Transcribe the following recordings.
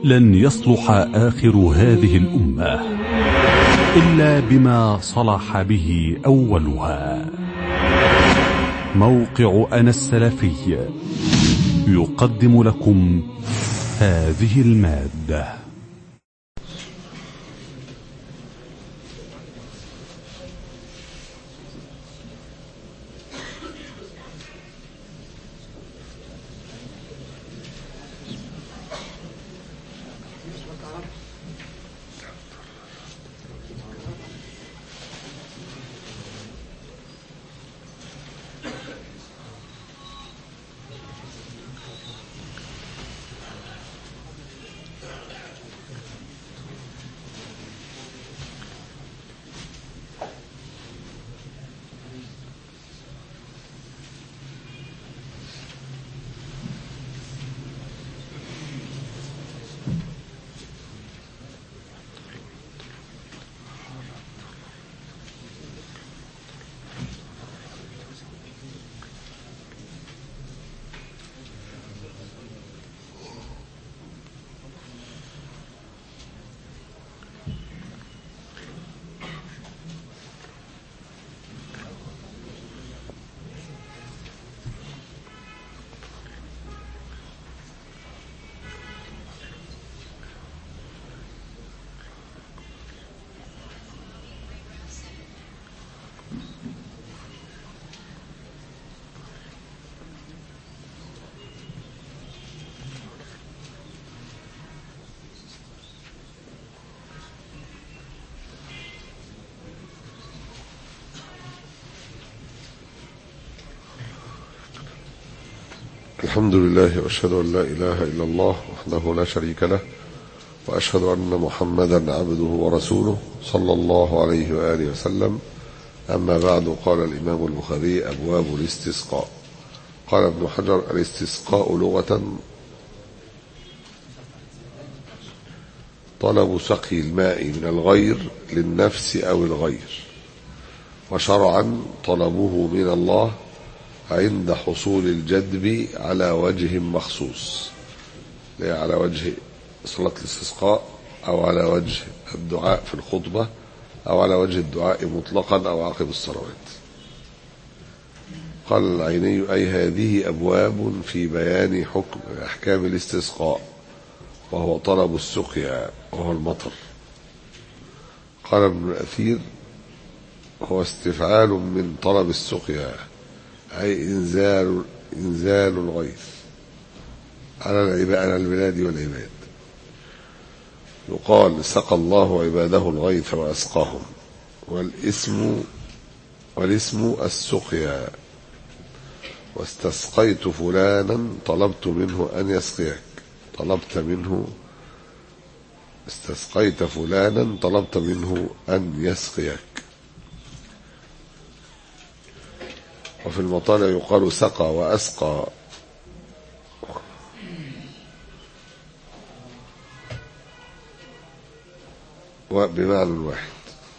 لن يصلح آخر هذه الأمة إلا بما صلح به أولها موقع أنا السلفي يقدم لكم هذه المادة الحمد لله واشهد ان لا اله الا الله وحده لا شريك له واشهد ان محمدا عبده ورسوله صلى الله عليه واله وسلم اما بعد قال الامام البخاري ابواب الاستسقاء قال ابن حجر الاستسقاء لغه طلب سقي الماء من الغير للنفس او الغير وشرعا طلبه من الله عند حصول الجدب على وجه مخصوص على وجه صلاة الاستسقاء أو على وجه الدعاء في الخطبة أو على وجه الدعاء مطلقا أو عقب الصلوات قال العيني أي هذه أبواب في بيان حكم أحكام الاستسقاء وهو طلب السقيا وهو المطر قال ابن الأثير هو استفعال من طلب السقيا أي إنزال إنزال الغيث على العباد على البلاد والعباد يقال سقى الله عباده الغيث وأسقاهم والاسم والاسم السقيا واستسقيت فلانا طلبت منه أن يسقيك طلبت منه استسقيت فلانا طلبت منه أن يسقيك وفي المطالع يقال سقى وأسقى بمعنى واحد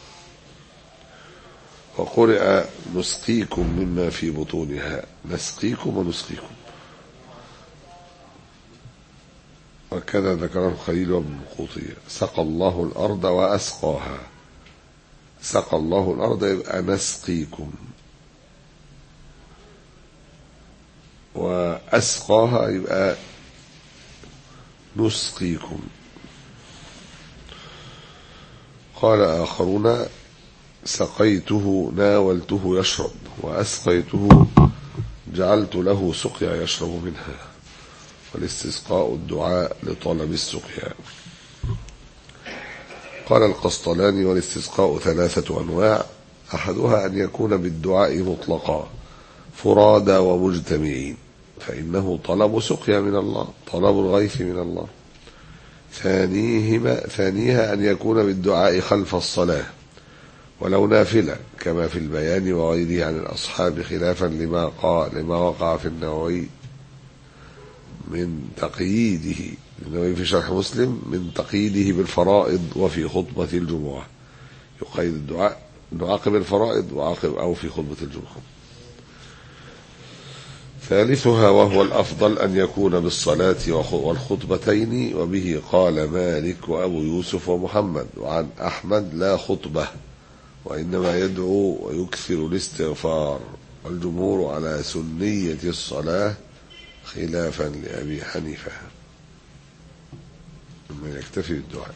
وقرئ نسقيكم مما في بطونها نسقيكم ونسقيكم وكذا ذكره الخليل وابن القوطية سقى الله الأرض وأسقاها سقى الله الأرض يبقى نسقيكم وأسقاها يبقى نسقيكم قال آخرون سقيته ناولته يشرب وأسقيته جعلت له سقيا يشرب منها والاستسقاء الدعاء لطلب السقيا قال القسطلاني والاستسقاء ثلاثة أنواع أحدها أن يكون بالدعاء مطلقا فرادى ومجتمعين فإنه طلب سقيا من الله طلب الغيث من الله ثانيهما ثانيها أن يكون بالدعاء خلف الصلاة ولو نافلة كما في البيان وغيره عن الأصحاب خلافا لما قال لما وقع في النووي من تقييده النووي في شرح مسلم من تقييده بالفرائض وفي خطبة الجمعة يقيد الدعاء عقب الفرائض وعقب أو في خطبة الجمعة ثالثها وهو الأفضل أن يكون بالصلاة والخطبتين وبه قال مالك وأبو يوسف ومحمد وعن أحمد لا خطبة وإنما يدعو ويكثر الاستغفار والجمهور على سنية الصلاة خلافا لأبي حنيفة ثم يكتفي بالدعاء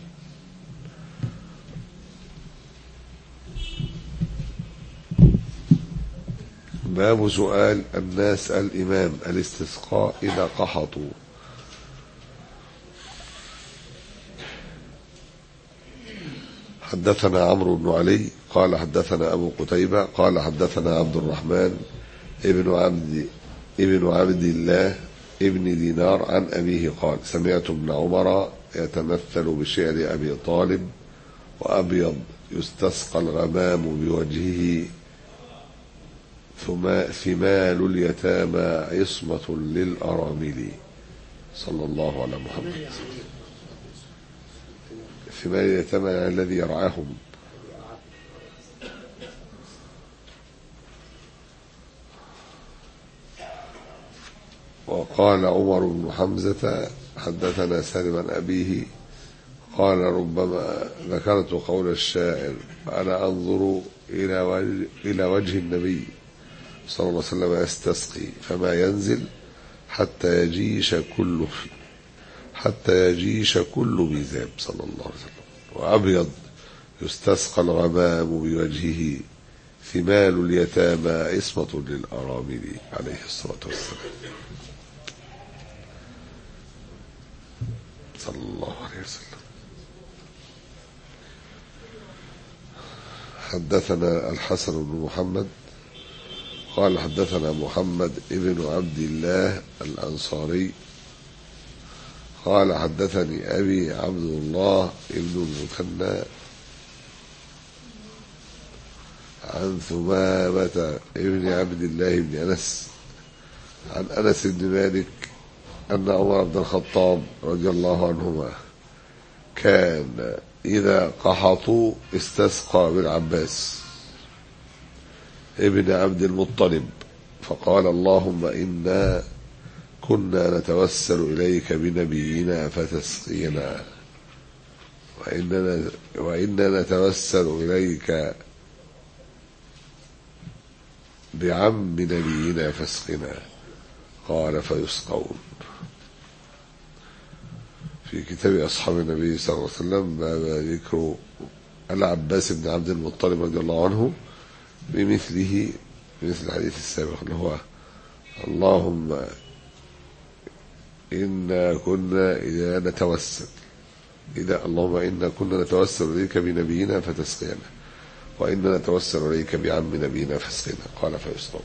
باب سؤال الناس الإمام الاستسقاء إذا قحطوا حدثنا عمرو بن علي قال حدثنا أبو قتيبة قال حدثنا عبد الرحمن ابن عبد ابن عبد الله ابن دينار عن أبيه قال سمعت ابن عمر يتمثل بشعر أبي طالب وأبيض يستسقى الغمام بوجهه ثمال اليتامى عصمة للأرامل صلى الله على محمد ثمال اليتامى يعني الذي يرعاهم وقال عمر بن حمزة حدثنا سالم عن أبيه قال ربما ذكرت قول الشاعر أنا أنظر إلى وجه, إلى وجه النبي صلى الله عليه وسلم يستسقي فما ينزل حتى يجيش كل حتى يجيش كل ميزاب صلى الله عليه وسلم وأبيض يستسقى الغمام بوجهه ثمال اليتامى عصمة للأرامل عليه الصلاة والسلام صلى الله عليه وسلم حدثنا الحسن بن محمد قال حدثنا محمد ابن عبد الله الأنصاري قال حدثني أبي عبد الله ابن المثنى عن ثمامة ابن عبد الله بن أنس عن أنس بن مالك أن عمر بن الخطاب رضي الله عنهما كان إذا قحطوا استسقى بالعباس ابن عبد المطلب فقال اللهم إنا كنا نتوسل إليك بنبينا فتسقينا وإننا, وإننا نتوسل إليك بعم نبينا فاسقنا قال فيسقون في كتاب أصحاب النبي صلى الله عليه وسلم باب ذكر العباس بن عبد المطلب رضي الله عنه بمثله بمثل الحديث السابق اللي هو اللهم إنا كنا إذا نتوسل إذا اللهم إنا كنا نتوسل إليك بنبينا فتسقينا وإنا نتوسل إليك بعم نبينا فاسقنا قال فيسقون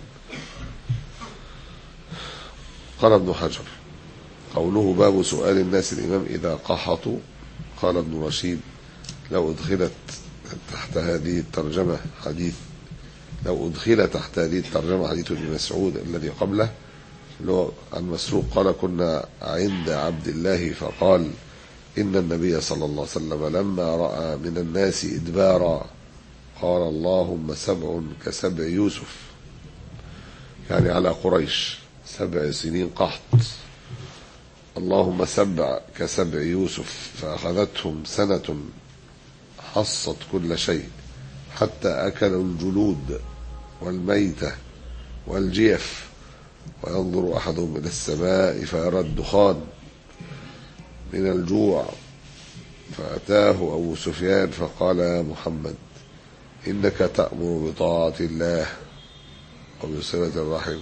قال ابن حجر قوله باب سؤال الناس الإمام إذا قحطوا قال ابن رشيد لو أدخلت تحت هذه الترجمة حديث لو أدخل تحت هذه الترجمة حديث ابن مسعود الذي قبله اللي هو عن مسروق قال كنا عند عبد الله فقال إن النبي صلى الله عليه وسلم لما رأى من الناس إدبارا قال اللهم سبع كسبع يوسف يعني على قريش سبع سنين قحط اللهم سبع كسبع يوسف فأخذتهم سنة حصت كل شيء حتى أكلوا الجلود والميتة والجيف وينظر أحدهم إلى السماء فيرى الدخان من الجوع فأتاه أبو سفيان فقال يا محمد إنك تأمر بطاعة الله وبصلة الرحم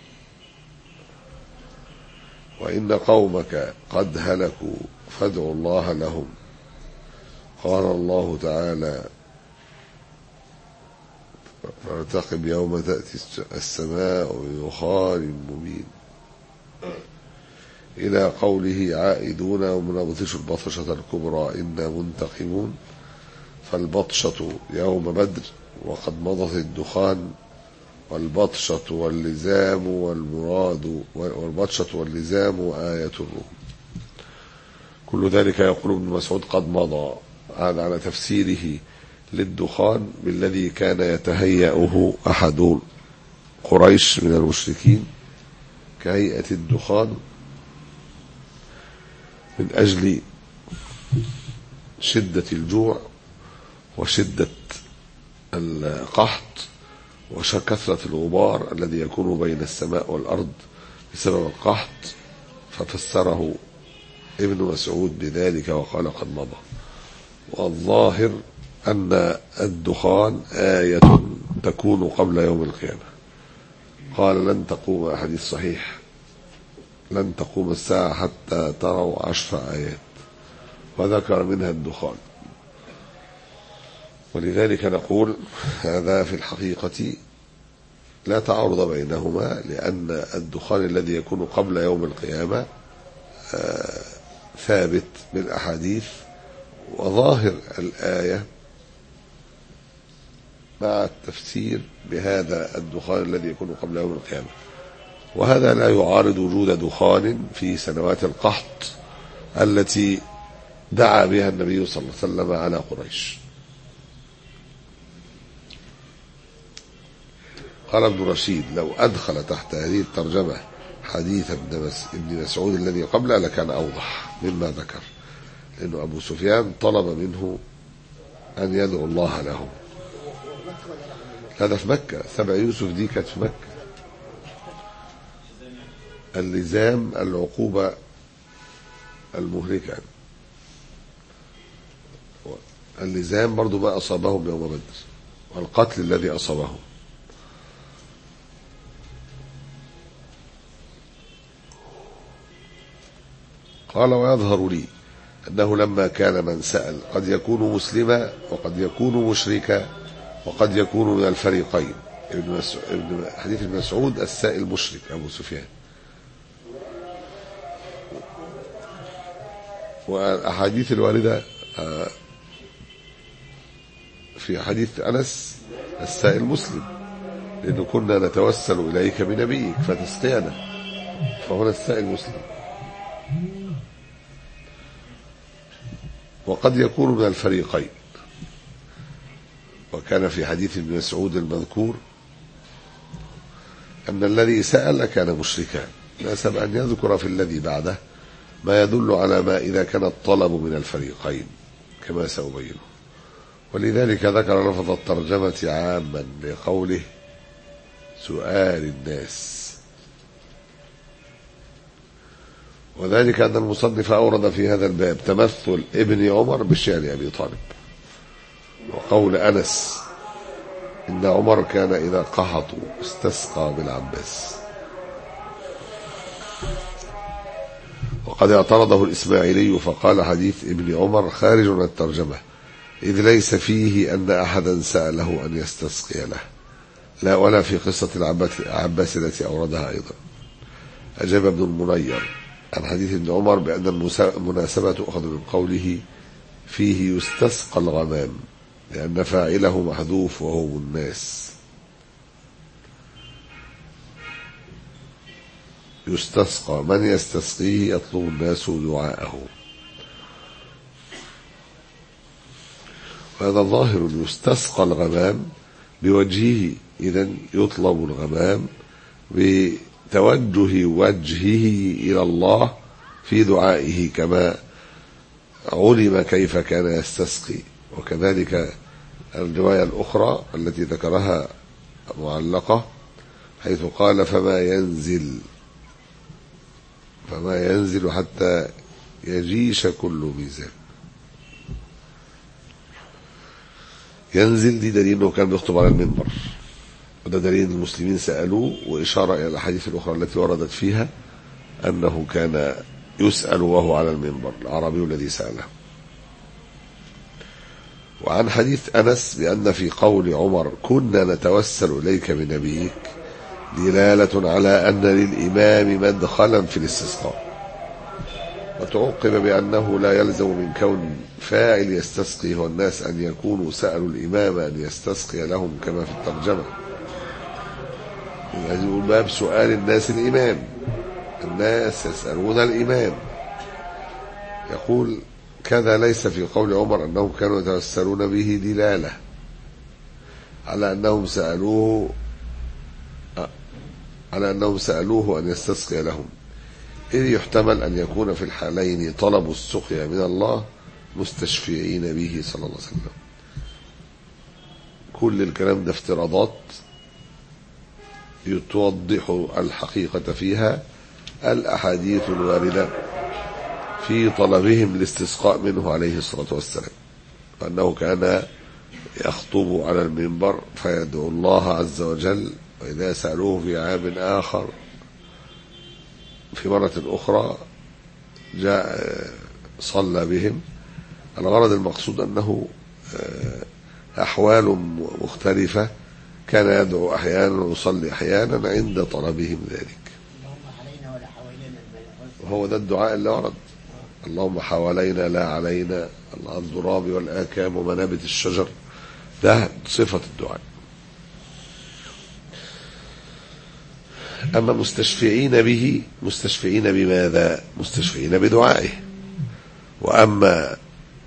وإن قومك قد هلكوا فادعوا الله لهم قال الله تعالى فارتقب يوم تأتي السماء بدخان مبين إلى قوله عائدون ومنبطش البطشة الكبرى إنا منتقمون فالبطشة يوم بدر وقد مضت الدخان والبطشة واللزام والمراد والبطشة واللزام آية الروم كل ذلك يقول ابن مسعود قد مضى هذا على تفسيره للدخان بالذي كان يتهيأه أحد قريش من المشركين كهيئة الدخان من أجل شدة الجوع وشدة القحط وكثرة الغبار الذي يكون بين السماء والأرض بسبب القحط ففسره ابن مسعود بذلك وقال قد مضى والظاهر أن الدخان آية تكون قبل يوم القيامة قال لن تقوم حديث صحيح لن تقوم الساعة حتى تروا عشر آيات وذكر منها الدخان ولذلك نقول هذا في الحقيقة لا تعارض بينهما لأن الدخان الذي يكون قبل يوم القيامة ثابت بالأحاديث وظاهر الآية مع التفسير بهذا الدخان الذي يكون قبل يوم القيامة وهذا لا يعارض وجود دخان في سنوات القحط التي دعا بها النبي صلى الله عليه وسلم على قريش قال ابن رشيد لو أدخل تحت هذه الترجمة حديث ابن مسعود الذي قبله لكان أوضح مما ذكر لأنه أبو سفيان طلب منه أن يدعو الله له هذا في مكة سبع يوسف دي كانت في مكة اللزام العقوبة المهلكة اللزام برضو ما أصابهم يوم بدر والقتل الذي أصابهم قال ويظهر لي أنه لما كان من سأل قد يكون مسلما وقد يكون مشركا وقد يكون من الفريقين ابن مسعود ابن حديث ابن مسعود السائل مشرك أبو سفيان والأحاديث الواردة في حديث أنس السائل مسلم لأنه كنا نتوسل إليك بنبيك فتسقينا فهنا السائل مسلم وقد يكون من الفريقين وكان في حديث ابن مسعود المذكور أن الذي سأل كان مشركا ناسب أن يذكر في الذي بعده ما يدل على ما إذا كان الطلب من الفريقين كما سأبينه ولذلك ذكر لفظ الترجمة عاما لقوله سؤال الناس وذلك أن المصنف أورد في هذا الباب تمثل ابن عمر بشعر أبي طالب وقول أنس إن عمر كان إذا قحطوا استسقى بالعباس وقد اعترضه الإسماعيلي فقال حديث ابن عمر خارج من الترجمة إذ ليس فيه أن أحدا سأله أن يستسقي له لا ولا في قصة العباس التي أوردها أيضا أجاب ابن المنير عن حديث ابن عمر بأن المناسبة تؤخذ من قوله فيه يستسقى الغمام لأن فاعله محذوف وهو الناس يستسقى من يستسقيه يطلب الناس دعاءه وهذا ظاهر يستسقى الغمام بوجهه إذا يطلب الغمام بتوجه وجهه إلى الله في دعائه كما علم كيف كان يستسقي وكذلك الرواية الأخرى التي ذكرها معلقة حيث قال فما ينزل فما ينزل حتى يجيش كل ميزان ينزل دي دليل انه كان بيخطب على المنبر وده دليل المسلمين سألوه وإشارة إلى الأحاديث الأخرى التي وردت فيها أنه كان يسأل وهو على المنبر العربي الذي سأله وعن حديث أنس بأن في قول عمر كنا نتوسل إليك بنبيك دلالة على أن للإمام مدخلا في الاستسقاء وتعقب بأنه لا يلزم من كون فاعل يستسقي هو الناس أن يكونوا سألوا الإمام أن يستسقي لهم كما في الترجمة يقول باب سؤال الناس الإمام الناس يسألون الإمام يقول كذا ليس في قول عمر أنهم كانوا يتوسلون به دلالة على أنهم سألوه على أنهم سألوه أن يستسقي لهم إذ يحتمل أن يكون في الحالين طلب السقيا من الله مستشفعين به صلى الله عليه وسلم كل الكلام ده افتراضات توضح الحقيقة فيها الأحاديث الواردة في طلبهم الاستسقاء منه عليه الصلاة والسلام وأنه كان يخطب على المنبر فيدعو الله عز وجل وإذا سألوه في عام آخر في مرة أخرى جاء صلى بهم الغرض المقصود أنه أحوال مختلفة كان يدعو أحيانا ويصلي أحيانا عند طلبهم ذلك وهو ده الدعاء اللي ورد اللهم حوالينا لا علينا الضراب والآكام ومنابت الشجر ده صفة الدعاء أما مستشفعين به مستشفعين بماذا مستشفعين بدعائه وأما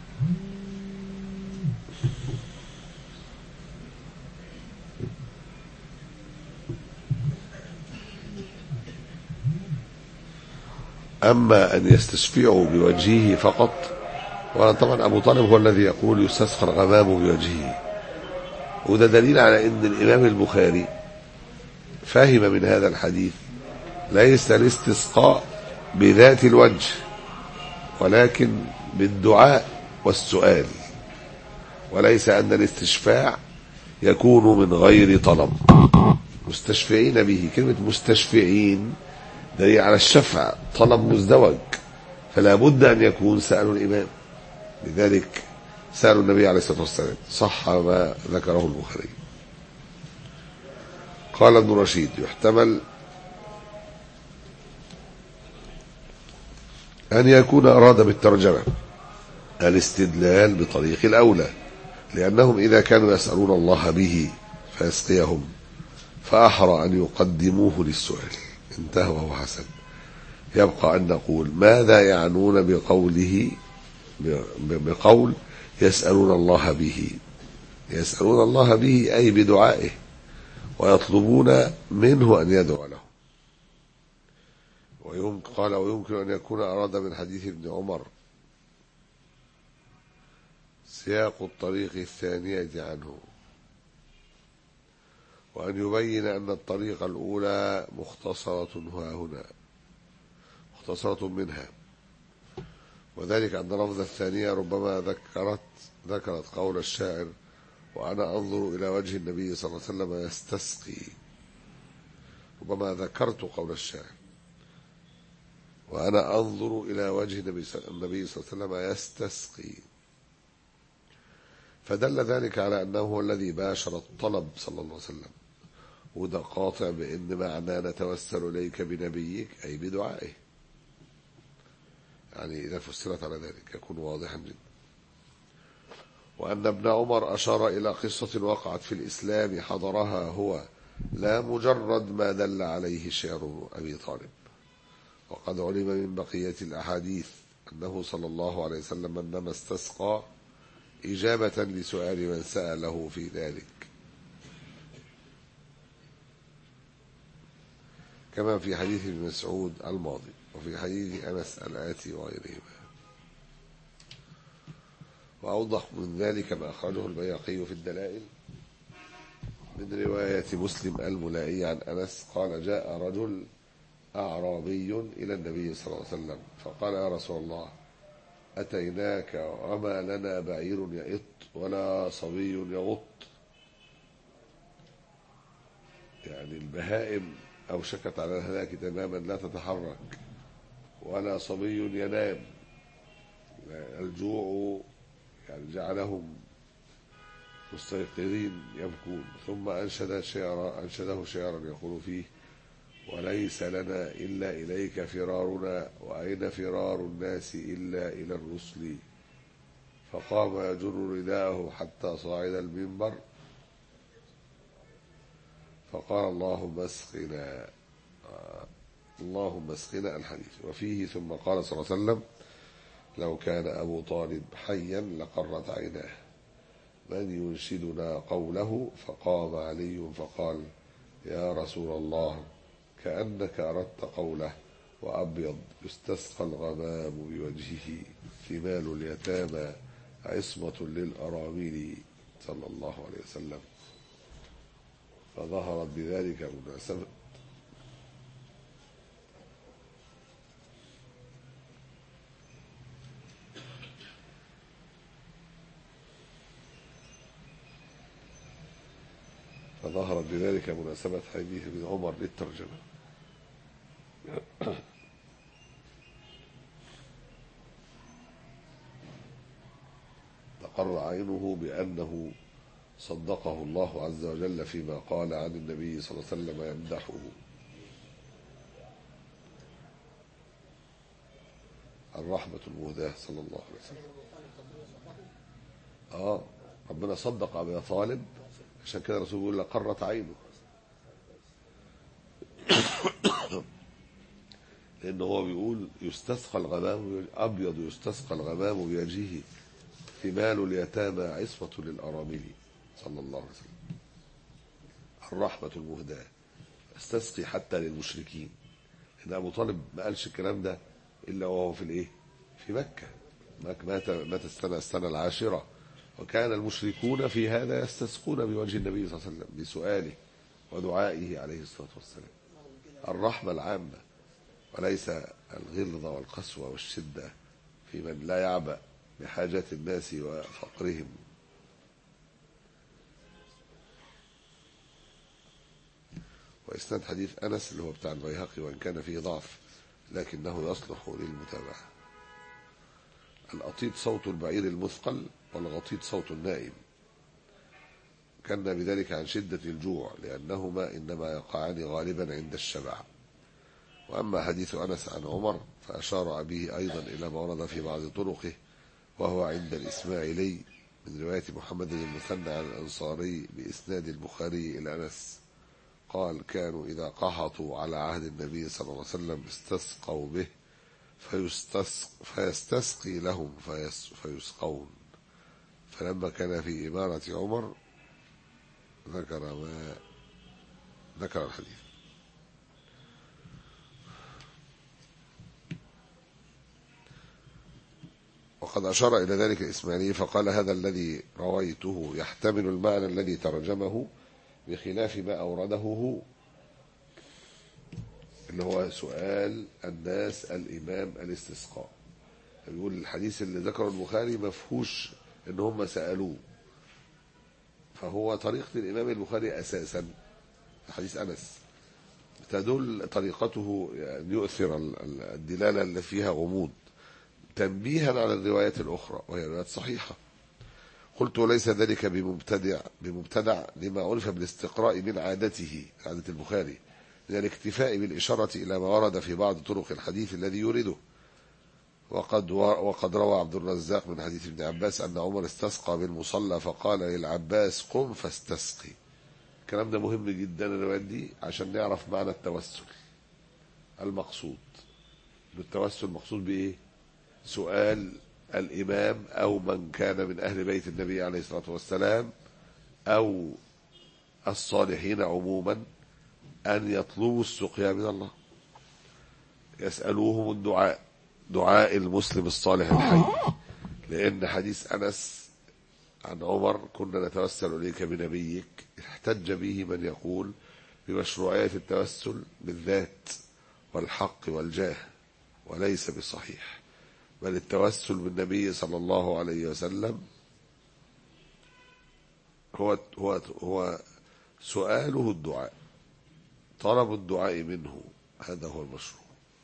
أما أن يستشفعوا بوجهه فقط وطبعا أبو طالب هو الذي يقول يستسقى الغمام بوجهه وده دليل على أن الإمام البخاري فهم من هذا الحديث ليس الاستسقاء بذات الوجه ولكن بالدعاء والسؤال وليس أن الاستشفاع يكون من غير طلب مستشفعين به كلمة مستشفعين دليل على الشفع طلب مزدوج فلا بد أن يكون سألوا الإمام لذلك سألوا النبي عليه الصلاة والسلام صح ما ذكره البخاري قال ابن رشيد يحتمل أن يكون أراد بالترجمة الاستدلال بطريق الأولى لأنهم إذا كانوا يسألون الله به فيسقيهم فأحرى أن يقدموه للسؤال انتهى وهو حسن يبقى أن نقول ماذا يعنون بقوله بقول يسألون الله به يسألون الله به أي بدعائه ويطلبون منه أن يدعو له ويمكن قال ويمكن أن يكون أراد من حديث ابن عمر سياق الطريق الثانية عنه وأن يبين أن الطريقة الأولى مختصرة ها هنا مختصرة منها وذلك أن لفظ الثانية ربما ذكرت ذكرت قول الشاعر وأنا أنظر إلى وجه النبي صلى الله عليه وسلم يستسقي ربما ذكرت قول الشاعر وأنا أنظر إلى وجه النبي صلى الله عليه وسلم يستسقي فدل ذلك على أنه هو الذي باشر الطلب صلى الله عليه وسلم وده قاطع بأن معنى نتوسل إليك بنبيك أي بدعائه يعني إذا فسرت على ذلك يكون واضحا جدا وأن ابن عمر أشار إلى قصة وقعت في الإسلام حضرها هو لا مجرد ما دل عليه شعر أبي طالب وقد علم من بقية الأحاديث أنه صلى الله عليه وسلم إنما استسقى إجابة لسؤال من سأله في ذلك كما في حديث ابن مسعود الماضي وفي حديث أنس الآتي وغيرهما وأوضح من ذلك ما أخرجه البياقي في الدلائل من رواية مسلم الملائي عن أنس قال جاء رجل أعرابي إلى النبي صلى الله عليه وسلم فقال يا رسول الله أتيناك وما لنا بعير يئط ولا صبي يغط يعني البهائم أوشكت على الهلاك تماما لا تتحرك ولا صبي ينام الجوع يعني جعلهم مستيقظين يبكون ثم أنشد شعرا أنشده شعرا يقول فيه وليس لنا إلا إليك فرارنا وأين فرار الناس إلا إلى الرسل فقام يجر رداءه حتى صعد المنبر فقال اللهم اسقنا اللهم اسقنا الحديث وفيه ثم قال صلى الله عليه وسلم لو كان أبو طالب حيا لقرت عيناه من ينشدنا قوله فقام علي فقال يا رسول الله كأنك أردت قوله وأبيض يستسقى الغمام بوجهه ثمال اليتامى عصمة للأرامل صلى الله عليه وسلم فظهرت بذلك مناسبة فظهرت بذلك مناسبة حديث ابن عمر للترجمة تقر عينه بأنه صدقه الله عز وجل فيما قال عن النبي صلى الله عليه وسلم يمدحه الرحمة المهداة صلى الله عليه وسلم اه ربنا صدق أبا طالب عشان كده الرسول بيقول لقرت عينه لأنه هو بيقول يستسقى الغمام أبيض يستسقى الغمام بوجهه ثمال اليتامى عصمة للأرامل صلى الله عليه وسلم الرحمة المهداة استسقي حتى للمشركين إن أبو طالب ما قالش الكلام ده إلا وهو في الإيه؟ في مكة مات مات السنة السنة العاشرة وكان المشركون في هذا يستسقون بوجه النبي صلى الله عليه وسلم بسؤاله ودعائه عليه الصلاة والسلام الرحمة العامة وليس الغلظة والقسوة والشدة في من لا يعبأ بحاجات الناس وفقرهم وإسناد حديث أنس اللي هو بتاع البيهقي وإن كان فيه ضعف لكنه يصلح للمتابعة الأطيط صوت البعير المثقل والغطيط صوت النائم كان بذلك عن شدة الجوع لأنهما إنما يقعان غالبا عند الشبع وأما حديث أنس عن عمر فأشار به أيضا إلى ما ورد في بعض طرقه وهو عند الإسماعيلي من رواية محمد بن المثنى عن الأنصاري بإسناد البخاري إلى أنس قال كانوا إذا قحطوا على عهد النبي صلى الله عليه وسلم استسقوا به فيستسق فيستسقي لهم فيس فيسقون فلما كان في إمارة عمر ذكر ما ذكر الحديث وقد أشار إلى ذلك الإسماعيلي فقال هذا الذي رويته يحتمل المعنى الذي ترجمه بخلاف ما أورده هو اللي هو سؤال الناس الإمام الاستسقاء بيقول الحديث اللي ذكره البخاري مفهوش ان هم سألوه فهو طريقة الإمام البخاري أساسا حديث أنس تدل طريقته يعني يؤثر الدلالة اللي فيها غموض تنبيها على الروايات الأخرى وهي روايات صحيحة قلت وليس ذلك بمبتدع بمبتدع لما عرف بالاستقراء من عادته عادة البخاري من الاكتفاء بالإشارة إلى ما ورد في بعض طرق الحديث الذي يورده وقد وقد روى عبد الرزاق من حديث ابن عباس أن عمر استسقى بالمصلى فقال للعباس قم فاستسقي الكلام ده مهم جدا الروايات دي عشان نعرف معنى التوسل المقصود بالتوسل مقصود بإيه سؤال الإمام أو من كان من أهل بيت النبي عليه الصلاة والسلام أو الصالحين عموما أن يطلبوا السقيا من الله يسألوهم الدعاء دعاء المسلم الصالح الحي لأن حديث أنس عن عمر كنا نتوسل إليك بنبيك احتج به من يقول بمشروعية التوسل بالذات والحق والجاه وليس بصحيح بل التوسل بالنبي صلى الله عليه وسلم هو هو هو سؤاله الدعاء طلب الدعاء منه هذا هو المشروع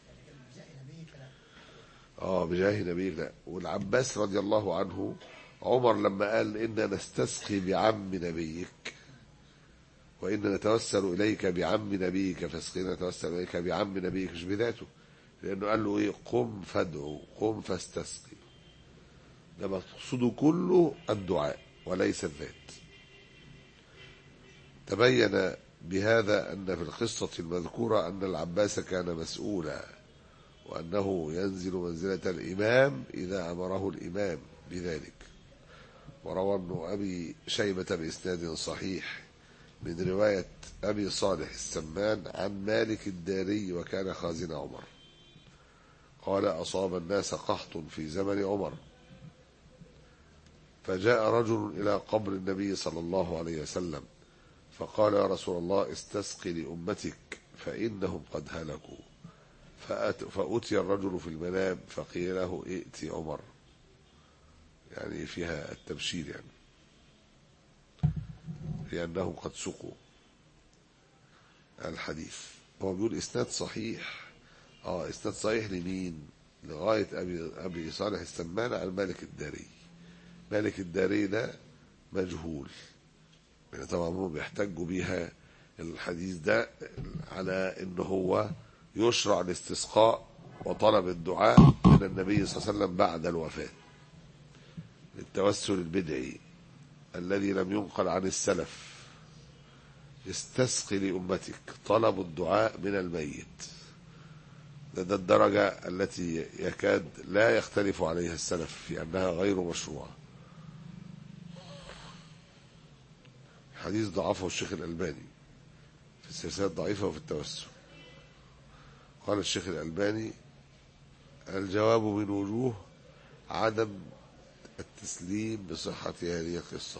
اه بجاه نبيك لا والعباس رضي الله عنه عمر لما قال إنا نستسقي بعم نبيك وإنا نتوسل إليك بعم نبيك فاسقينا نتوسل إليك بعم نبيك مش بذاته لأنه قال له إيه قم فادعو قم فاستسقي ده مقصوده كله الدعاء وليس الذات تبين بهذا أن في القصة المذكورة أن العباس كان مسؤولا وأنه ينزل منزلة الإمام إذا أمره الإمام بذلك وروى ابن أبي شيبة بإسناد صحيح من رواية أبي صالح السمان عن مالك الداري وكان خازن عمر قال أصاب الناس قحط في زمن عمر فجاء رجل إلى قبر النبي صلى الله عليه وسلم فقال يا رسول الله استسق لأمتك فإنهم قد هلكوا فأت فأتي الرجل في المنام فقيل له ائت عمر يعني فيها التبشير يعني لأنهم قد سقوا الحديث هو بيقول إسناد صحيح اه إسناد صحيح لمين لغاية أبي, أبي صالح السمان عن مالك الداري مالك الداري ده مجهول يعني طبعا هم بيحتجوا بيها الحديث ده على ان هو يشرع الاستسقاء وطلب الدعاء من النبي صلى الله عليه وسلم بعد الوفاة للتوسل البدعي الذي لم ينقل عن السلف استسق لأمتك طلب الدعاء من الميت ده, ده الدرجة التي يكاد لا يختلف عليها السلف في أنها غير مشروعة حديث ضعفه الشيخ الألباني في السلسلة الضعيفة وفي التوسل قال الشيخ الألباني الجواب من وجوه عدم التسليم بصحة هذه القصة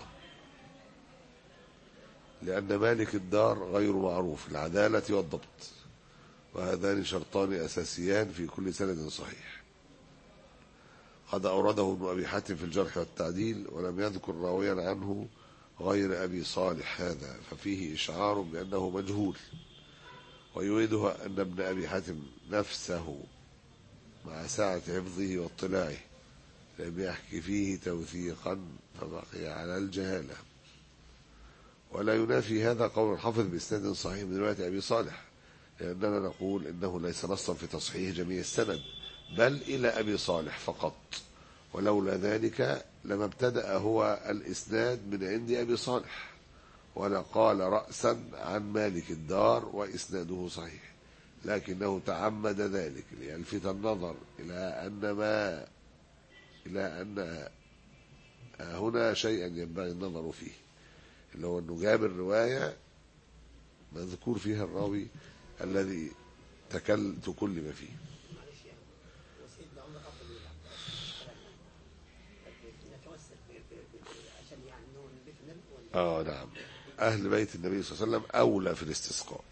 لأن مالك الدار غير معروف العدالة والضبط وهذان شرطان أساسيان في كل سند صحيح قد أورده ابن أبي حاتم في الجرح والتعديل ولم يذكر راويا عنه غير أبي صالح هذا ففيه إشعار بأنه مجهول ويريدها أن ابن أبي حاتم نفسه مع سعة حفظه واطلاعه لم يحكي فيه توثيقا فبقي على الجهالة ولا ينافي هذا قول الحافظ بإسناد صحيح من رواية أبي صالح لأننا نقول إنه ليس نصا في تصحيح جميع السند بل إلى أبي صالح فقط ولولا ذلك لما ابتدأ هو الإسناد من عند أبي صالح ولا قال رأسا عن مالك الدار وإسناده صحيح لكنه تعمد ذلك ليلفت النظر إلى أن ما إلى أن هنا شيئا ينبغي النظر فيه اللي هو أنه جاب الرواية مذكور فيها الراوي الذي تكل تكلم فيه معلش يعني وسيدنا عمر افضل نتوسل ب- ب- ب- عشان يعني نقول بيت النبي ولا اه نعم أهل بيت النبي صلى الله عليه وسلم أولى في الاستسقاء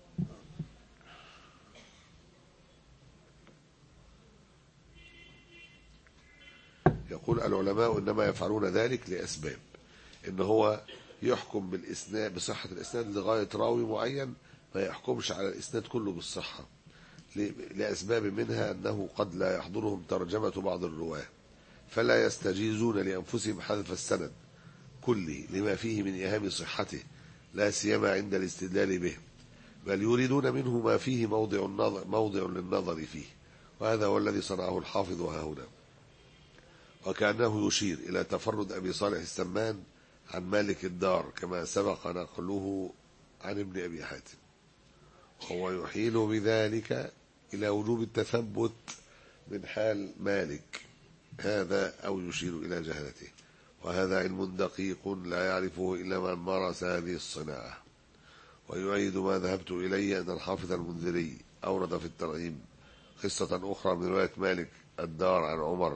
يقول العلماء إنما يفعلون ذلك لأسباب إن هو يحكم بالإسناد بصحة الإسناد لغاية راوي معين ما يحكمش على الإسناد كله بالصحة ل- لأسباب منها أنه قد لا يحضرهم ترجمة بعض الرواة فلا يستجيزون لأنفسهم حذف السند كله لما فيه من إيهام صحته لا سيما عند الاستدلال به بل يريدون منه ما فيه موضع النظر موضع للنظر فيه وهذا هو الذي صنعه الحافظ ها هنا وكأنه يشير إلى تفرد أبي صالح السمان عن مالك الدار كما سبق نقله عن ابن أبي حاتم وهو يحيل بذلك إلى وجوب التثبت من حال مالك هذا أو يشير إلى جهلته وهذا علم دقيق لا يعرفه إلا من مارس هذه الصناعة ويؤيد ما ذهبت إليه أن الحافظ المنذري أورد في الترغيب قصة أخرى من رواية مالك الدار عن عمر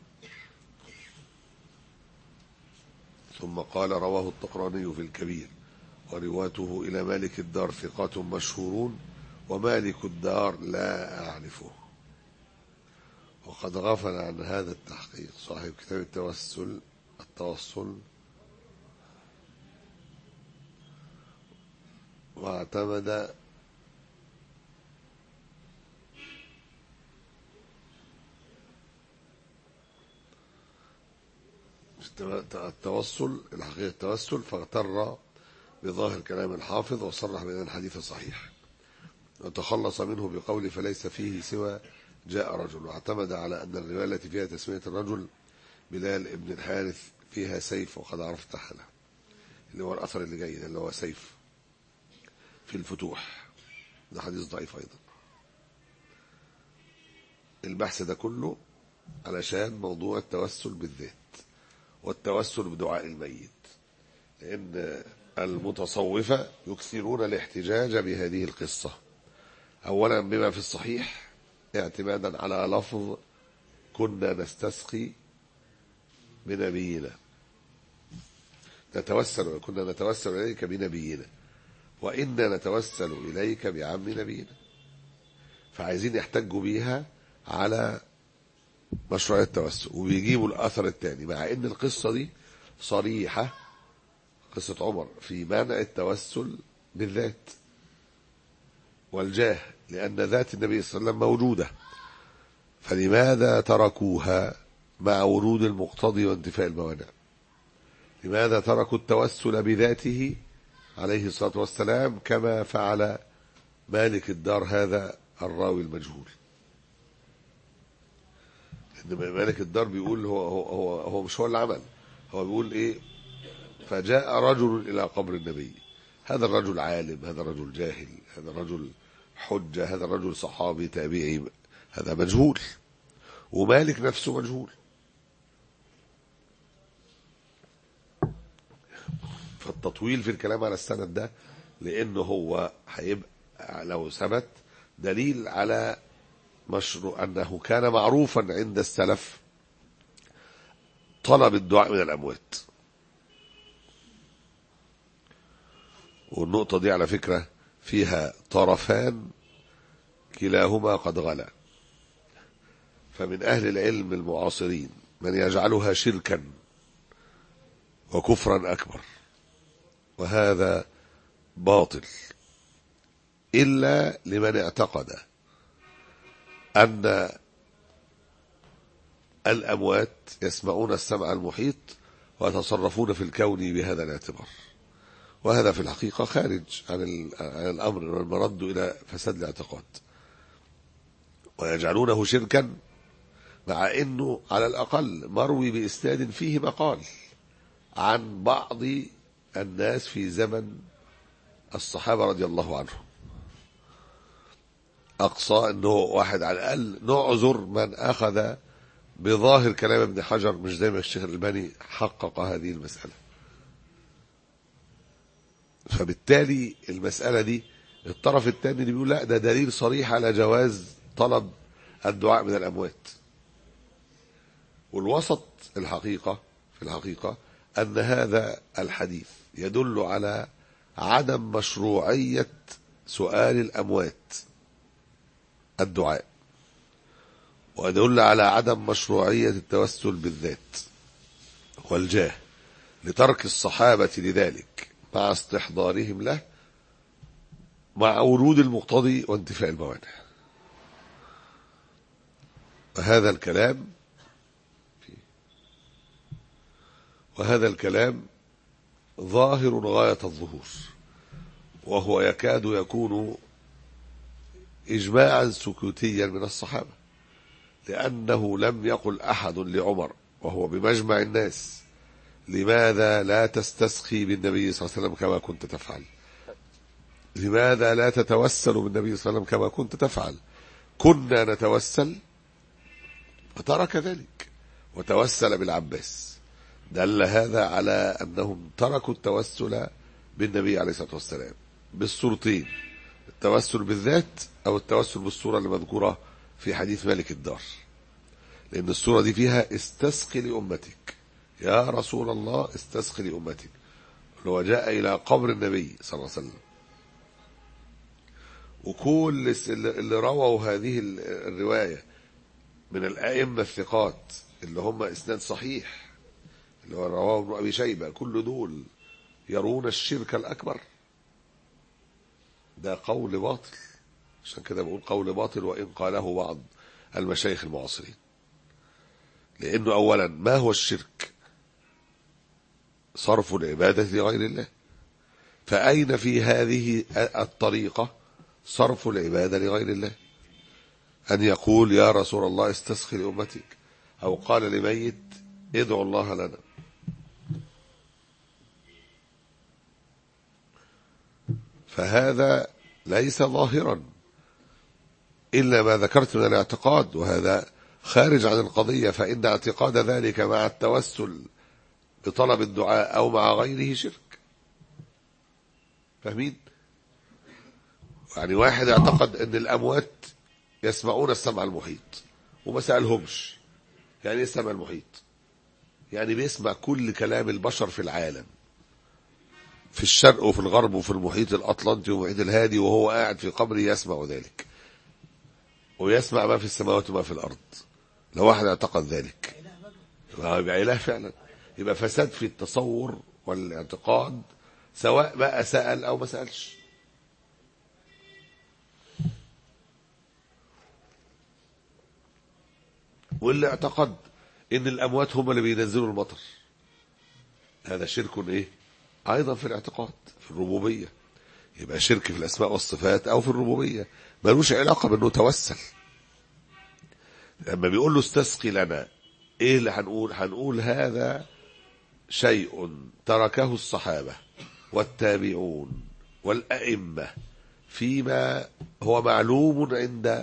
ثم قال رواه الطقراني في الكبير ورواته إلى مالك الدار ثقات مشهورون ومالك الدار لا أعرفه وقد غفل عن هذا التحقيق صاحب كتاب التوسل التوصل واعتمد التوصل الحقيقة التوسل فاغتر بظاهر كلام الحافظ وصرح بأن الحديث صحيح وتخلص منه بقول فليس فيه سوى جاء رجل واعتمد على أن الرواية التي فيها تسمية الرجل بلال ابن الحارث فيها سيف وقد عرفت حاله اللي هو الأثر اللي جاي ده اللي هو سيف في الفتوح ده حديث ضعيف أيضا البحث ده كله علشان موضوع التوسل بالذات والتوسل بدعاء الميت لأن المتصوفة يكثرون الاحتجاج بهذه القصة أولا بما في الصحيح اعتمادا على لفظ كنا نستسقي بنبينا نتوسل كنا نتوسل إليك بنبينا وإنا نتوسل إليك بعم نبينا فعايزين يحتجوا بيها على مشروع التوسل وبيجيبوا الأثر الثاني مع إن القصة دي صريحة قصة عمر في منع التوسل بالذات والجاه لأن ذات النبي صلى الله عليه وسلم موجودة فلماذا تركوها مع ورود المقتضي وانتفاء الموانع لماذا تركوا التوسل بذاته عليه الصلاة والسلام كما فعل مالك الدار هذا الراوي المجهول إن مالك الدار بيقول هو, هو, هو, هو مش هو اللي عمل هو بيقول ايه فجاء رجل الى قبر النبي هذا الرجل عالم هذا الرجل جاهل هذا الرجل حجة هذا الرجل صحابي تابعي هذا مجهول ومالك نفسه مجهول فالتطويل في الكلام على السند ده لانه هو هيبقى لو ثبت دليل على مشروع انه كان معروفا عند السلف طلب الدعاء من الاموات والنقطة دي على فكرة فيها طرفان كلاهما قد غلا فمن أهل العلم المعاصرين من يجعلها شركا وكفرا أكبر وهذا باطل إلا لمن اعتقد أن الأموات يسمعون السمع المحيط ويتصرفون في الكون بهذا الاعتبار وهذا في الحقيقة خارج عن عن الأمر والمرد إلى فساد الاعتقاد ويجعلونه شركا مع أنه على الأقل مروي بإسناد فيه مقال عن بعض الناس في زمن الصحابة رضي الله عنهم أقصى أنه واحد على الأقل نعذر من أخذ بظاهر كلام ابن حجر مش زي ما الشيخ الألباني حقق هذه المسألة فبالتالي المسألة دي الطرف الثاني اللي بيقول لا ده دليل صريح على جواز طلب الدعاء من الأموات والوسط الحقيقة في الحقيقة أن هذا الحديث يدل على عدم مشروعية سؤال الأموات الدعاء ويدل على عدم مشروعية التوسل بالذات والجاه لترك الصحابة لذلك مع استحضارهم له مع ورود المقتضي وانتفاء الموانع وهذا الكلام وهذا الكلام ظاهر غاية الظهور وهو يكاد يكون إجماعا سكوتيا من الصحابة لأنه لم يقل أحد لعمر وهو بمجمع الناس لماذا لا تستسقي بالنبي صلى الله عليه وسلم كما كنت تفعل لماذا لا تتوسل بالنبي صلى الله عليه وسلم كما كنت تفعل كنا نتوسل فترك ذلك وتوسل بالعباس دل هذا على أنهم تركوا التوسل بالنبي عليه الصلاة والسلام بالصورتين التوسل بالذات أو التوسل بالصورة اللي مذكورة في حديث مالك الدار لأن الصورة دي فيها استسقي لأمتك يا رسول الله استسقي لأمتك هو جاء إلى قبر النبي صلى الله عليه وسلم وكل اللي رووا هذه الرواية من الأئمة الثقات اللي هم إسناد صحيح اللي هو رواه ابن أبي شيبة كل دول يرون الشرك الأكبر ده قول باطل عشان كده بقول قول باطل وإن قاله بعض المشايخ المعاصرين لأنه أولا ما هو الشرك صرف العبادة لغير الله فأين في هذه الطريقة صرف العبادة لغير الله أن يقول يا رسول الله استسخي لأمتك أو قال لميت ادعو الله لنا فهذا ليس ظاهرا إلا ما ذكرت من الاعتقاد وهذا خارج عن القضية فإن اعتقاد ذلك مع التوسل بطلب الدعاء أو مع غيره شرك فاهمين يعني واحد اعتقد ان الاموات يسمعون السمع المحيط وما سالهمش يعني ايه السمع المحيط يعني بيسمع كل كلام البشر في العالم في الشرق وفي الغرب وفي المحيط الاطلنطي والمحيط الهادي وهو قاعد في قبره يسمع ذلك ويسمع ما في السماوات وما في الارض لو واحد اعتقد ذلك يبقى اله فعلا يبقى فساد في التصور والاعتقاد سواء بقى سأل او ما سألش واللي اعتقد ان الاموات هم اللي بينزلوا المطر هذا شرك ايه ايضا في الاعتقاد في الربوبيه يبقى شرك في الاسماء والصفات او في الربوبيه ملوش علاقه بانه توسل لما بيقول له استسقي لنا ايه اللي هنقول هنقول هذا شيء تركه الصحابه والتابعون والائمه فيما هو معلوم عند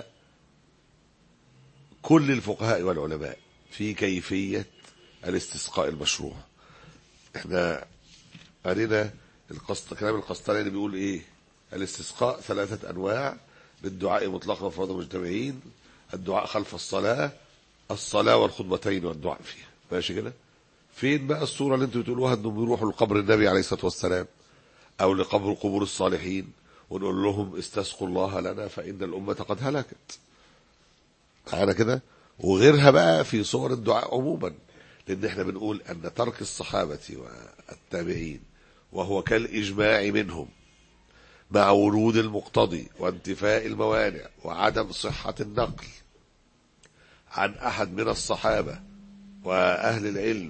كل الفقهاء والعلماء في كيفيه الاستسقاء المشروع احنا قرينا القسط كلام القسطلاني بيقول ايه الاستسقاء ثلاثة انواع بالدعاء مطلقا فرض مجتمعين الدعاء خلف الصلاة الصلاة والخطبتين والدعاء فيها ماشي كده فين بقى الصورة اللي انتوا بتقولوها انهم بيروحوا لقبر النبي عليه الصلاة والسلام او لقبر قبور الصالحين ونقول لهم استسقوا الله لنا فإن الأمة قد هلكت معانا كده وغيرها بقى في صور الدعاء عموما لان احنا بنقول ان ترك الصحابة والتابعين وهو كالإجماع منهم مع ورود المقتضي وانتفاء الموانع وعدم صحة النقل عن أحد من الصحابة وأهل العلم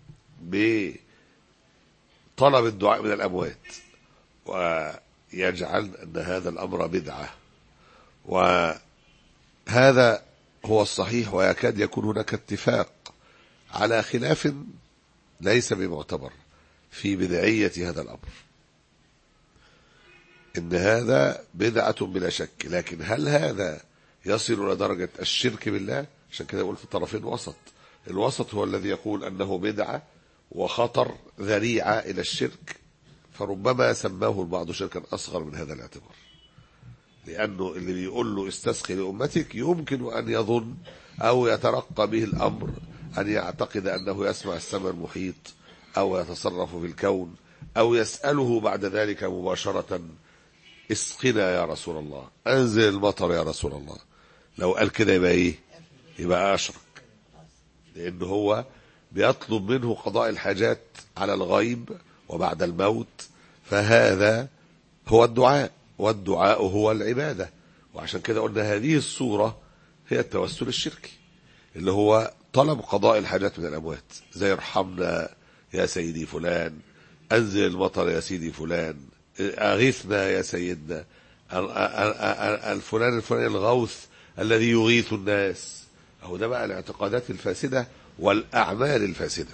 بطلب الدعاء من الأموات ويجعل أن هذا الأمر بدعة وهذا هو الصحيح ويكاد يكون هناك اتفاق على خلاف ليس بمعتبر في بدعية هذا الأمر إن هذا بدعة بلا شك لكن هل هذا يصل إلى درجة الشرك بالله عشان كده يقول في الطرفين وسط الوسط هو الذي يقول أنه بدعة وخطر ذريعة إلى الشرك فربما سماه البعض شركا أصغر من هذا الاعتبار لأنه اللي بيقول له استسقي لأمتك يمكن أن يظن أو يترقى به الأمر أن يعتقد أنه يسمع السمع المحيط أو يتصرف في الكون أو يسأله بعد ذلك مباشرة اسقنا يا رسول الله أنزل المطر يا رسول الله لو قال كده يبقى إيه يبقى أشرك لأنه هو بيطلب منه قضاء الحاجات على الغيب وبعد الموت فهذا هو الدعاء والدعاء هو العبادة وعشان كده قلنا هذه الصورة هي التوسل الشركي اللي هو طلب قضاء الحاجات من الأموات زي ارحمنا يا سيدي فلان أنزل المطر يا سيدي فلان أغيثنا يا سيدنا الفلان الفلاني الغوث الذي يغيث الناس أهو ده بقى الاعتقادات الفاسدة والأعمال الفاسدة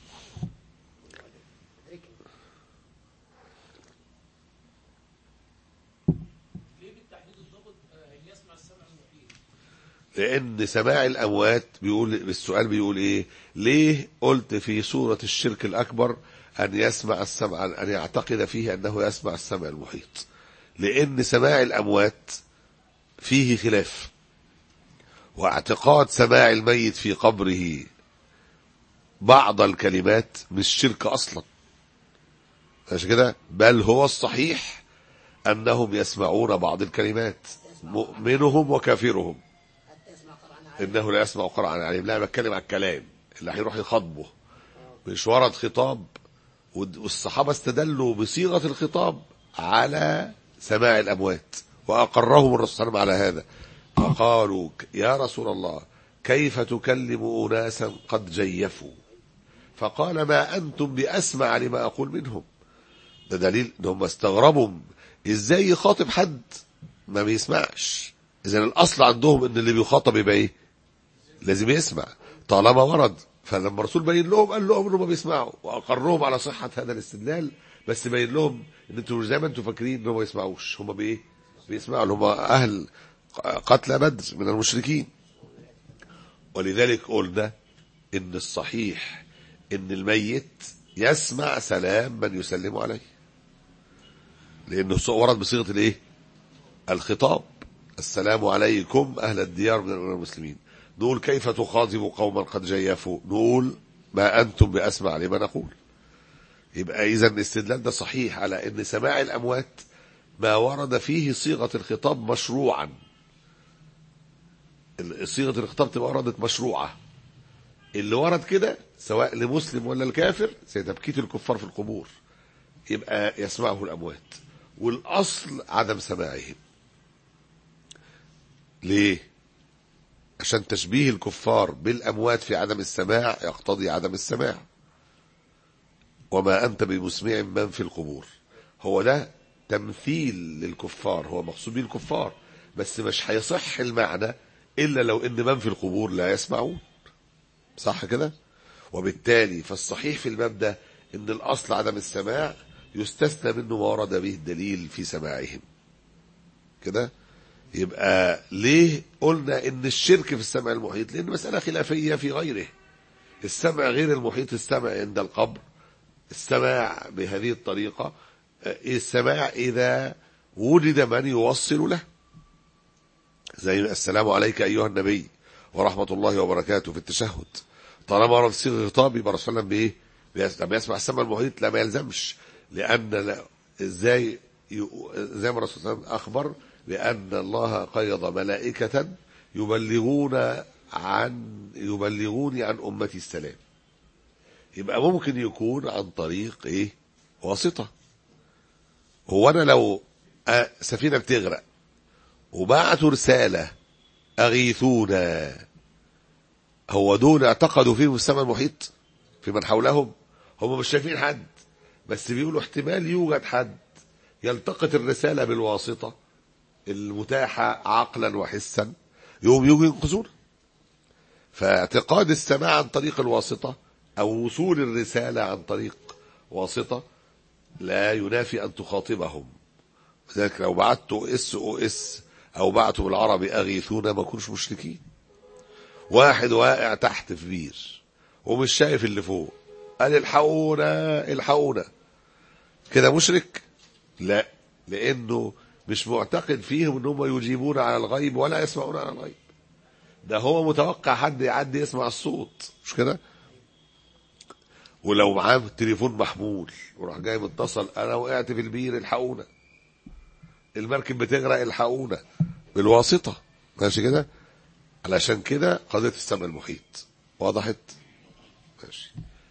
لأن سماع الأموات بيقول السؤال بيقول إيه؟ ليه قلت في سورة الشرك الأكبر أن يسمع السمع أن يعتقد فيه أنه يسمع السمع المحيط لأن سماع الأموات فيه خلاف واعتقاد سماع الميت في قبره بعض الكلمات مش شرك أصلا ماشي كده بل هو الصحيح أنهم يسمعون بعض الكلمات مؤمنهم وكافرهم حتى يسمع قرآن انه لا يسمع قرآن عليهم لا بتكلم على الكلام اللي هيروح يخاطبه مش ورد خطاب والد- والصحابه استدلوا بصيغه الخطاب على سماع الاموات واقرهم الرسول صلى الله عليه وسلم على هذا فقالوا ك- يا رسول الله كيف تكلم اناسا قد جيفوا فقال ما انتم باسمع لما اقول منهم ده دليل ان هم استغربوا ازاي يخاطب حد ما بيسمعش اذا الاصل عندهم ان اللي بيخاطب يبقى ايه لازم يسمع طالما ورد فلما الرسول بين لهم قال لهم انهم بيسمعوا واقرهم على صحه هذا الاستدلال بس بين لهم ان انتوا زي ما انتوا فاكرين انهم ما يسمعوش هم بايه بيسمعوا اللي هم اهل قتلى بدر من المشركين ولذلك قلنا ان الصحيح ان الميت يسمع سلام من يسلم عليه لانه ورد بصيغه الايه الخطاب السلام عليكم اهل الديار من المسلمين نقول كيف تخاطب قوما قد جيفوا نقول ما انتم باسمع لما نقول يبقى اذا الاستدلال ده صحيح على ان سماع الاموات ما ورد فيه صيغه الخطاب مشروعا صيغه الخطاب تبقى وردت مشروعه اللي ورد كده سواء لمسلم ولا الكافر زي تبكيت الكفار في القبور يبقى يسمعه الاموات والاصل عدم سماعهم ليه عشان تشبيه الكفار بالاموات في عدم السماع يقتضي عدم السماع وما انت بمسمع من في القبور هو ده تمثيل للكفار هو مقصود به الكفار بس مش هيصح المعنى الا لو ان من في القبور لا يسمعون صح كده وبالتالي فالصحيح في الباب ده ان الاصل عدم السماع يستثنى منه ما ورد به الدليل في سماعهم كده يبقى ليه قلنا ان الشرك في السمع المحيط لان مسألة خلافية في غيره السمع غير المحيط السمع عند القبر السماع بهذه الطريقة السماع إذا وجد من يوصل له زي السلام عليك أيها النبي ورحمة الله وبركاته في التشهد طالما ورد صيغه خطاب يبقى الرسول صلى الله عليه وسلم بايه؟ لما يسمع السمع المحيط لا ما يلزمش لان لا ازاي زي ما الرسول صلى الله عليه وسلم اخبر بان الله قيض ملائكه يبلغون عن يبلغوني عن امتي السلام يبقى ممكن يكون عن طريق ايه واسطه هو انا لو سفينه بتغرق وبعتوا رساله اغيثونا هو دول اعتقدوا فيهم السماء المحيط في من حولهم هم مش شايفين حد بس بيقولوا احتمال يوجد حد يلتقط الرسالة بالواسطة المتاحة عقلا وحسا يوم يجوا ينقذون فاعتقاد السماع عن طريق الواسطة أو وصول الرسالة عن طريق واسطة لا ينافي أن تخاطبهم لذلك لو بعتوا اس او اس أو بعتوا بالعربي أغيثونا ما كنوش مشركين واحد واقع تحت في بير ومش شايف اللي فوق قال الحقونا الحقونا كده مشرك لا لانه مش معتقد فيهم ان هم يجيبون على الغيب ولا يسمعون على الغيب ده هو متوقع حد يعدي يسمع الصوت مش كده ولو معاه التليفون محمول وراح جاي متصل انا وقعت في البير الحقونا المركب بتغرق الحقونا بالواسطه ماشي كده علشان كده قضيه السمع المحيط وضحت ماشي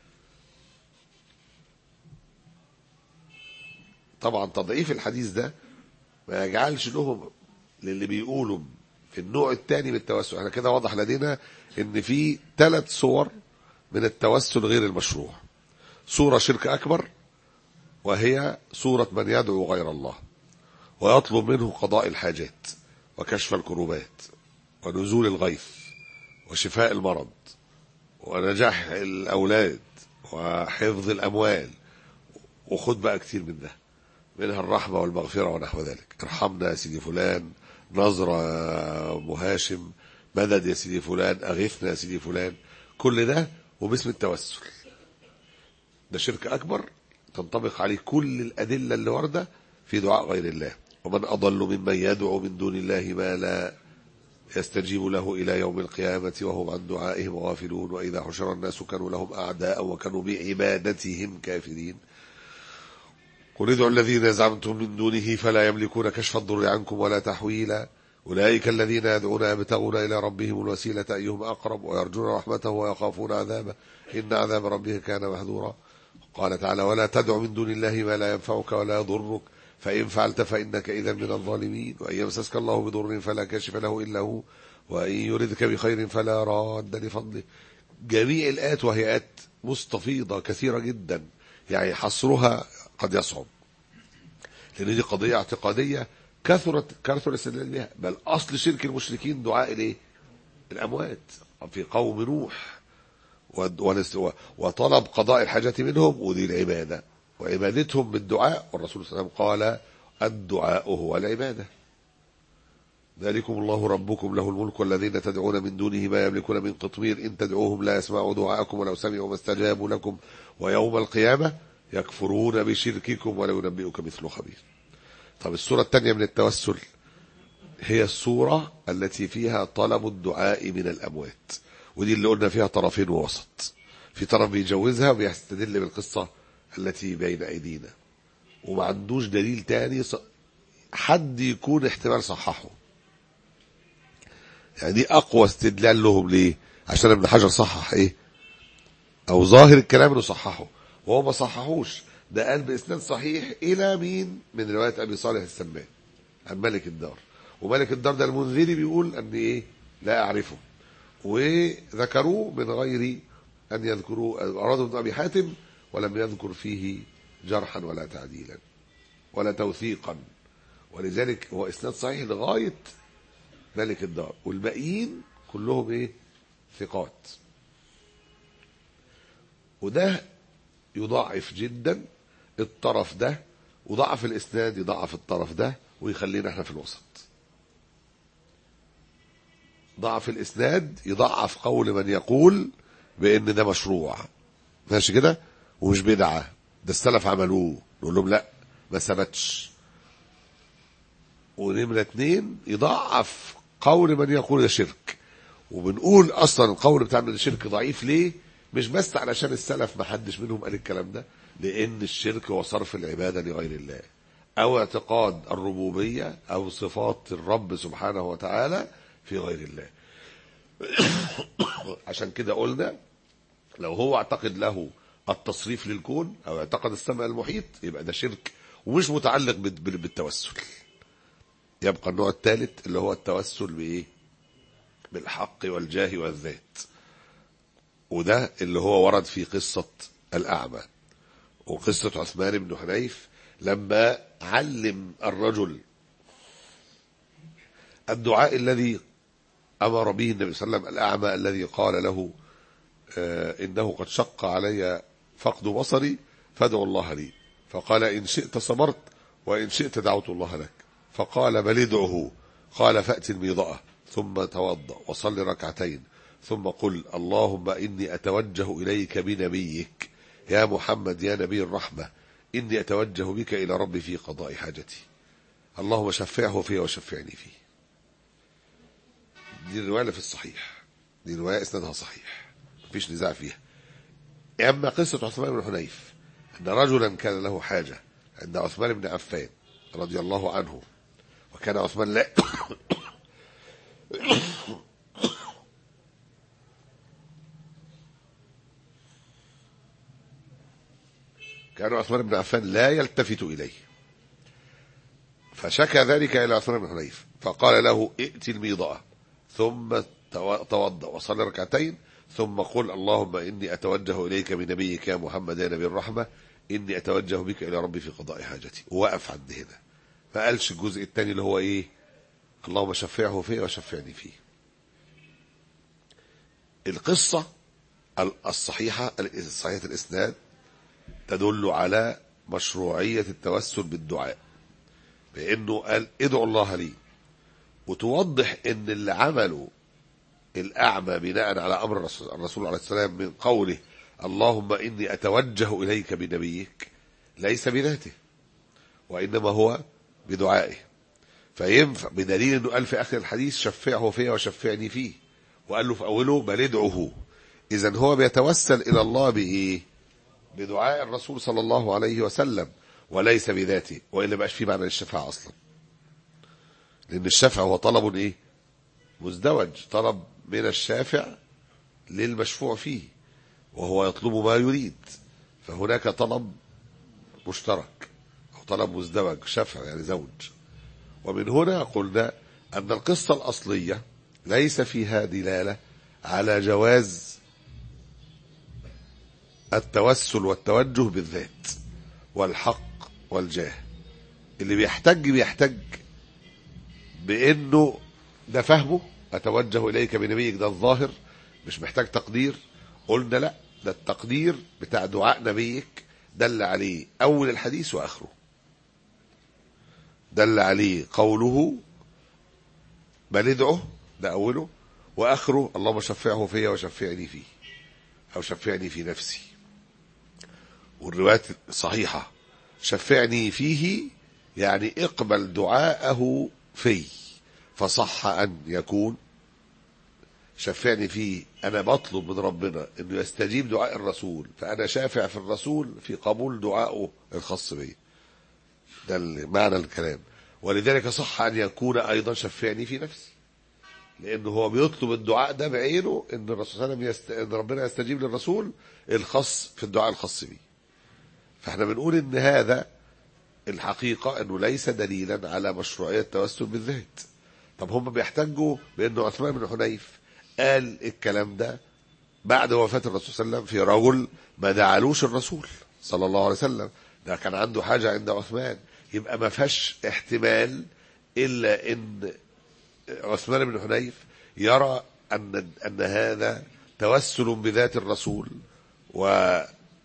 طبعا تضعيف الحديث ده ما يجعلش لهم للي بيقولوا في النوع الثاني من التوسل احنا كده واضح لدينا ان في ثلاث صور من التوسل غير المشروع صورة شرك أكبر وهي صورة من يدعو غير الله ويطلب منه قضاء الحاجات وكشف الكروبات ونزول الغيث وشفاء المرض ونجاح الأولاد وحفظ الأموال وخد بقى كتير من ده منها الرحمة والمغفرة ونحو ذلك ارحمنا يا سيدي فلان نظرة يا مهاشم مدد يا سيدي فلان أغثنا يا سيدي فلان كل ده وباسم التوسل ده شرك أكبر تنطبق عليه كل الأدلة اللي واردة في دعاء غير الله ومن أضل ممن يدعو من دون الله ما لا يستجيب له إلى يوم القيامة وهم عن دعائهم غافلون وإذا حشر الناس كانوا لهم أعداء وكانوا بعبادتهم كافرين قل ادعوا الذين زعمتم من دونه فلا يملكون كشف الضر عنكم ولا تحويلا أولئك الذين يدعون يبتغون إلى ربهم الوسيلة أيهم أقرب ويرجون رحمته ويخافون عذابه إن عذاب ربه كان محذورا قال تعالى ولا تدع من دون الله ما لا ينفعك ولا يضرك فإن فعلت فإنك إذا من الظالمين وإن يمسسك الله بضر فلا كاشف له إلا هو وإن يردك بخير فلا راد لفضله جميع الآيات وهي آيات مستفيضة كثيرة جدا يعني حصرها قد يصعب لأن دي قضية اعتقادية كثرت كثر الاستدلال بها بل أصل شرك المشركين دعاء الإيه؟ الأموات في قوم نوح وطلب قضاء الحاجة منهم ودي العبادة وعبادتهم بالدعاء والرسول صلى الله عليه وسلم قال الدعاء هو العبادة ذلكم الله ربكم له الملك والذين تدعون من دونه ما يملكون من قطمير إن تدعوهم لا يسمعوا دعاءكم ولو سمعوا ما استجابوا لكم ويوم القيامة يكفرون بشرككم ولا ينبئك مثل خبير طب الصورة الثانية من التوسل هي الصورة التي فيها طلب الدعاء من الأموات ودي اللي قلنا فيها طرفين ووسط في طرف بيجوزها وبيستدل بالقصة التي بين أيدينا وما عندوش دليل تاني ص- حد يكون احتمال صححه يعني دي أقوى استدلال لهم ليه عشان ابن حجر صحح ايه او ظاهر الكلام انه صححه وهو ما صححوش ده قال باسناد صحيح الى مين من روايه ابي صالح السمان عن ملك الدار وملك الدار ده المنذري بيقول ان ايه لا اعرفه وذكروه من غير ان يذكروا ارادوا ابن ابي حاتم ولم يذكر فيه جرحا ولا تعديلا ولا توثيقا ولذلك هو اسناد صحيح لغايه ملك الدار والباقيين كلهم ايه ثقات وده يضاعف جدا الطرف ده وضعف الاسناد يضعف الطرف ده ويخلينا احنا في الوسط ضعف الاسناد يضعف قول من يقول بان ده مشروع ماشي كده ومش بدعه ده السلف عملوه نقول لهم لا ما ثبتش ونمرة اتنين يضعف قول من يقول ده شرك وبنقول اصلا القول بتاعنا ده شرك ضعيف ليه مش بس علشان السلف ما حدش منهم قال الكلام ده لان الشرك هو صرف العباده لغير الله او اعتقاد الربوبيه او صفات الرب سبحانه وتعالى في غير الله عشان كده قلنا لو هو اعتقد له التصريف للكون او اعتقد السمع المحيط يبقى ده شرك ومش متعلق بال- بال- بالتوسل يبقى النوع الثالث اللي هو التوسل بايه بالحق والجاه والذات وده اللي هو ورد في قصة الأعمى وقصة عثمان بن حنيف لما علم الرجل الدعاء الذي أمر به النبي صلى الله عليه وسلم الأعمى الذي قال له آه، إنه قد شق علي فقد بصري فادعو الله لي فقال إن شئت صبرت وإن شئت دعوت الله لك فقال بل ادعه قال فأت الميضأة ثم توضأ وصل ركعتين ثم قل اللهم إني أتوجه إليك بنبيك يا محمد يا نبي الرحمة إني أتوجه بك إلى ربي في قضاء حاجتي اللهم شفعه فيه وشفعني فيه دي الرواية اللي في الصحيح دي رواية إسنادها صحيح مفيش نزاع فيها أما قصة عثمان بن حنيف أن رجلا كان له حاجة عند عثمان بن عفان رضي الله عنه وكان عثمان لا كان عثمان بن عفان لا يلتفت إليه فشكى ذلك إلى عثمان بن حنيف فقال له ائت الميضأة ثم تو- توضأ وصلي ركعتين ثم قل اللهم إني أتوجه إليك بنبيك يا محمد يا نبي الرحمة إني أتوجه بك إلى ربي في قضاء حاجتي ووقف عند هنا ما قالش الجزء الثاني اللي هو إيه اللهم شفعه فيه وشفعني فيه القصة الصحيحة صحيحة الإسناد تدل على مشروعية التوسل بالدعاء بأنه قال ادعوا الله لي وتوضح ان اللي عمله الأعمى بناء على أمر الرسول, الرسول عليه السلام من قوله اللهم إني أتوجه إليك بنبيك ليس بذاته وإنما هو بدعائه فينفع بدليل أنه قال في آخر الحديث شفعه فيه وشفعني فيه وقال له في أوله بل ادعه إذا هو بيتوسل إلى الله بإيه بدعاء الرسول صلى الله عليه وسلم وليس بذاته وإلا بقاش فيه معنى للشفاعة أصلا لأن الشفع هو طلب إيه مزدوج طلب من الشافع للمشفوع فيه وهو يطلب ما يريد فهناك طلب مشترك أو طلب مزدوج شفع يعني زوج ومن هنا قلنا أن القصة الأصلية ليس فيها دلالة على جواز التوسل والتوجه بالذات والحق والجاه اللي بيحتج بيحتج بانه ده فهمه اتوجه اليك بنبيك ده الظاهر مش محتاج تقدير قلنا لا ده التقدير بتاع دعاء نبيك دل عليه اول الحديث واخره دل عليه قوله بل ادعه ده اوله واخره اللهم شفعه فيا وشفعني فيه او شفعني في نفسي والروايات صحيحة شفعني فيه يعني اقبل دعاءه في فصح أن يكون شفعني فيه أنا بطلب من ربنا أنه يستجيب دعاء الرسول فأنا شافع في الرسول في قبول دعائه الخاص بي ده معنى الكلام ولذلك صح أن يكون أيضا شفعني في نفسي لأنه هو بيطلب الدعاء ده بعينه أن الرسول صلى الله عليه وسلم يست... أن ربنا يستجيب للرسول الخاص في الدعاء الخاص بيه فاحنا بنقول ان هذا الحقيقة انه ليس دليلا على مشروعية التوسل بالذات طب هم بيحتجوا بانه عثمان بن حنيف قال الكلام ده بعد وفاة الرسول صلى الله عليه وسلم في رجل ما دعالوش الرسول صلى الله عليه وسلم ده كان عنده حاجة عند عثمان يبقى ما فيهاش احتمال الا ان عثمان بن حنيف يرى ان ان هذا توسل بذات الرسول و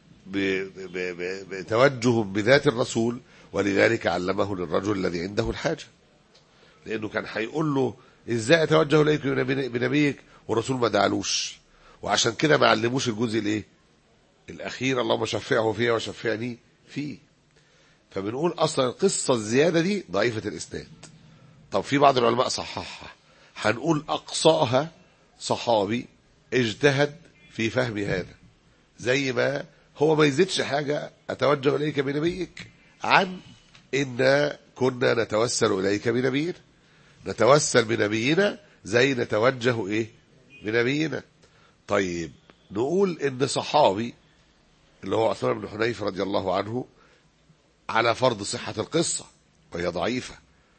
بتوجه بذات الرسول ولذلك علمه للرجل الذي عنده الحاجة لأنه كان هيقول له إزاي أتوجه إليك بنبيك والرسول ما دعلوش وعشان كده ما علموش الجزء الإيه الأخير اللهم شفعه فيه وشفعني فيه فبنقول أصلا القصة الزيادة دي ضعيفة الإسناد طب في بعض العلماء صححها هنقول أقصاها صحابي اجتهد في فهم هذا زي ما هو ما يزيدش حاجة أتوجه إليك بنبيك عن إن كنا نتوسل إليك بنبينا نتوسل بنبينا زي نتوجه إيه بنبينا طيب نقول إن صحابي اللي هو عثمان بن حنيف رضي الله عنه على فرض صحة القصة وهي ضعيفة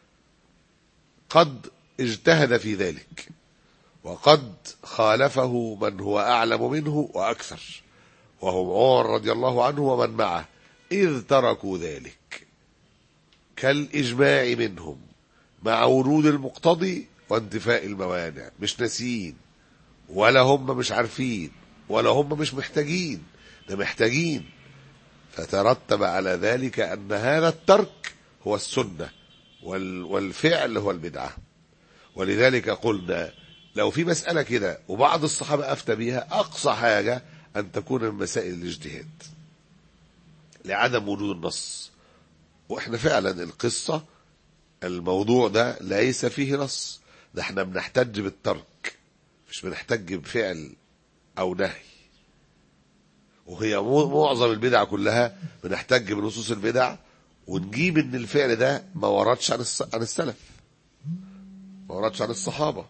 قد اجتهد في ذلك وقد خالفه من هو أعلم منه وأكثر وهم عمر رضي الله عنه ومن معه إذ تركوا ذلك كالإجماع منهم مع ورود المقتضي وانتفاء الموانع مش ناسيين ولا هم مش عارفين ولا هم مش محتاجين ده محتاجين فترتب على ذلك أن هذا الترك هو السنة والفعل هو البدعة ولذلك قلنا لو في مسألة كده وبعض الصحابة أفتى بيها أقصى حاجة أن تكون من مسائل الاجتهاد لعدم وجود النص وإحنا فعلا القصة الموضوع ده ليس فيه نص ده احنا بنحتج بالترك مش بنحتج بفعل أو نهي وهي معظم البدع كلها بنحتج بنصوص البدع ونجيب ان الفعل ده ما وردش عن عن السلف ما وردش عن الصحابة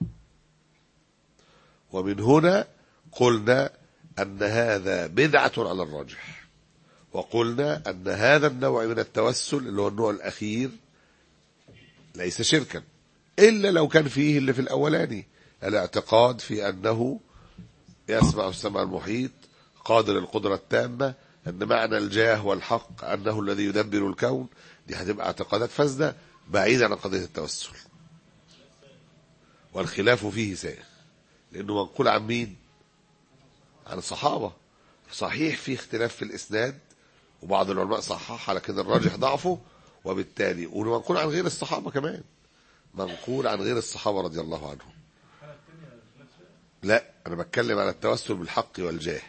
ومن هنا قلنا أن هذا بدعة على الراجح وقلنا أن هذا النوع من التوسل اللي هو النوع الأخير ليس شركا إلا لو كان فيه اللي في الأولاني الاعتقاد في أنه يسمع السمع المحيط قادر القدرة التامة أن معنى الجاه والحق أنه الذي يدبر الكون دي هتبقى اعتقادات فاسدة بعيدة عن قضية التوسل والخلاف فيه سائغ لأنه منقول عن مين عن الصحابة صحيح في اختلاف في الإسناد وبعض العلماء صححها لكن الراجح ضعفه وبالتالي ومنقول عن غير الصحابة كمان منقول عن غير الصحابة رضي الله عنهم لا أنا بتكلم على التوسل بالحق والجاه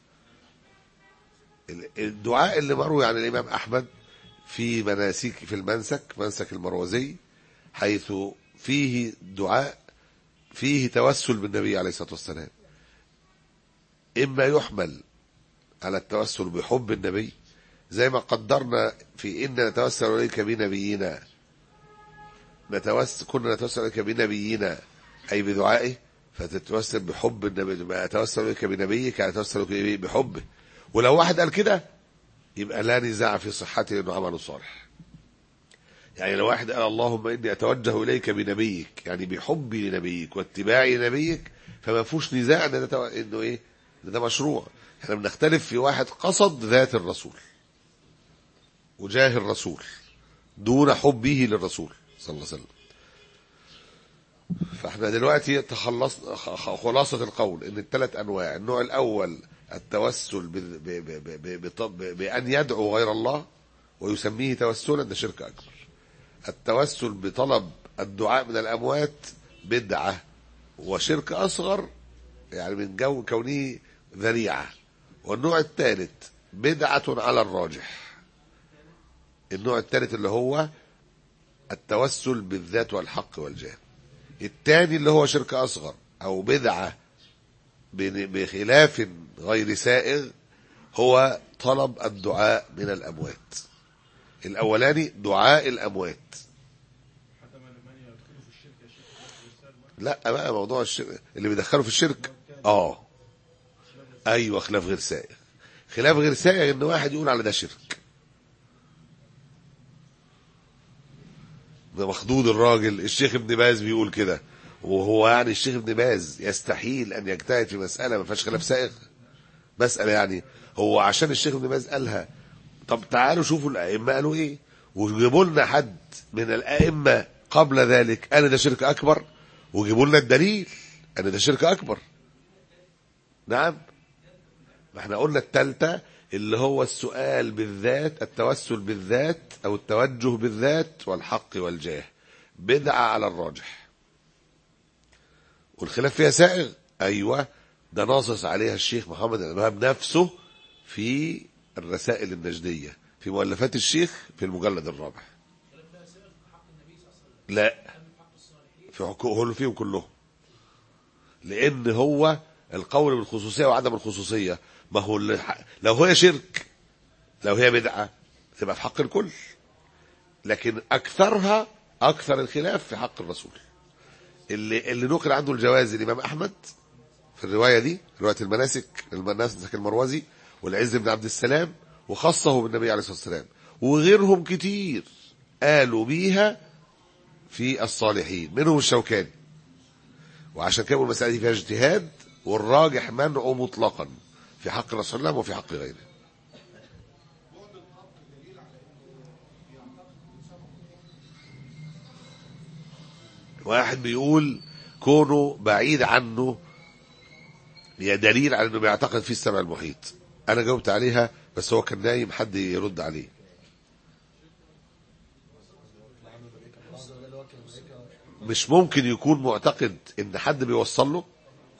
الدعاء اللي مروي عن الإمام أحمد في مناسك في المنسك منسك المروزي حيث فيه دعاء فيه توسل بالنبي عليه الصلاة والسلام إما يحمل على التوسل بحب النبي زي ما قدرنا في إن نتوسل إليك بنبينا نتوسل كنا نتوسل إليك بنبينا أي بدعائه فتتوسل بحب النبي ما أتوسل إليك بنبيك يعني أتوسل إليك بحبه ولو واحد قال كده يبقى لا نزاع في صحته لأنه عمله صالح يعني لو واحد قال اللهم إني أتوجه إليك بنبيك يعني بحبي لنبيك واتباعي لنبيك فما فيهوش نزاع إن ده إنه إيه إن ده مشروع احنا بنختلف في واحد قصد ذات الرسول وجاه الرسول دون حبه للرسول صلى الله عليه وسلم فاحنا دلوقتي تخلصنا خلاصة القول ان الثلاث انواع النوع الاول التوسل ب ب ب ب ب بأن يدعو غير الله ويسميه توسلا ده شرك أكبر التوسل بطلب الدعاء من الأموات بدعة وشرك أصغر يعني من جو كونه ذريعة والنوع الثالث بدعة على الراجح النوع الثالث اللي هو التوسل بالذات والحق والجاه الثاني اللي هو شرك أصغر أو بدعة بن- بخلاف غير سائغ هو طلب الدعاء من الأموات الأولاني دعاء الأموات لا بقى موضوع الشرك اللي بيدخله في الشرك اه ايوه خلاف غير سائغ خلاف غير سائغ ان واحد يقول على ده شرك ده مخدود الراجل الشيخ ابن باز بيقول كده وهو يعني الشيخ ابن باز يستحيل ان يجتهد في مساله ما فيهاش خلاف سائغ مساله يعني هو عشان الشيخ ابن باز قالها طب تعالوا شوفوا الائمه قالوا ايه وجيبوا لنا حد من الائمه قبل ذلك قال ده شرك اكبر وجيبوا لنا الدليل ان ده شرك اكبر نعم ما احنا قلنا التالتة اللي هو السؤال بالذات التوسل بالذات او التوجه بالذات والحق والجاه بدعة على الراجح والخلاف فيها سائغ ايوه ده ناصص عليها الشيخ محمد الوهاب نفسه في الرسائل النجدية في مؤلفات الشيخ في المجلد الرابع لا في حقوقه فيهم كلهم لان هو القول بالخصوصيه وعدم الخصوصيه ما هو اللي ح- لو هي شرك لو هي بدعه تبقى في حق الكل لكن اكثرها اكثر الخلاف في حق الرسول اللي اللي نقل عنده الجواز الامام احمد في الروايه دي روايه المناسك المناسك المروزي والعز بن عبد السلام وخصه بالنبي عليه الصلاه والسلام وغيرهم كتير قالوا بيها في الصالحين منهم الشوكاني وعشان كده المسألة دي فيها اجتهاد والراجح منعه مطلقا في حق الرسول صلى الله عليه وسلم وفي حق غيره واحد بيقول كونه بعيد عنه هي دليل على انه بيعتقد فيه السمع المحيط انا جاوبت عليها بس هو كان نايم حد يرد عليه مش ممكن يكون معتقد ان حد بيوصل له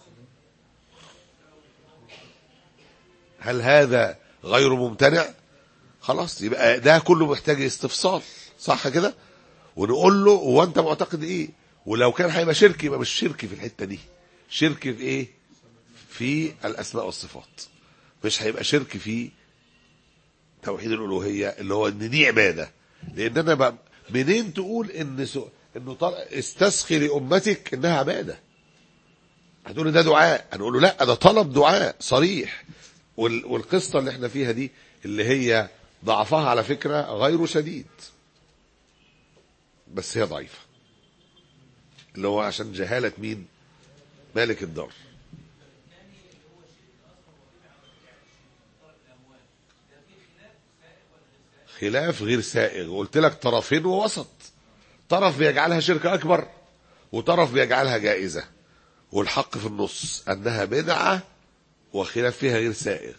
هل هذا غير ممتنع خلاص يبقى ده كله محتاج استفصال صح كده ونقول له هو انت معتقد ايه ولو كان هيبقى شرك يبقى مش شرك في الحته دي شرك في ايه في الاسماء والصفات مش هيبقى شرك في توحيد الالوهيه اللي هو ان دي عباده لان انا بقى منين تقول ان سو انه طل... استسخي لامتك انها عباده هتقول لي ده دعاء هنقول له لا ده طلب دعاء صريح وال... والقصه اللي احنا فيها دي اللي هي ضعفها على فكره غير شديد بس هي ضعيفه اللي هو عشان جهاله مين مالك الدار خلاف غير سائغ قلت لك طرفين ووسط طرف بيجعلها شركة أكبر وطرف بيجعلها جائزة والحق في النص أنها بدعة وخلاف فيها غير سائغ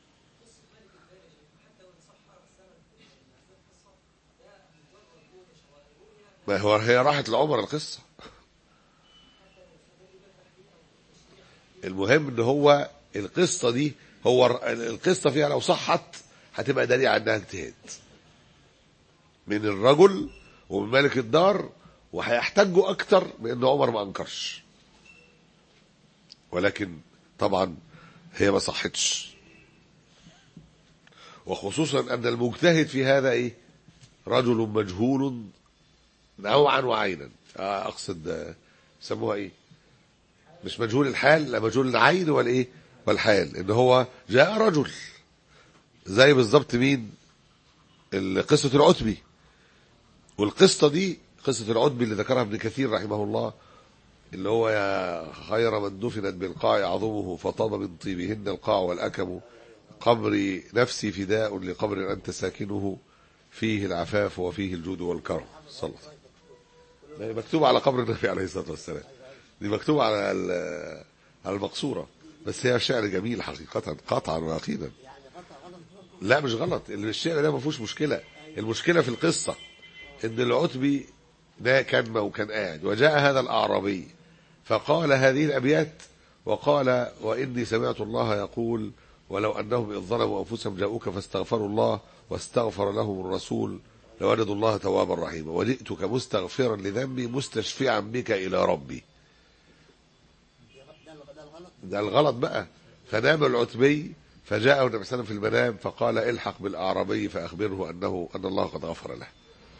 ما هو هي راحت لعمر القصة المهم ان هو القصة دي هو القصة فيها لو صحت هتبقى دليل على انها اجتهاد من الرجل ومن مالك الدار وهيحتاجوا اكتر بان عمر ما انكرش ولكن طبعا هي ما صحتش وخصوصا ان المجتهد في هذا ايه رجل مجهول نوعا وعينا آه، اقصد آه، سموها ايه مش مجهول الحال لا مجهول العين والايه والحال ان هو جاء رجل زي بالظبط مين ال- قصة العتبي والقصة دي قصة العتبي اللي ذكرها ابن كثير رحمه الله اللي هو يا خير من دفنت بالقاع عظمه فطاب من طيبهن القاع والأكم قبري نفسي فداء لقبر أنت ساكنه فيه العفاف وفيه الجود والكرم صلى الله عليه وسلم. مكتوب على قبر النبي عليه الصلاة والسلام دي مكتوب على ال- على المقصورة بس هي شعر جميل حقيقة قطعا ويقينا لا مش غلط اللي الشعر ده ما فيهوش مشكله المشكله في القصه ان العتبي ده كان وكان قاعد وجاء هذا الاعرابي فقال هذه الابيات وقال واني سمعت الله يقول ولو انهم اذ ظلموا انفسهم جاءوك فاستغفروا الله واستغفر لهم الرسول لوجدوا الله توابا رحيما وجئتك مستغفرا لذنبي مستشفعا بك الى ربي ده الغ- ده الغلط ده الغلط بقى فنام العتبي فجاءه النبي صلى الله عليه وسلم في المنام فقال الحق بالاعرابي فاخبره انه ان الله قد غفر له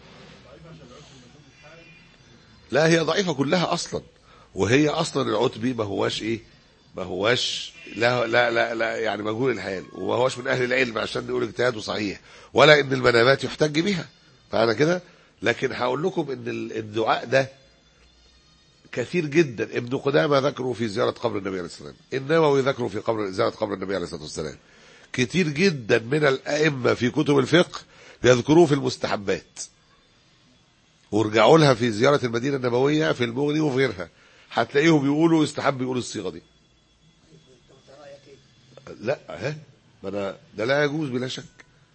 لا هي ضعيفه كلها اصلا وهي اصلا العتبي ما هواش ايه ما هواش لا لا لا, لا يعني مجهول الحال وما هواش من اهل العلم عشان نقول اجتهاده صحيح ولا ان المنامات يحتج بها فانا كده لكن هقول لكم ان ال- الدعاء ده كثير جدا ابن قدامه ذكره في زياره قبر النبي عليه الصلاه والسلام النووي ذكره في قبر زياره قبر النبي عليه الصلاه والسلام كتير جدا من الائمه في كتب الفقه بيذكروه في المستحبات وارجعوا لها في زياره المدينه النبويه في المغني وفي غيرها هتلاقيهم يقولوا يستحب يقولوا الصيغه دي انت انت رايك ايه؟ لا ها ما انا ده لا يجوز بلا شك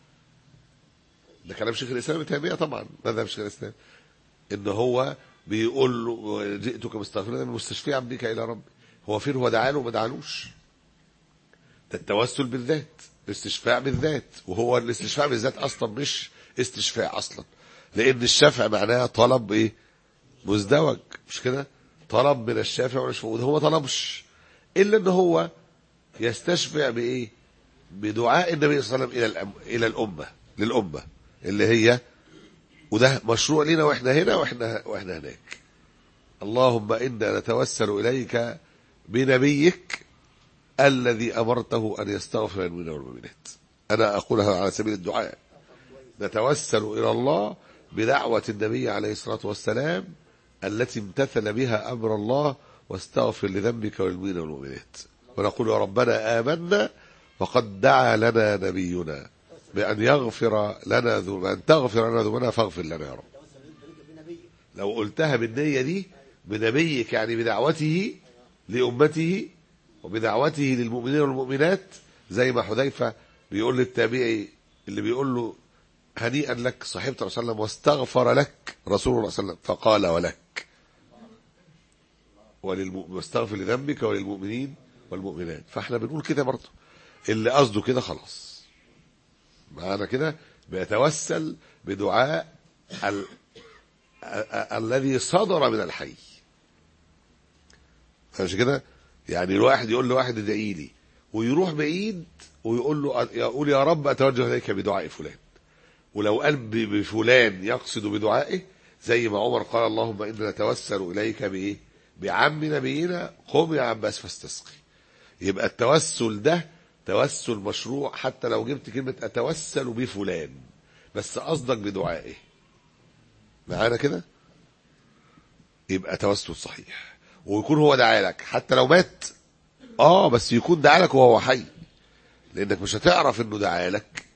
ده كلام شيخ الاسلام ابن تيميه طبعا مذهب شيخ الاسلام ان هو بيقول له جئتك مستغفرا مستشفيا بك الى ربي هو فين هو دعاله وما دعالوش ده التوسل بالذات الاستشفاع بالذات وهو الاستشفاع بالذات اصلا مش استشفاع اصلا لان الشفع معناها طلب ايه مزدوج مش كده طلب من الشافع والمشفوع وده هو ما طلبش الا ان هو يستشفع بايه بدعاء النبي صلى الله عليه وسلم الى الأم... الى الامه للامه اللي هي وده مشروع لنا واحنا هنا واحنا واحنا هناك اللهم انا نتوسل اليك بنبيك الذي امرته ان يستغفر للمؤمنين والمؤمنات انا اقولها على سبيل الدعاء نتوسل الى الله بدعوه النبي عليه الصلاه والسلام التي امتثل بها امر الله واستغفر لذنبك وللمؤمنين والمؤمنات ونقول يا ربنا آمنا وقد دعا لنا نبينا بأن يغفر لنا ذنوبنا أن تغفر لنا ذنوبنا فاغفر لنا يا رب بنبي لو قلتها بالنية دي بنبيك يعني بدعوته لأمته وبدعوته للمؤمنين والمؤمنات زي ما حذيفة بيقول للتابعي اللي بيقول له هنيئا لك صحبت رسول الله صلى الله عليه وسلم واستغفر لك رسول الله صلى الله عليه وسلم فقال ولك وللمؤمن واستغفر لذنبك وللمؤمنين والمؤمنات فاحنا بنقول كده برضه اللي قصده كده خلاص معانا كده بيتوسل بدعاء ال... ا- ا- الذي صدر من الحي مش كده يعني الواحد يقول لواحد ادعي لي ويروح بعيد ويقول له يقول يا رب اتوجه اليك بدعاء فلان ولو قال ب- بفلان يقصد بدعائه زي ما عمر قال اللهم انا نتوسل اليك بايه بعم نبينا قم يا عباس فاستسقي يبقى التوسل ده توسل مشروع حتى لو جبت كلمة أتوسل بفلان بس قصدك بدعائه معانا كده يبقى توسل صحيح ويكون هو دعالك حتى لو مات اه بس يكون دعالك وهو حي لانك مش هتعرف انه دعالك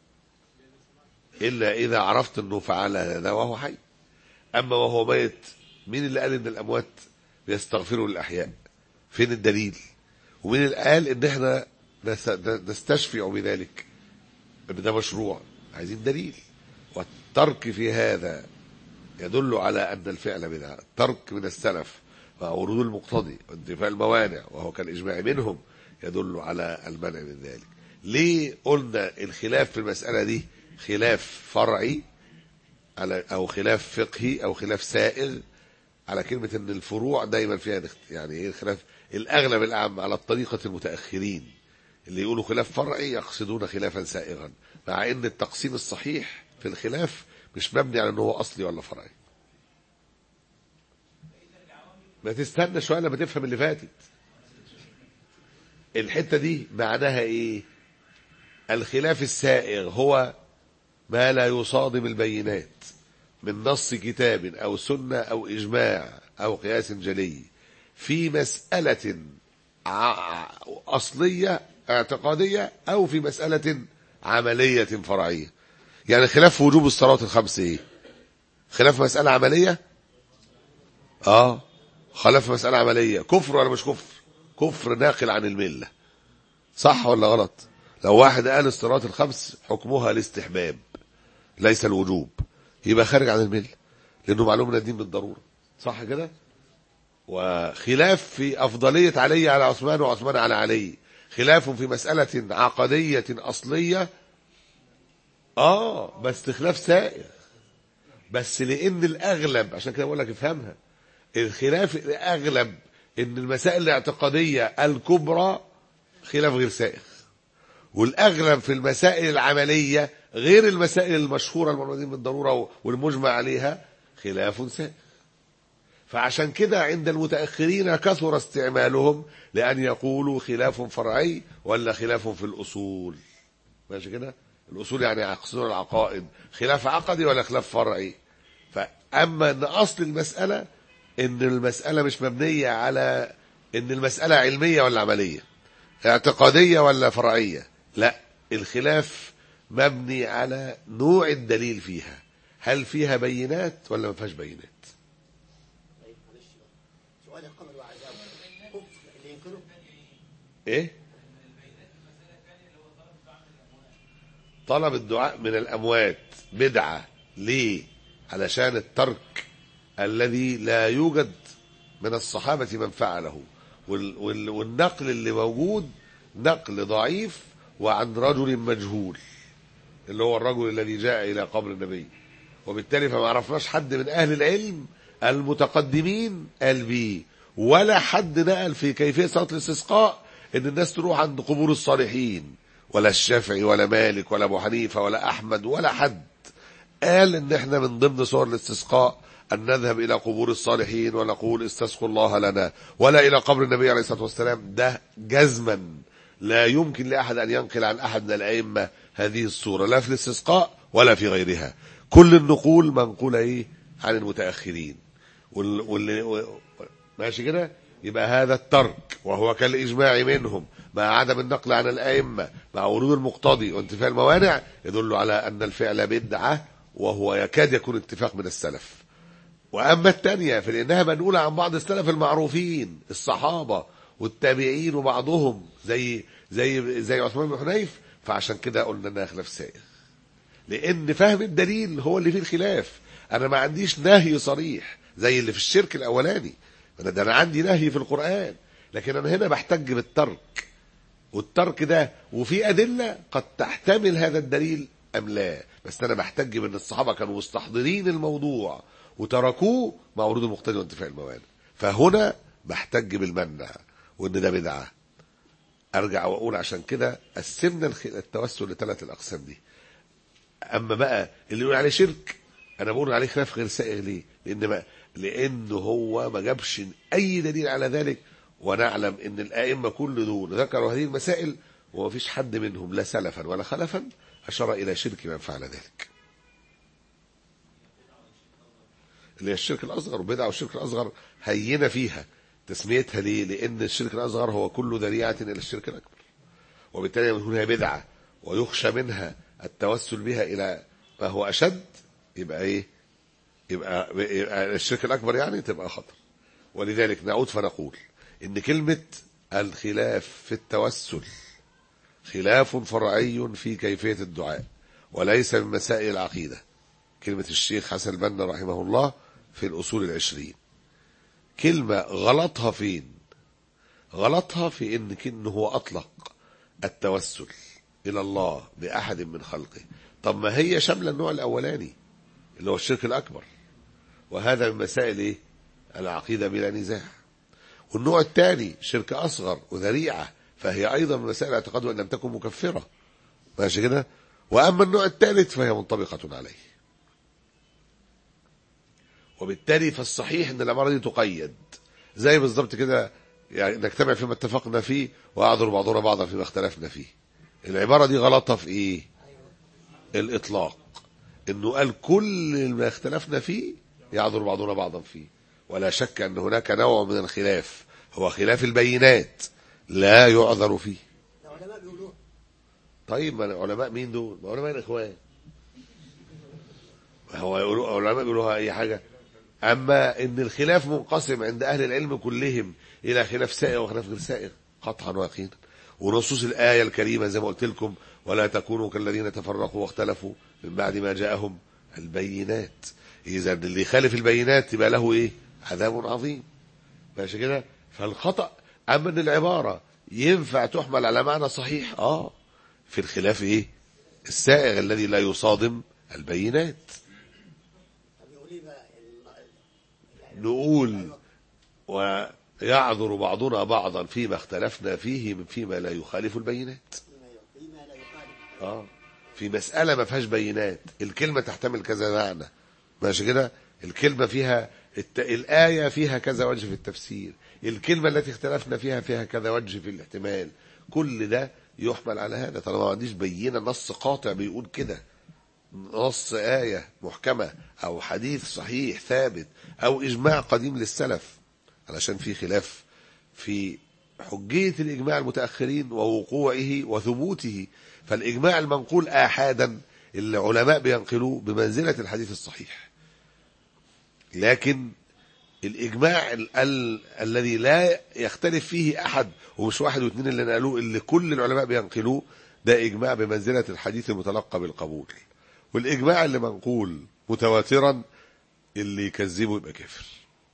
الا اذا عرفت انه فعل هذا وهو حي اما وهو ميت مين اللي قال ان الاموات بيستغفروا للاحياء فين الدليل ومين اللي قال ان احنا نس- نستشفع بذلك ان ده مشروع عايزين دليل والترك في هذا يدل على ان الفعل بدعه الترك من السلف مع ورود المقتضي وانتفاء الموانع وهو كالاجماع منهم يدل على المنع من ذلك ليه قلنا الخلاف في المساله دي خلاف فرعي على او خلاف فقهي او خلاف سائغ على كلمة ان الفروع دايما فيها نخت... يعني ايه الخلاف الاغلب الاعم على الطريقة المتأخرين اللي يقولوا خلاف فرعي يقصدون خلافا سائغا مع ان التقسيم الصحيح في الخلاف مش مبني على ان هو اصلي ولا فرعي ما تستنى شوية لما تفهم اللي فاتت الحتة دي معناها ايه الخلاف السائغ هو ما لا يصادم البينات من نص كتاب أو سنة أو إجماع أو قياس جلي في مسألة ع- أصلية اعتقادية أو في مسألة عملية فرعية يعني خلاف وجوب الصلاة الخمس إيه خلاف مسألة عملية آه خلاف مسألة عملية كفر ولا مش كفر كفر ناقل عن الملة صح ولا غلط لو واحد قال الصلاة الخمس حكمها الاستحباب ليس الوجوب يبقى خارج عن المله لانه معلوم من الدين بالضروره صح كده وخلاف في افضليه علي على عثمان وعثمان على علي خلاف في مساله عقديه اصليه اه بس خلاف سائر بس لان الاغلب عشان كده بقول لك افهمها الخلاف الاغلب ان المسائل الاعتقاديه الكبرى خلاف غير سائغ والاغلب في المسائل العمليه غير المسائل المشهوره المعلومين بالضروره والمجمع عليها خلاف سائغ فعشان كده عند المتاخرين كثر استعمالهم لان يقولوا خلاف فرعي ولا خلاف في الاصول ماشي كده الاصول يعني يقصدون العقائد خلاف عقدي ولا خلاف فرعي فاما ان اصل المساله ان المساله مش مبنيه على ان المساله علميه ولا عمليه اعتقاديه ولا فرعيه لا الخلاف مبني على نوع الدليل فيها هل فيها بينات ولا ما فيهاش بينات طيب معلش بقى سؤال القمر وعذابه كفر اللي ينكره ايه طلب الدعاء من الاموات بدعه ليه علشان الترك الذي لا يوجد من الصحابه من فعله وال وال والنقل اللي موجود نقل ضعيف وعن رجل مجهول اللي هو الرجل الذي جاء الى قبر النبي وبالتالي فما عرفناش حد من اهل العلم المتقدمين قال بيه ولا حد نقل في كيفيه صلاه الاستسقاء ان الناس تروح عند قبور الصالحين ولا الشافعي ولا مالك ولا ابو حنيفه ولا احمد ولا حد قال ان احنا من ضمن صور الاستسقاء ان نذهب الى قبور الصالحين ونقول استسقوا الله لنا ولا الى قبر النبي عليه الصلاه والسلام ده جزما لا يمكن لاحد ان ينقل عن احد من الائمه هذه الصوره لا في الاستسقاء ولا في غيرها كل النقول منقوله ايه عن المتاخرين وال... وال... ماشي كده يبقى هذا الترك وهو كالإجماع منهم مع عدم النقل عن الأئمة مع ورود المقتضي وانتفاء الموانع يدل على أن الفعل بدعة وهو يكاد يكون اتفاق من السلف وأما الثانية فلأنها منقولة عن بعض السلف المعروفين الصحابة والتابعين وبعضهم زي زي زي عثمان بن حنيف فعشان كده قلنا انها خلاف سائغ لان فهم الدليل هو اللي فيه الخلاف انا ما عنديش نهي صريح زي اللي في الشرك الاولاني انا ده انا عندي نهي في القران لكن انا هنا بحتج بالترك والترك ده وفي ادله قد تحتمل هذا الدليل ام لا بس انا بحتج بان الصحابه كانوا مستحضرين الموضوع وتركوه مع ورود المقتضي وانتفاء الموانع فهنا بحتج بالمنع وان ده بدعه ارجع واقول عشان كده قسمنا الخ- التوسل لثلاث الاقسام دي اما بقى اللي يقول عليه شرك انا بقول عليه خلاف غير سائغ ليه لان ما لانه هو ما جابش اي دليل على ذلك ونعلم ان الائمه كل دول ذكروا هذه المسائل وما فيش حد منهم لا سلفا ولا خلفا اشار الى شرك من فعل ذلك اللي هي الشرك الاصغر وبدعه والشرك الاصغر هينه فيها تسميتها ليه لان الشرك الاصغر هو كل ذريعه الى الشرك الاكبر وبالتالي لما تكون هي بدعه ويخشى منها التوسل بها الى ما هو اشد يبقى ايه يبقى, يبقى الشرك الاكبر يعني تبقى خطر ولذلك نعود فنقول ان كلمه الخلاف في التوسل خلاف فرعي في كيفيه الدعاء وليس من مسائل العقيده كلمه الشيخ حسن البنا رحمه الله في الاصول العشرين كلمه غلطها فين غلطها في ان كأنه هو اطلق التوسل الى الله باحد من خلقه طب ما هي شامله النوع الاولاني اللي هو الشرك الاكبر وهذا من مسائل ايه العقيده بلا نزاع والنوع الثاني شرك اصغر وذريعه فهي ايضا من مسائل الاعتقاد وان لم تكن مكفره ماشي كده واما النوع الثالث فهي منطبقه عليه وبالتالي فالصحيح ان العباره دي تقيد زي بالظبط كده يعني نجتمع فيما اتفقنا فيه واعذر بعضنا بعضا فيما اختلفنا فيه العباره دي غلطها في ايه الاطلاق انه قال كل ما اختلفنا فيه يعذر بعضنا بعضا فيه ولا شك ان هناك نوع من الخلاف هو خلاف البينات لا يعذر فيه العلماء بيقولوه طيب ما علماء مين دول؟ ما علماء الاخوان هو يقولوا علماء بيقولوها اي حاجه اما ان الخلاف منقسم عند اهل العلم كلهم الى خلاف سائغ وخلاف غير سائغ قطعا ويقينا ونصوص الايه الكريمه زي ما قلت لكم ولا تكونوا كالذين تفرقوا واختلفوا من بعد ما جاءهم البينات اذا اللي يخالف البينات يبقى له ايه عذاب عظيم ماشي كده فالخطا اما ان العباره ينفع تحمل على معنى صحيح اه في الخلاف ايه السائغ الذي لا يصادم البينات طب نقول ويعذر بعضنا بعضا فيما اختلفنا فيه من فيما لا يخالف البينات فيما- فيما لا يخالف اه في مسألة ما فيهاش بينات الكلمة تحتمل كذا معنى ماشي كده الكلمة فيها الت... الآية فيها كذا وجه في التفسير الكلمة التي اختلفنا فيها فيها كذا وجه في الاحتمال كل ده يحمل على هذا طالما ما عنديش بينة نص قاطع بيقول كده نص آية محكمة أو حديث صحيح ثابت أو إجماع قديم للسلف علشان في خلاف في حجية الإجماع المتأخرين ووقوعه وثبوته فالإجماع المنقول آحادا اللي العلماء بينقلوه بمنزلة الحديث الصحيح لكن الإجماع ال ال الذي لا يختلف فيه أحد ومش واحد واثنين اللي نقلوه اللي كل العلماء بينقلوه ده إجماع بمنزلة الحديث المتلقى بالقبول والإجماع اللي منقول متواترا اللي يكذبه يبقى كافر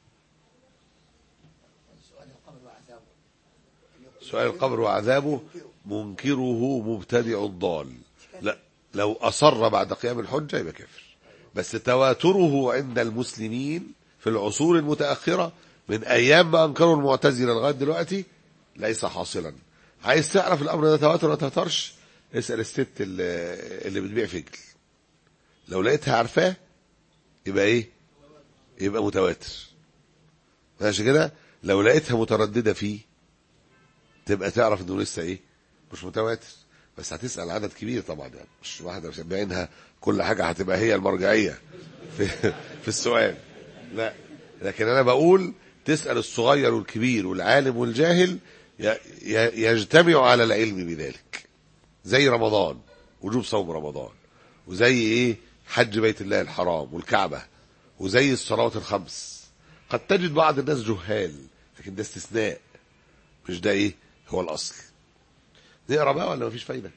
سؤال القبر وعذابه سؤال القبر وعذابه منكره مبتدع الضال لا لو أصر بعد قيام الحجة يبقى كافر بس تواتره عند المسلمين في العصور المتأخرة من أيام ما أنكروا المعتزلة لغاية دلوقتي ليس حاصلا عايز تعرف الأمر ده تواتر ولا تواترش اسأل الست اللي, اللي بتبيع فجل لو لقيتها عارفاه يبقى ايه يبقى متواتر ماشي كده لو لقيتها مترددة فيه تبقى تعرف انه لسه ايه مش متواتر بس هتسأل عدد كبير طبعا يعني مش واحدة مش بعينها كل حاجة هتبقى هي المرجعية في, في السؤال لا لكن انا بقول تسأل الصغير والكبير والعالم والجاهل ي- ي- يجتمع على العلم بذلك زي رمضان وجوب صوم رمضان وزي ايه حج بيت الله الحرام والكعبة وزي الصلوات الخمس قد تجد بعض الناس جهال لكن ده استثناء مش ده ايه هو الاصل نقرا بقى ولا مفيش فايده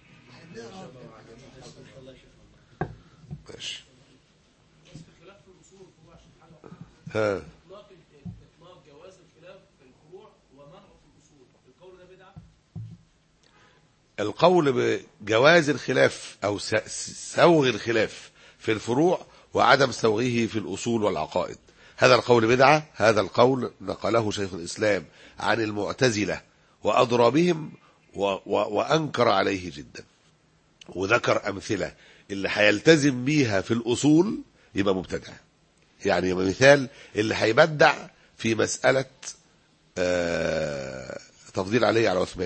ماشي ها اطلاق اطلاق جواز الخلاف في الفروع ومنعه في الاصول القول ده بدعه القول بجواز الخلاف او س- س- سوغ الخلاف في الفروع وعدم سوغه في الاصول والعقائد هذا القول بدعه هذا القول نقله شيخ الاسلام عن المعتزله واضرى بهم و و وانكر عليه جدا وذكر امثله اللي هيلتزم بيها في الاصول يبقى مبتدع يعني مثال اللي هيبدع في مساله آه تفضيل علي على عثمان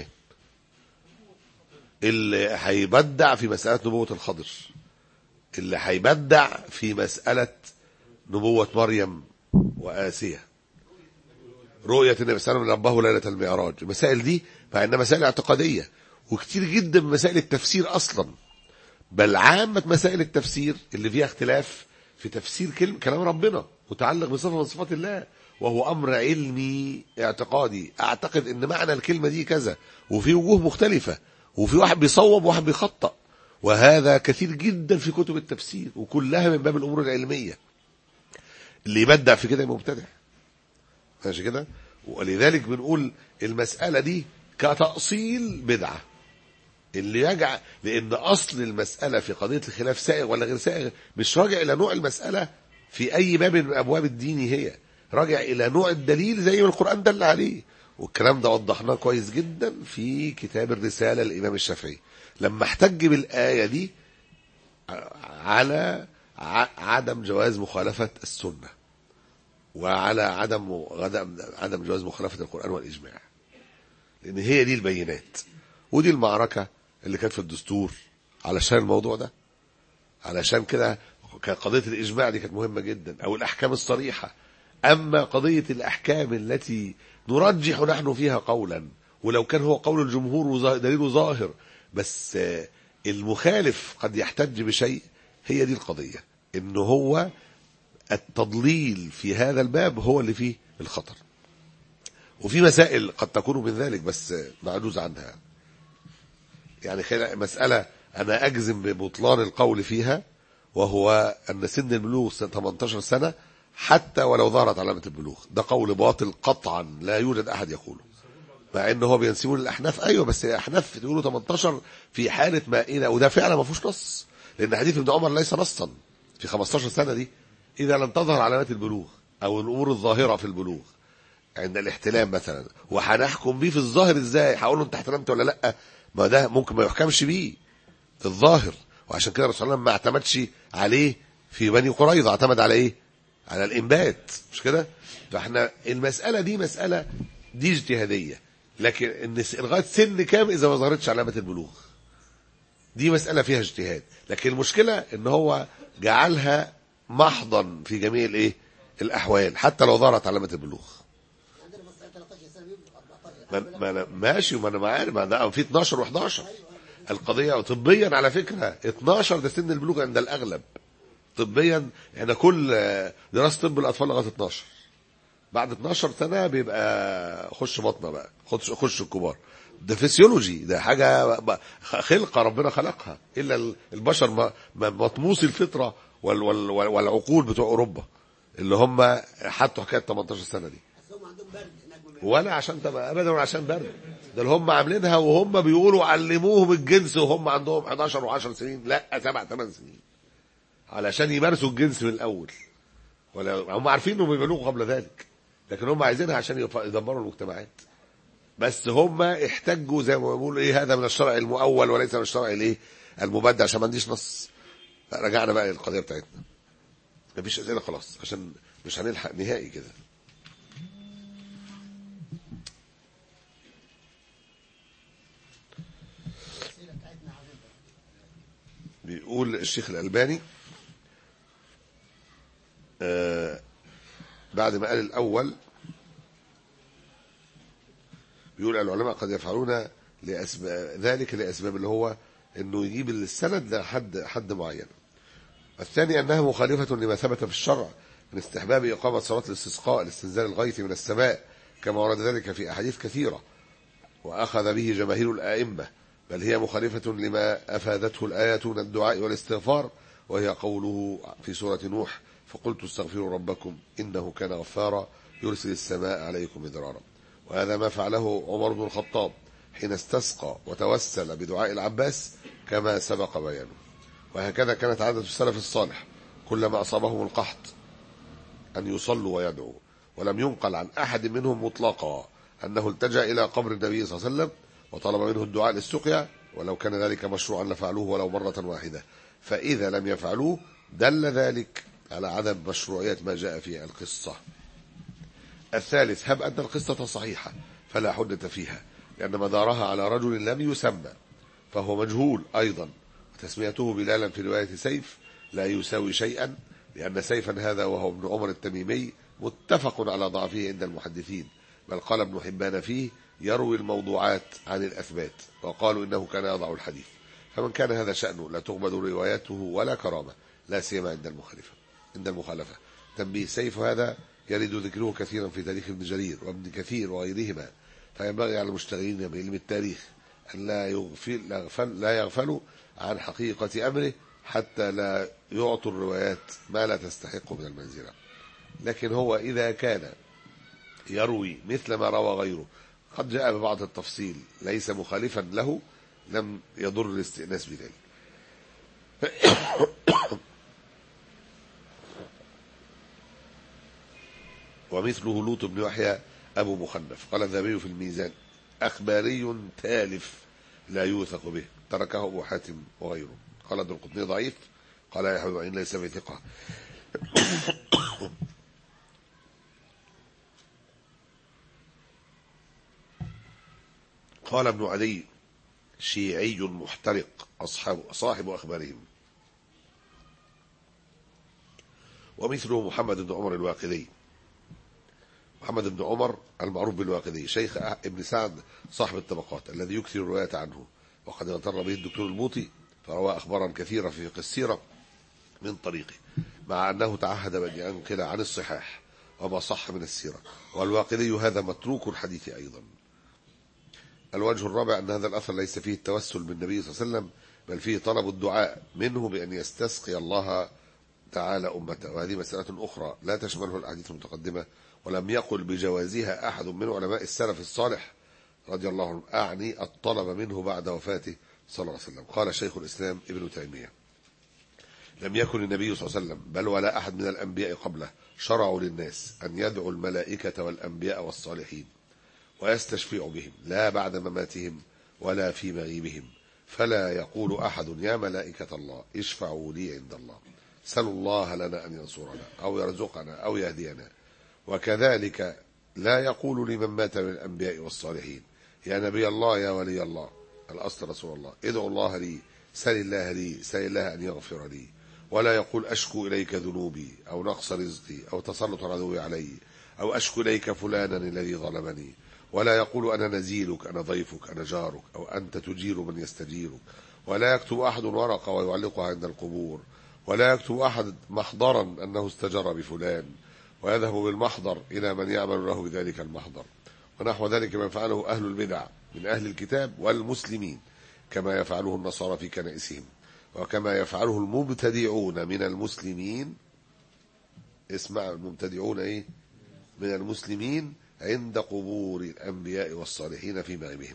اللي هيبدع في مسألة نبوة الخضر اللي هيبدع في مسألة نبوة مريم وآسية رؤية النبي صلى الله عليه وسلم ربه ليلة المعراج المسائل دي مع انها مسائل اعتقادية وكتير جدا من مسائل التفسير اصلا بل عامة مسائل التفسير اللي فيها اختلاف في تفسير كلمة كلام ربنا متعلق بصفة من صفات الله وهو أمر علمي اعتقادي أعتقد أن معنى الكلمة دي كذا وفي وجوه مختلفة وفي واحد بيصوب وواحد بيخطأ وهذا كثير جدا في كتب التفسير وكلها من باب الأمور العلمية اللي يبدع في كده يبقى مبتدع ماشي كده ولذلك بنقول المسألة دي كتأصيل بدعة اللي يجعل لان اصل المساله في قضيه الخلاف سائغ ولا غير سائغ مش راجع الى نوع المساله في اي باب من ابواب الدين هي راجع الى نوع الدليل زي ما القران دل عليه والكلام ده وضحناه كويس جدا في كتاب الرساله للامام الشافعي لما احتج بالايه دي على ع- عدم جواز مخالفه السنه وعلى عدم عدم عدم جواز مخالفه القران والاجماع لان هي دي البينات ودي المعركة اللي كانت في الدستور علشان الموضوع ده علشان كده كان قضية الإجماع دي كانت مهمة جدا أو الأحكام الصريحة أما قضية الأحكام التي نرجح نحن فيها قولا ولو كان هو قول الجمهور وظا- دليله ظاهر بس آه، المخالف قد يحتج بشيء هي دي القضية إن هو التضليل في هذا الباب هو اللي فيه الخطر وفي مسائل قد تكون من ذلك بس معجوز عنها يعني خلال مسألة أنا أجزم ببطلان القول فيها وهو أن سن البلوغ سنة 18 سنة حتى ولو ظهرت علامة البلوغ ده قول باطل قطعا لا يوجد أحد يقوله مع ان هو بينسبون للاحناف ايوه بس الاحناف تقولوا 18 في حاله ما اذا وده فعلا ما فيهوش نص لان حديث ابن عمر ليس نصا في 15 سنه دي اذا لم تظهر علامات البلوغ او الامور الظاهره في البلوغ عند الاحتلام مثلا وهنحكم بيه في الظاهر ازاي هقول له انت احتلمت ولا لا ما ده ممكن ما يحكمش بيه في الظاهر وعشان كده الرسول صلى الله عليه وسلم ما اعتمدش عليه في بني قريظه اعتمد على ايه على الانبات مش كده فاحنا المساله دي مساله دي اجتهاديه لكن ان س- لغايه سن كام اذا ما ظهرتش علامه البلوغ دي مساله فيها اجتهاد لكن المشكله ان هو جعلها محضا في جميع الايه الاحوال حتى لو ظهرت علامه البلوغ عندنا مثلا 13 سنه بيبلغ 14 ما ما انا ماشي وما انا عارف ما ده في 12 و11 القضيه طبيا على فكره 12 ده سن البلوغ عند الاغلب طبيا احنا كل آه، دراسه طب الاطفال لغايه 12 بعد 12 سنه بيبقى خش بطنه بقى خش خش الكبار ده فسيولوجي ده حاجه ب- خلقه ربنا خلقها الا ال- البشر ما- ما- مطموس الفطره وال وال وال- والعقول بتوع اوروبا اللي هم حطوا حكايه 18 سنه دي بس هم عندهم برد هناك بيبقى- ولا عشان تبقى ابدا ولا عشان برد ده اللي هم عاملينها وهم بيقولوا علموهم الجنس وهم عندهم 11 و10 سنين لا 7 8 سنين علشان يمارسوا الجنس من الاول ولا هم عارفين انهم بيبلغوا قبل ذلك لكن هم عايزينها عشان يف- يدمروا المجتمعات بس هم احتجوا زي ما بيقولوا ايه هذا من الشرع المؤول وليس من الشرع الايه المبدع عشان ما عنديش نص رجعنا بقى للقضيه بتاعتنا مفيش اسئله خلاص عشان مش هنلحق نهائي كده الأسئلة بتاعتنا عظيمة. بيقول الشيخ الألباني آه بعد ما قال الأول بيقول العلماء قد يفعلون لأسباب ذلك لأسباب اللي هو إنه يجيب السند لحد حد معين الثاني أنها مخالفة لما ثبت في الشرع من استحباب إقامة صلاة الاستسقاء لاستنزال الغيث من السماء كما ورد ذلك في أحاديث كثيرة وأخذ به جماهير الآئمة بل هي مخالفة لما أفادته الآية من الدعاء والاستغفار وهي قوله في سورة نوح فقلت استغفروا ربكم إنه كان غفارا يرسل السماء عليكم مدرارا وهذا ما فعله عمر بن الخطاب حين استسقى وتوسل بدعاء العباس كما سبق بيانه وهكذا كانت عادة السلف الصالح كلما أصابهم القحط أن يصلوا ويدعوا ولم ينقل عن أحد منهم مطلقا أنه التجأ إلى قبر النبي صلى الله عليه وسلم وطلب منه الدعاء للسقيا ولو كان ذلك مشروعا لفعلوه ولو مرة واحدة فإذا لم يفعلوه دل ذلك على عدم مشروعية ما جاء في القصة الثالث هب أن القصة صحيحة فلا حجة فيها لأن مدارها على رجل لم يسمى فهو مجهول أيضا وتسميته بلالا في رواية سيف لا يساوي شيئا لأن سيفا هذا وهو ابن عمر التميمي متفق على ضعفه عند المحدثين بل قال ابن حبان فيه يروي الموضوعات عن الأثبات وقالوا إنه كان يضع الحديث فمن كان هذا شأنه لا تقبل رواياته ولا كرامة لا سيما عند المخالفة عند المخالفة تنبيه سيف هذا يرد ذكره كثيرا في تاريخ ابن جرير وابن كثير وغيرهما فينبغي على المشتغلين بعلم التاريخ أن لا يغفل لا يغفل لا يغفلوا عن حقيقة أمره حتى لا يعطوا الروايات ما لا تستحق من المنزلة لكن هو إذا كان يروي مثل ما روى غيره قد جاء ببعض التفصيل ليس مخالفا له لم يضر الاستئناس بذلك ومثله لوط بن يحيى أبو مخنف قال الذهبي في الميزان أخباري تالف لا يوثق به تركه أبو حاتم وغيره قال ابن القطني ضعيف قال يحيى وإن ليس بثقة قال ابن علي شيعي محترق أصحاب صاحب أخبارهم ومثله محمد بن عمر الواقدي محمد بن عمر المعروف بالواقدي شيخ ابن سعد صاحب الطبقات الذي يكثر الرواية عنه وقد اغتر به الدكتور الموطي فروى أخبارا كثيرة في فقه السيرة من طريقه مع أنه تعهد بأن ينقل عن الصحاح وما صح من السيرة والواقدي هذا متروك الحديث أيضا الوجه الرابع أن هذا الأثر ليس فيه التوسل بالنبي صلى الله عليه وسلم بل فيه طلب الدعاء منه بأن يستسقي الله تعالى أمته وهذه مسألة أخرى لا تشمله الأحاديث المتقدمة ولم يقل بجوازها أحد من علماء السلف الصالح رضي الله عنه أعني الطلب منه بعد وفاته صلى الله عليه وسلم قال شيخ الإسلام ابن تيمية لم يكن النبي صلى الله عليه وسلم بل ولا أحد من الأنبياء قبله شرعوا للناس أن يدعوا الملائكة والأنبياء والصالحين ويستشفعوا بهم لا بعد مماتهم ولا في مغيبهم فلا يقول أحد يا ملائكة الله اشفعوا لي عند الله سلوا الله لنا أن ينصرنا أو يرزقنا أو يهدينا وكذلك لا يقول لمن مات من الأنبياء والصالحين يا نبي الله يا ولي الله الأصل رسول الله ادعو الله لي سل الله لي سل الله أن يغفر لي ولا يقول أشكو إليك ذنوبي أو نقص رزقي أو تسلط العدو علي أو أشكو إليك فلانا الذي ظلمني ولا يقول أنا نزيلك أنا ضيفك أنا جارك أو أنت تجير من يستجيرك ولا يكتب أحد ورقة ويعلقها عند القبور ولا يكتب أحد محضرا أنه استجر بفلان ويذهب بالمحضر إلى من يعمل له بذلك المحضر ونحو ذلك ما يفعله أهل البدع من أهل الكتاب والمسلمين كما يفعله النصارى في كنائسهم وكما يفعله المبتدعون من المسلمين اسمع المبتدعون ايه من المسلمين عند قبور الأنبياء والصالحين في مغيبهم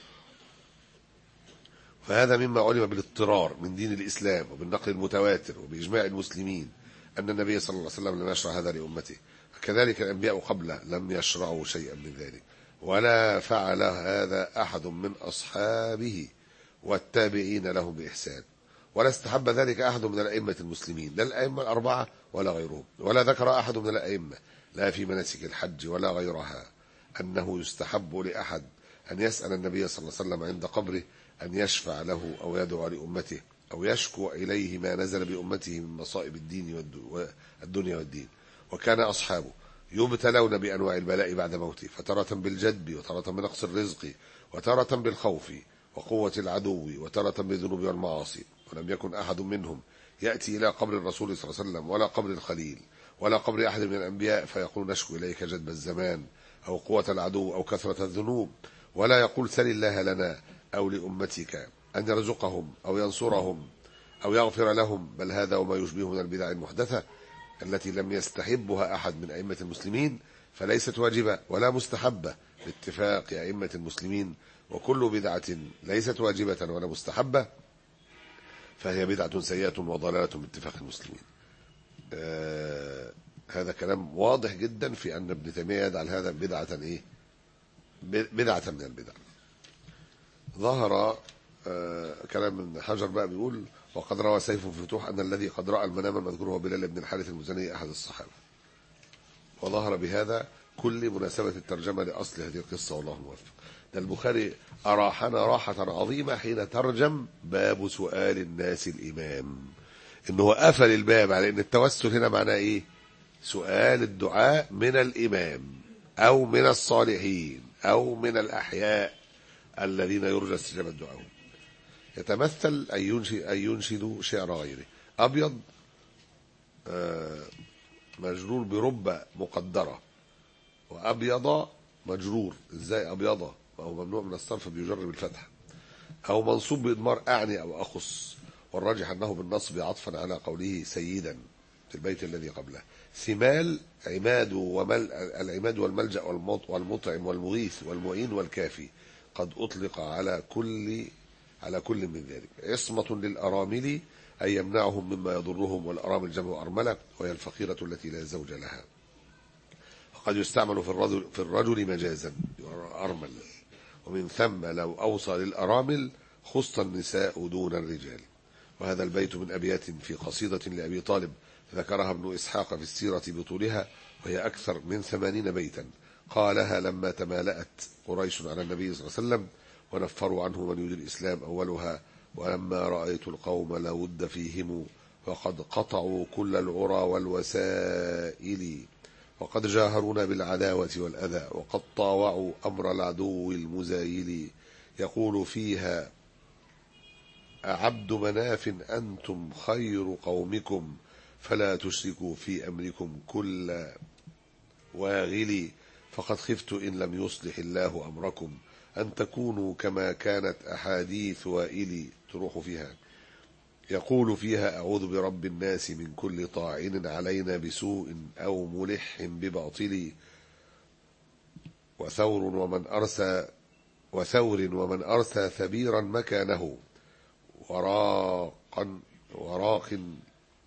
فهذا مما علم بالاضطرار من دين الإسلام وبالنقل المتواتر وبإجماع المسلمين أن النبي صلى الله عليه وسلم لم يشرع هذا لأمته كذلك الأنبياء قبله لم يشرعوا شيئا من ذلك ولا فعل هذا أحد من أصحابه والتابعين لهم بإحسان ولا استحب ذلك أحد من الأئمة المسلمين لا الأئمة الأربعة ولا غيرهم ولا ذكر أحد من الأئمة لا في مناسك الحج ولا غيرها أنه يستحب لأحد أن يسأل النبي صلى الله عليه وسلم عند قبره أن يشفع له أو يدعو لأمته أو يشكو إليه ما نزل بأمته من مصائب الدين والدنيا والدين وكان أصحابه يبتلون بأنواع البلاء بعد موته فترة بالجدب وترة بنقص الرزق وترة بالخوف وقوة العدو وترة بالذنوب والمعاصي ولم يكن أحد منهم يأتي إلى قبر الرسول صلى الله عليه وسلم ولا قبر الخليل ولا قبر أحد من الأنبياء فيقول نشكو إليك جدب الزمان أو قوة العدو أو كثرة الذنوب ولا يقول سل الله لنا أو لأمتك أن يرزقهم أو ينصرهم أو يغفر لهم بل هذا وما يشبه من البدع المحدثة التي لم يستحبها أحد من أئمة المسلمين فليست واجبة ولا مستحبة باتفاق أئمة المسلمين وكل بدعة ليست واجبة ولا مستحبة فهي بدعة سيئة وضلالة باتفاق المسلمين آه هذا كلام واضح جدا في أن ابن تيمية يجعل هذا بدعة إيه بدعة من البدع ظهر آه كلام ابن حجر بقى بيقول وقد روى سيف الفتوح أن الذي قد رأى المنام المذكور هو بلال بن الحارث المزني أحد الصحابة وظهر بهذا كل مناسبة الترجمة لأصل هذه القصة والله موفق ده البخاري أراحنا راحة عظيمة حين ترجم باب سؤال الناس الإمام إنه قفل الباب على إن التوسل هنا معناه إيه سؤال الدعاء من الإمام أو من الصالحين أو من الأحياء الذين يرجى استجابة دعائهم يتمثل أن ينشد, أن ينشد شعر غيره أبيض مجرور برب مقدرة وأبيض مجرور إزاي أبيضة وهو ممنوع من الصرف بيجر بالفتح أو منصوب بإضمار أعني أو أخص والراجح أنه بالنصب عطفا على قوله سيدا في البيت الذي قبله ثمال عماد ومل العماد والملجأ والمطعم والمغيث والمعين والكافي قد أطلق على كل على كل من ذلك عصمة للأرامل أن يمنعهم مما يضرهم والأرامل جمع أرملة وهي الفقيرة التي لا زوج لها وقد يستعمل في الرجل, في الرجل مجازا أرمل ومن ثم لو أوصى للأرامل خص النساء دون الرجال وهذا البيت من أبيات في قصيدة لأبي طالب ذكرها ابن إسحاق في السيرة بطولها وهي أكثر من ثمانين بيتا قالها لما تمالأت قريش على النبي صلى الله عليه وسلم ونفروا عنه من يريد الإسلام أولها ولما رأيت القوم لا ود فيهم وقد قطعوا كل العرى والوسائل وقد جاهرونا بالعداوة والأذى وقد طاوعوا أمر العدو المزايل يقول فيها أعبد مناف أنتم خير قومكم فلا تشركوا في أمركم كل واغل فقد خفت إن لم يصلح الله أمركم أن تكونوا كما كانت أحاديث وائلي تروح فيها يقول فيها أعوذ برب الناس من كل طاعن علينا بسوء أو ملح بباطل وثور ومن أرسى وثور ومن أرسى ثبيرا مكانه وراقا وراق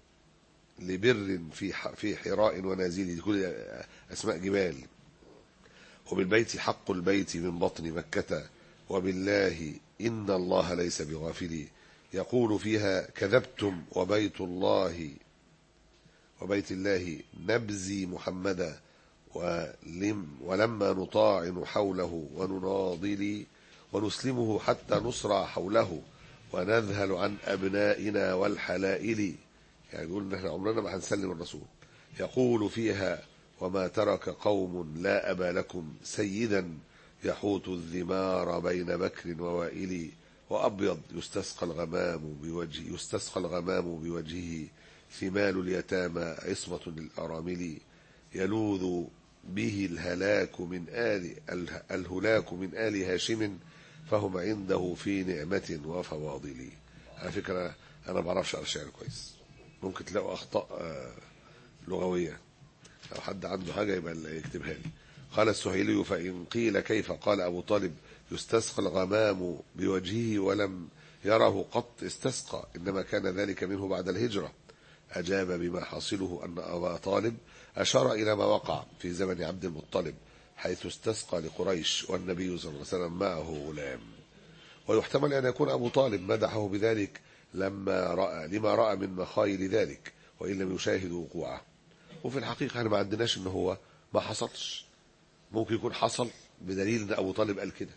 لبر في ح- في حراء ونازل دي كل أسماء جبال وبالبيت حق البيت من بطن مكة وبالله إن الله ليس بغافل يقول فيها كذبتم وبيت الله وبيت الله نبزي محمدا ولم ولما نطاعن حوله ونناضل ونسلمه حتى نصرع حوله ونذهل عن أبنائنا والحلائل يعني يقول إن احنا عمرنا ما هنسلم الرسول يقول فيها وما ترك قوم لا أبا لكم سيدا يحوط الذمار بين بكر ووائل وأبيض يستسقى الغمام بوجه يستسقى الغمام بوجهه ثمال اليتامى عصمة للأرامل يلوذ به الهلاك من آل اله- الهلاك من آل هاشم فهم عنده في نعمة وفواضل على فكرة أنا ما بعرفش أقرأ شعر كويس ممكن تلاقوا أخطاء آه، لغوية لو حد عنده حاجة يبقى يكتبها لي قال السهيلي فإن قيل كيف قال أبو طالب يستسقى الغمام بوجهه ولم يره قط استسقى إنما كان ذلك منه بعد الهجرة أجاب بما حاصله أن أبا طالب أشار إلى ما وقع في زمن عبد المطلب حيث استسقى لقريش والنبي صلى الله عليه وسلم معه غلام ويحتمل أن يكون أبو طالب مدحه بذلك لما رأى لما رأى من مخايل ذلك وإن لم يشاهد وقوعه وفي الحقيقة احنا ما عندناش ان هو ما حصلش ممكن يكون حصل بدليل ان ابو طالب قال كده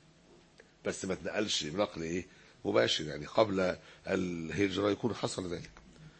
بس ما اتنقلش بنقل ايه مباشر يعني قبل الهجرة يكون حصل ذلك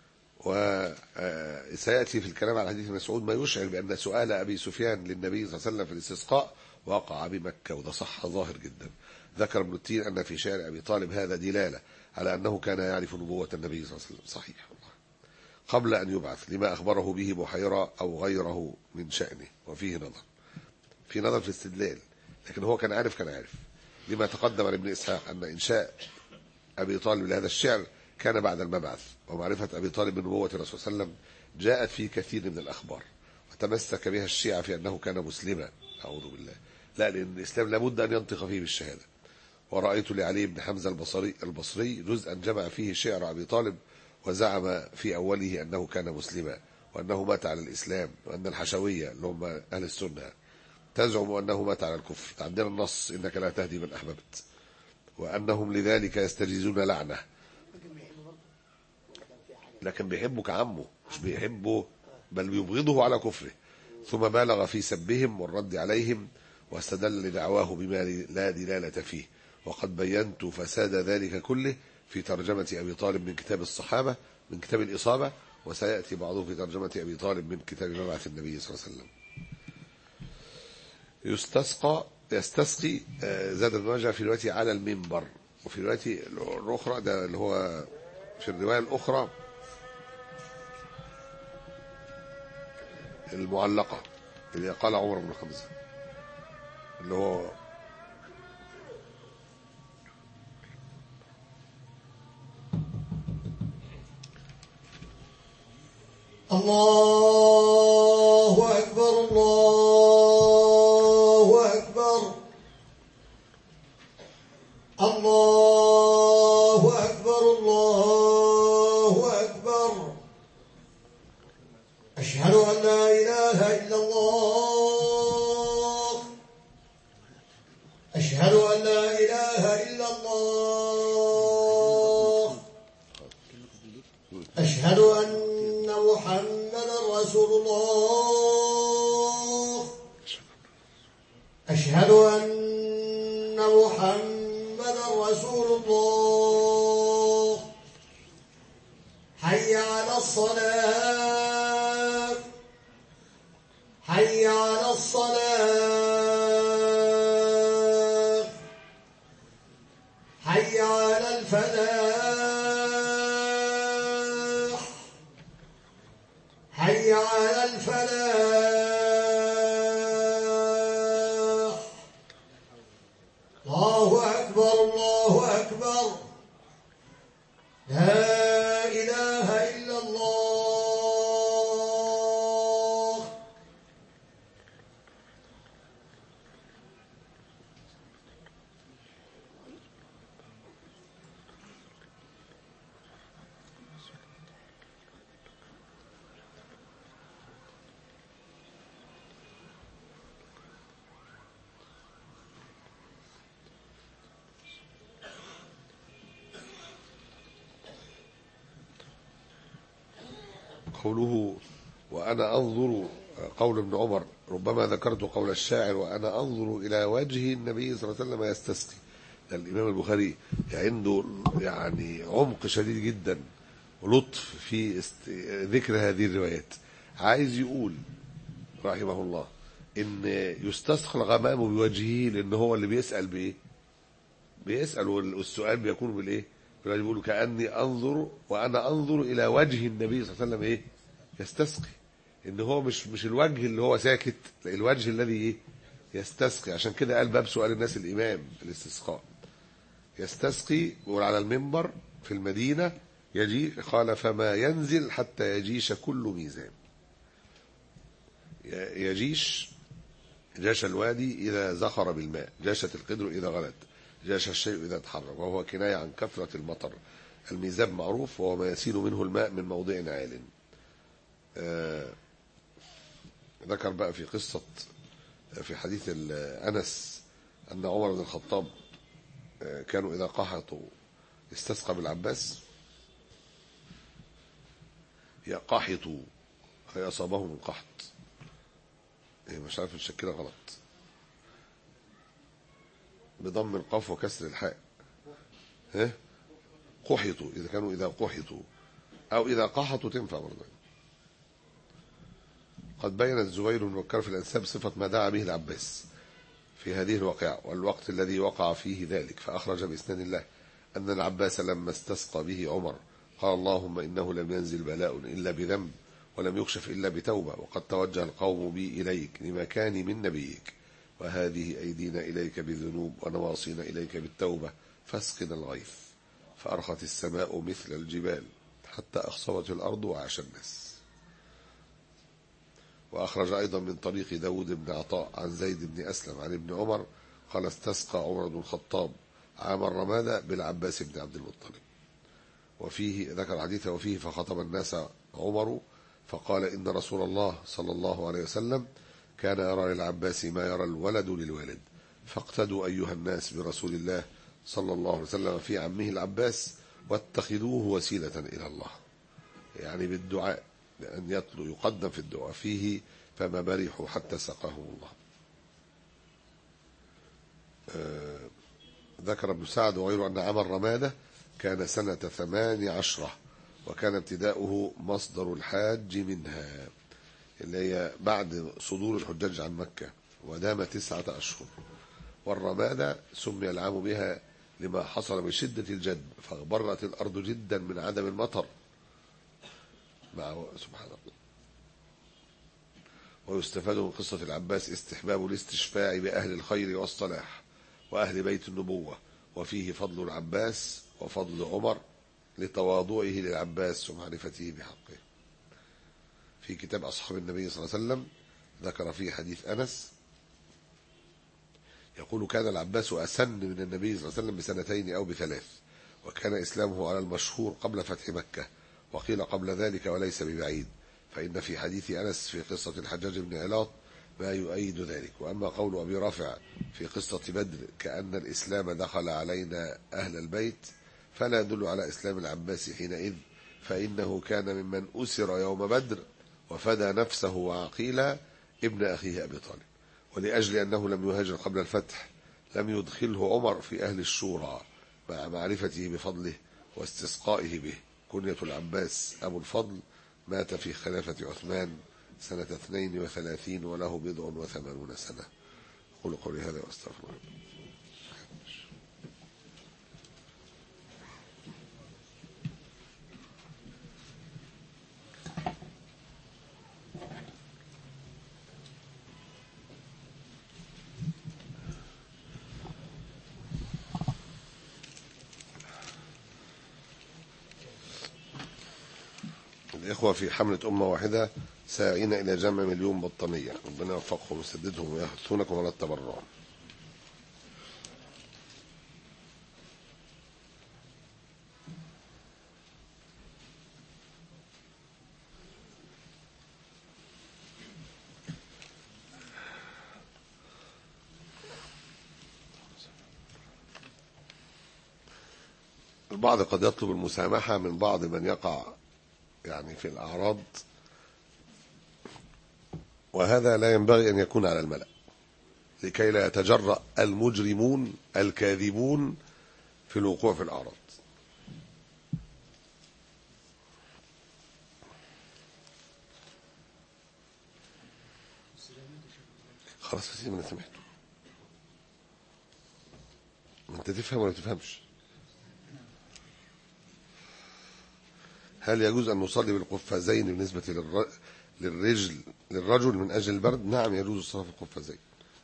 وسيأتي في الكلام على حديث مسعود ما يشعر بأن سؤال أبي سفيان للنبي صلى الله عليه وسلم في الاستسقاء وقع بمكة وده صح ظاهر جدا ذكر ابن التين أن في شعر أبي طالب هذا دلالة على أنه كان يعرف نبوة النبي صلى الله عليه وسلم صحيح والله قبل أن يبعث لما أخبره به بحيرة أو غيره من شأنه وفيه نظر في نظر في الاستدلال لكن هو كان عارف كان عارف لما تقدم لابن إسحاق أن إنشاء أبي طالب لهذا الشعر كان بعد المبعث ومعرفة أبي طالب بنبوة الرسول صلى الله عليه وسلم جاءت في كثير من الأخبار وتمسك بها الشيعة في أنه كان مسلما أعوذ بالله لا لأن الإسلام لابد أن ينطق فيه بالشهادة ورأيت لعلي بن حمزة البصري, البصري جزءا جمع فيه شعر أبي طالب وزعم في أوله أنه كان مسلما وأنه مات على الإسلام وأن الحشوية اللي هم أهل السنة تزعم أنه مات على الكفر عندنا النص إنك لا تهدي من أحببت وأنهم لذلك يستجيزون لعنة ممكن بيحبه برضه كان في حاجه لكن بيحبه كعمه مش بيحبه بل بيبغضه على كفره ثم بالغ في سبهم والرد عليهم واستدل لدعواه بما لا دلالة فيه وقد بينت فساد ذلك كله في ترجمة أبي طالب من كتاب الصحابة من كتاب الإصابة وسيأتي بعضه في ترجمة أبي طالب من كتاب مبعث النبي صلى الله عليه وسلم يستسقى يستسقي آه، زاد ابن ماجه في روايته على المنبر وفي روايته الأخرى ده اللي هو في الرواية الأخرى المعلقة اللي قال عمر بن حمزة اللي هو الله أكبر الله أكبر الله أكبر الله أكبر أشهد أن لا إله إلا الله أشهد أن لا إله إلا الله أشهد أن محمدا رسول الله أشهد أن محمدا رسول الله حي على الصلاة حي على الصلاة حي على الفلاح حي على الفلاح الله أكبر الله أكبر لا إله إلا الله قوله وأنا أنظر قول ابن عمر ربما ذكرت قول الشاعر وأنا أنظر إلى وجه النبي صلى الله عليه وسلم يستسقي ده الإمام البخاري عنده يعني عمق شديد جدا ولطف في است... ذكر هذه الروايات عايز يقول رحمه الله ان يستسقى الغمام بوجهه لان هو اللي بيسال بايه بيسال والسؤال بيكون بالايه بيقول كاني انظر وانا انظر الى وجه النبي صلى الله عليه وسلم ايه يستسقي ان هو مش مش الوجه اللي هو ساكت لا الوجه الذي ايه يستسقي عشان كده قال باب سؤال الناس الامام الاستسقاء يستسقي وعلى المنبر في المدينه يجي قال فما ينزل حتى يجيش كل ميزان يجيش جاش الوادي إذا زخر بالماء جاشت القدر إذا غلت جاش الشيء إذا تحرك وهو كناية عن كثرة المطر الميزاب معروف وهو ما يسيل منه الماء من موضع عال آه ذكر بقى في قصة في حديث أنس أن عمر بن الخطاب آه كانوا إذا قحطوا استسقى بالعباس يقحطوا أي أصابهم القحط إيه مش عارف الشكلة غلط بضم القاف وكسر الحاء ها قحطوا إذا كانوا إذا قحطوا أو إذا قحطوا تنفع برضه قد بين الزبير بن بكر في الأنساب صفة ما دعا به العباس في هذه الواقعة والوقت الذي وقع فيه ذلك فأخرج بإسناد الله أن العباس لما استسقى به عمر قال اللهم إنه لم ينزل بلاء إلا بذنب ولم يكشف إلا بتوبة وقد توجه القوم بي إليك لمكاني من نبيك وهذه أيدينا إليك بالذنوب ونواصينا إليك بالتوبة فاسقنا الغيث فأرخت السماء مثل الجبال حتى أخصبت الأرض وعاش الناس وأخرج أيضا من طريق داود بن عطاء عن زيد بن أسلم عن ابن عمر قال استسقى عمر بن الخطاب عام الرمادة بالعباس بن عبد المطلب وفيه ذكر حديثه وفيه فخطب الناس عمر فقال إن رسول الله صلى الله عليه وسلم كان يرى للعباس ما يرى الولد للوالد فاقتدوا أيها الناس برسول الله صلى الله عليه وسلم في عمه العباس واتخذوه وسيلة إلى الله يعني بالدعاء لأن يطلو يقدم في الدعاء فيه فما برحوا حتى سقاهم الله آه ذكر ابن سعد وغيره أن عام الرمادة كان سنة ثمان عشرة وكان ابتداؤه مصدر الحاج منها اللي هي بعد صدور الحجاج عن مكة ودام تسعة أشهر والرمادة سمي العام بها لما حصل من شدة الجد فاغبرت الأرض جدا من عدم المطر مع سبحان الله ويستفاد من قصة العباس استحباب الاستشفاع بأهل الخير والصلاح وأهل بيت النبوة وفيه فضل العباس وفضل عمر لتواضعه للعباس ومعرفته بحقه في كتاب أصحاب النبي صلى الله عليه وسلم ذكر فيه حديث أنس يقول كان العباس أسن من النبي صلى الله عليه وسلم بسنتين أو بثلاث وكان إسلامه على المشهور قبل فتح مكة وقيل قبل ذلك وليس ببعيد فإن في حديث أنس في قصة الحجاج بن علاط ما يؤيد ذلك وأما قول أبي رافع في قصة بدر كأن الإسلام دخل علينا أهل البيت فلا يدل على إسلام العباس حينئذ فإنه كان ممن أسر يوم بدر وفدى نفسه وعقيلا ابن أخيه أبي طالب ولأجل أنه لم يهاجر قبل الفتح لم يدخله عمر في أهل الشورى مع معرفته بفضله واستسقائه به كنية العباس أبو الفضل مات في خلافة عثمان سنة 32 وله بضع وثمانون سنة قولوا قولي هذا واستغفر الله الإخوة في حملة أمة واحدة ساعين إلى جمع مليون بطانية ربنا يوفقهم ويسددهم ويحثونكم على التبرع البعض قد يطلب المسامحة من بعض من يقع يعني في الأعراض وهذا لا ينبغي أن يكون على الملأ لكي لا يتجرأ المجرمون الكاذبون في الوقوع في الأعراض خلاص يا سيدي ما انا سمعته ما انت تفهم ولا تفهمش هل يجوز ان نصلي بالقفازين بالنسبه للر... للرجل للرجل من اجل البرد نعم يجوز الصلاه في القفازين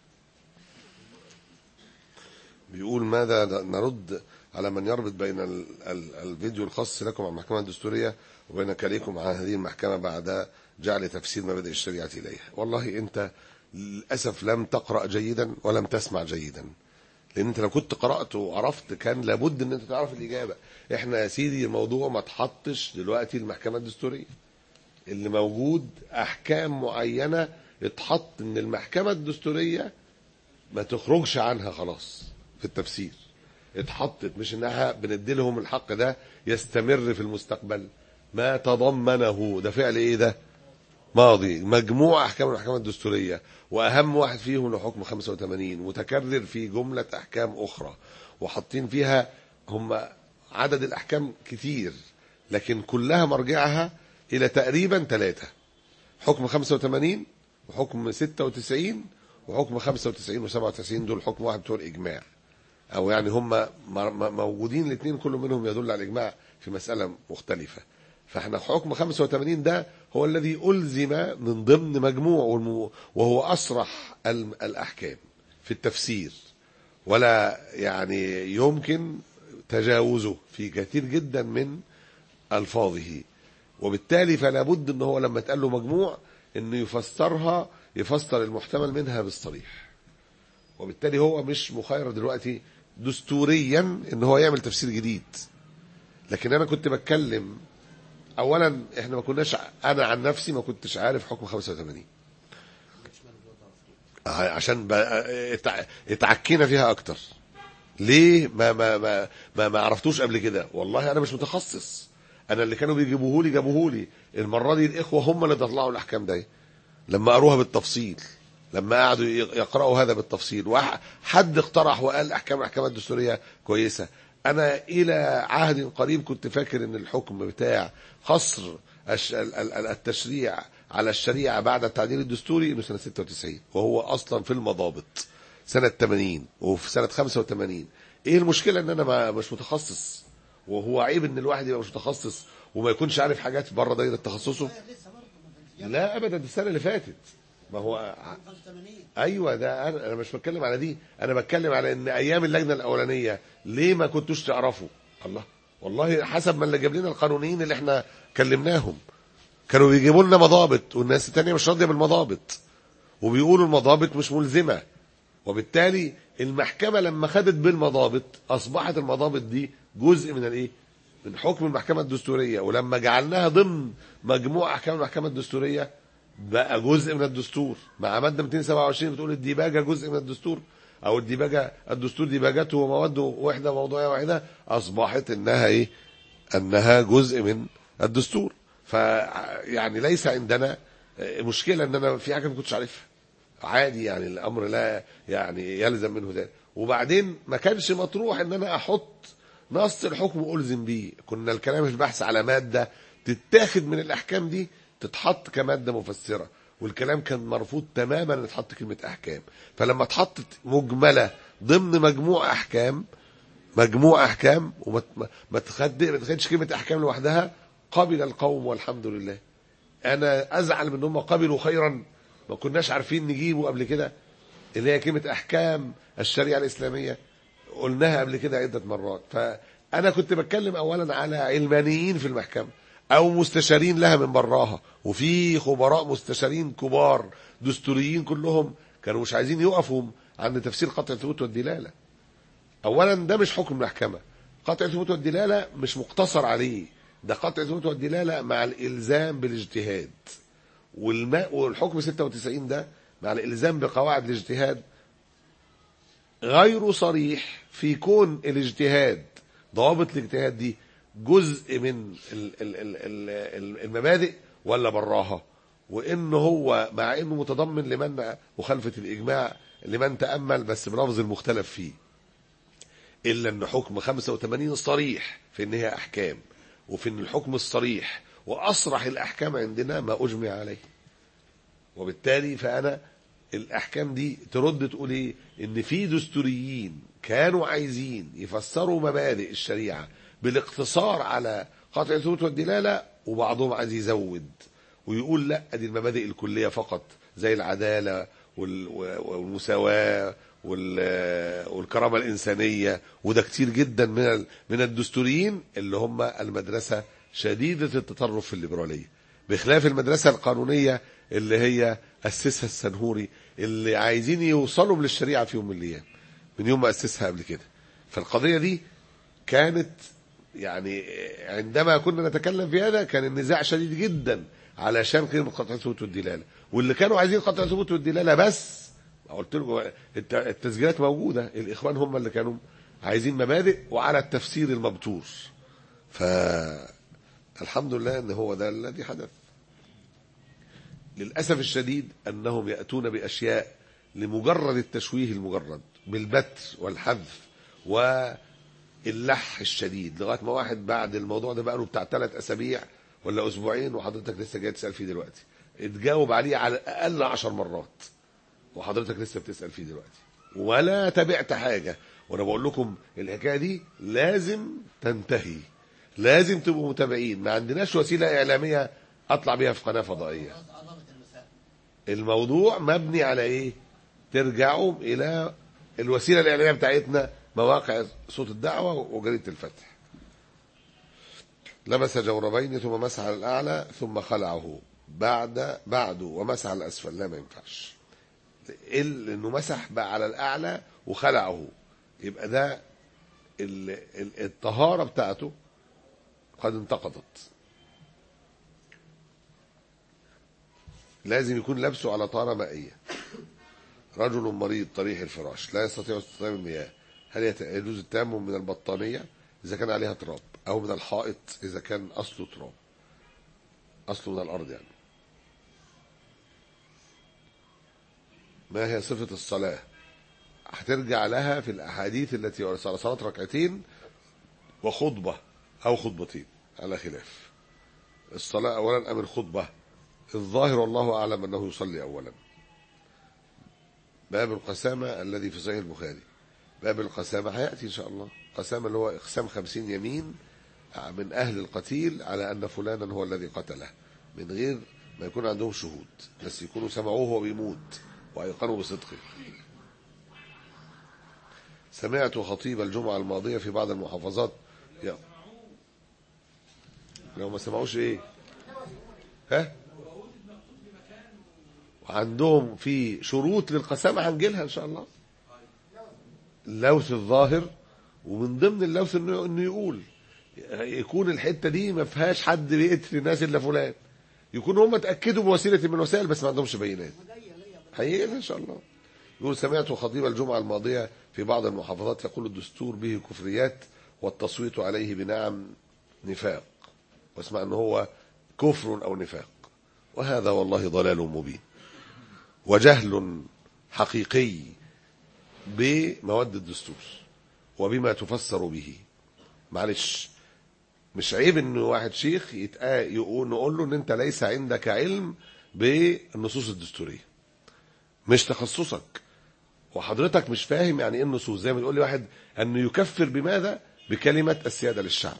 بيقول ماذا نرد على من يربط بين ال... ال... الفيديو الخاص لكم عن المحكمه الدستوريه وبين كلامكم عن هذه المحكمه بعد جعل تفسير مبادئ الشريعه اليها والله انت للاسف لم تقرا جيدا ولم تسمع جيدا لان انت لو كنت قرات وعرفت كان لابد ان انت تعرف الاجابه احنا يا سيدي الموضوع ما اتحطش دلوقتي المحكمه الدستوريه اللي موجود احكام معينه اتحط ان المحكمه الدستوريه ما تخرجش عنها خلاص في التفسير اتحطت مش انها بندي لهم الحق ده يستمر في المستقبل ما تضمنه ده فعل ايه ده ماضي مجموع احكام المحكمه الدستوريه واهم واحد فيهم له حكم 85 متكرر في جمله احكام اخرى وحاطين فيها هم عدد الاحكام كتير لكن كلها مرجعها الى تقريبا ثلاثه حكم 85 وحكم 96 وحكم 95 و97 دول حكم واحد بتوع الاجماع او يعني هم موجودين الاثنين كل منهم يدل على الاجماع في مساله مختلفه فاحنا حكم 85 ده هو الذي ألزم من ضمن مجموع وهو أصرح الأحكام في التفسير ولا يعني يمكن تجاوزه في كثير جدا من ألفاظه وبالتالي فلا بد ان هو لما تقال له مجموع انه يفسرها يفسر المحتمل منها بالصريح وبالتالي هو مش مخير دلوقتي دستوريا ان هو يعمل تفسير جديد لكن انا كنت بتكلم اولا احنا ما كناش انا عن نفسي ما كنتش عارف حكم 85 عشان اتعكينا فيها اكتر ليه ما ما ما ما, ما عرفتوش قبل كده والله انا مش متخصص انا اللي كانوا بيجيبوه لي جابوه لي المره دي الاخوه هم اللي طلعوا الاحكام دي لما قروها بالتفصيل لما قعدوا يقراوا هذا بالتفصيل وحد اقترح وقال احكام الاحكام الدستوريه كويسه انا الى عهد قريب كنت فاكر ان الحكم بتاع قصر التشريع على الشريعه بعد التعديل الدستوري انه سنه 96 وهو اصلا في المضابط سنه 80 وفي سنه 85 ايه المشكله ان انا ما مش متخصص وهو عيب ان الواحد يبقى مش متخصص وما يكونش عارف حاجات بره دايره تخصصه لا ابدا السنه اللي فاتت ما هو ايوه ده انا مش بتكلم على دي انا بتكلم على ان ايام اللجنه الاولانيه ليه ما كنتوش تعرفوا الله والله حسب ما اللي جاب لنا القانونيين اللي احنا كلمناهم كانوا بيجيبوا لنا مضابط والناس التانية مش راضيه بالمضابط وبيقولوا المضابط مش ملزمه وبالتالي المحكمه لما خدت بالمضابط اصبحت المضابط دي جزء من الايه من حكم المحكمه الدستوريه ولما جعلناها ضمن مجموع احكام المحكمه الدستوريه بقى جزء من الدستور مع ماده 227 بتقول الديباجه جزء من الدستور او الديباجه الدستور ديباجته ومواده وحده موضوعيه واحده اصبحت انها ايه انها جزء من الدستور فيعني ليس عندنا مشكله ان انا في حاجه ما كنتش عارفها عادي يعني الامر لا يعني يلزم منه ذلك وبعدين ما كانش مطروح ان انا احط نص الحكم والزم بيه كنا الكلام في البحث على ماده تتاخد من الاحكام دي تتحط كماده مفسره والكلام كان مرفوض تماما ان تحط كلمه احكام فلما اتحطت مجمله ضمن مجموع احكام مجموع احكام وما ما تاخدش كلمه احكام لوحدها قبل القوم والحمد لله انا ازعل من هم قبلوا خيرا ما كناش عارفين نجيبه قبل كده اللي هي كلمه احكام الشريعه الاسلاميه قلناها قبل كده عده مرات فانا كنت بتكلم اولا على علمانيين في المحكمه او مستشارين لها من براها وفي خبراء مستشارين كبار دستوريين كلهم كانوا مش عايزين يقفوا عند تفسير قطع الثبوت والدلاله اولا ده مش حكم المحكمه قطع الثبوت والدلاله مش مقتصر عليه ده قطع الثبوت والدلاله مع الالزام بالاجتهاد والماء والحكم 96 ده مع الالزام بقواعد الاجتهاد غير صريح في كون الاجتهاد ضوابط الاجتهاد دي جزء من المبادئ ولا براها وإن هو مع إنه متضمن لمن مخالفة الإجماع لمن تأمل بس بلفظ المختلف فيه إلا أن حكم 85 صريح في أن هي أحكام وفي أن الحكم الصريح وأصرح الأحكام عندنا ما أجمع عليه وبالتالي فأنا الأحكام دي ترد تقول إيه إن في دستوريين كانوا عايزين يفسروا مبادئ الشريعة بالاقتصار على قطع الثبوت والدلالة وبعضهم عايز يزود ويقول لا دي المبادئ الكلية فقط زي العدالة وال- والمساواة وال- والكرامة الإنسانية وده كتير جدا من ال- من الدستوريين اللي هم المدرسة شديدة التطرف في الليبرالية بخلاف المدرسة القانونية اللي هي أسسها السنهوري اللي عايزين يوصلوا للشريعة في يوم من الأيام من يوم ما أسسها قبل كده فالقضية دي كانت يعني عندما كنا نتكلم في هذا كان النزاع شديد جدا علشان كلمة قطع الثبوت والدلالة واللي كانوا عايزين قطع الثبوت والدلالة بس قلت لكم الت- التسجيلات موجودة الإخوان هم اللي كانوا عايزين مبادئ وعلى التفسير المبتور فالحمد لله ان هو ده الذي حدث للأسف الشديد أنهم يأتون بأشياء لمجرد التشويه المجرد بالبتر والحذف واللح الشديد لغاية ما واحد بعد الموضوع ده بقى له بتاع ثلاث أسابيع ولا أسبوعين وحضرتك لسه جاي تسأل فيه دلوقتي اتجاوب عليه على الأقل عشر مرات وحضرتك لسه بتسأل فيه دلوقتي ولا تابعت حاجة وأنا بقول لكم الحكاية دي لازم تنتهي لازم تبقوا متابعين ما عندناش وسيلة إعلامية أطلع بيها في قناة فضائية عظمة المساء الموضوع مبني على ايه ترجعوا الى الوسيله الاعلاميه بتاعتنا مواقع صوت الدعوه وجريده الفتح لمس جوربين ثم مسح على الاعلى ثم خلعه بعد بعده ومسح على الاسفل لا ما ينفعش ال- انه مسح بقى على الاعلى وخلعه يبقى ده ال- ال- الطهاره بتاعته قد انتقضت لازم يكون لابسه على طهارة مائية رجل مريض طريح الفراش لا يستطيع استخدام المياه هل يت- يجوز التيمم من البطانية إذا كان عليها تراب أو من الحائط إذا كان أصله تراب أصله من الأرض يعني ما هي صفة الصلاة هترجع لها في الأحاديث التي ورد على صلاة ركعتين وخطبة أو خطبتين على خلاف الصلاة أولا أم الخطبة الظاهر والله أعلم أنه يصلي أولا باب القسامة الذي في صحيح البخاري باب القسامة هيأتي إن شاء الله قسامة اللي هو إقسام خمسين يمين من أهل القتيل على أن فلانا هو الذي قتله من غير ما يكون عندهم شهود بس يكونوا سمعوه وهو بيموت وأيقنوا بصدقه سمعت خطيب الجمعة الماضية في بعض المحافظات يا لو ما سمعوش ايه ها وعندهم في شروط للقسامة هنجيلها ان شاء الله اللوث الظاهر ومن ضمن اللوث انه انه يقول يكون الحته دي ما فيهاش حد بيقتل الناس الا فلان يكونوا هم اتاكدوا بوسيله من الوسائل بس ما عندهمش بينات هيجي ان شاء الله يقول سمعت خطيب الجمعه الماضيه في بعض المحافظات يقول الدستور به كفريات والتصويت عليه بنعم نفاق واسمع ان هو كفر او نفاق وهذا والله ضلال مبين وجهل حقيقي بمواد الدستور وبما تفسر به معلش مش عيب ان واحد شيخ يتقا يقول نقول له ان انت ليس عندك علم بالنصوص الدستوريه مش تخصصك وحضرتك مش فاهم يعني ايه النصوص زي ما تقول لي واحد انه يكفر بماذا بكلمه السياده للشعب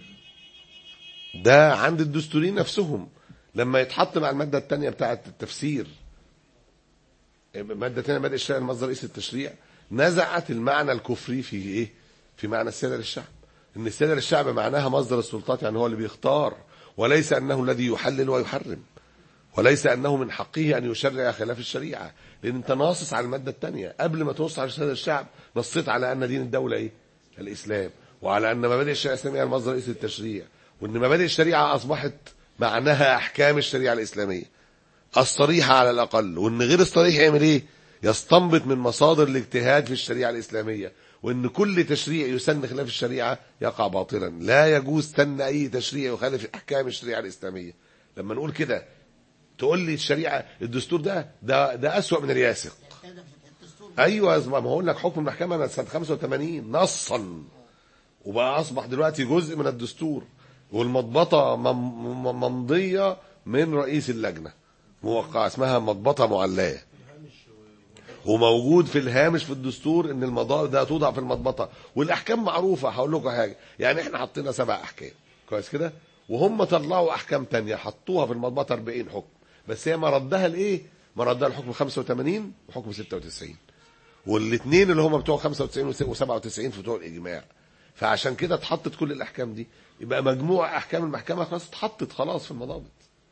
ده عند الدستوريين نفسهم لما يتحط مع الماده الثانيه بتاعه التفسير الماده الثانيه ماده الشرع المصدر رئيس التشريع نزعت المعنى الكفري في ايه في معنى السياده للشعب ان السياده للشعب معناها مصدر السلطات يعني هو اللي بيختار وليس انه الذي يحلل ويحرم وليس انه من حقه ان يشرع خلاف الشريعه لان انت ناصص على الماده الثانيه قبل ما تنص على سياده الشعب نصيت على ان دين الدوله ايه الاسلام وعلى ان مبادئ الشريعه الاسلاميه المصدر رئيس التشريع وان مبادئ الشريعه اصبحت معناها احكام الشريعه الاسلاميه الصريحه على الاقل وان غير الصريح يعمل ايه يستنبط من مصادر الاجتهاد في الشريعه الاسلاميه وان كل تشريع يسن خلاف الشريعه يقع باطلا لا يجوز سن اي تشريع يخالف احكام الشريعه الاسلاميه لما نقول كده تقول لي الشريعه الدستور ده ده ده اسوأ من الياسق الكلام ده في الدستور ايوه ما هو لك حكم المحكمه من سنه 85 نصا وبقى اصبح دلوقتي جزء من الدستور والمضبطه مم- مم- ممضيه من رئيس اللجنه موقعه اسمها مضبطه معلاه وموجود في الهامش في الدستور ان المضار ده توضع في المضبطه والاحكام معروفه هقول لكم حاجه يعني احنا حطينا سبع احكام كويس كده وهم طلعوا احكام تانية حطوها في المضبطه 40 حكم بس هي مردها لايه مردها الحكم 85 وحكم 96 والاثنين اللي هم بتوع 95 و97 في بتوع الاجماع فعشان كده اتحطت كل الاحكام دي يبقى مجموع احكام المحكمه خلاص اتحطت خلاص في المضابط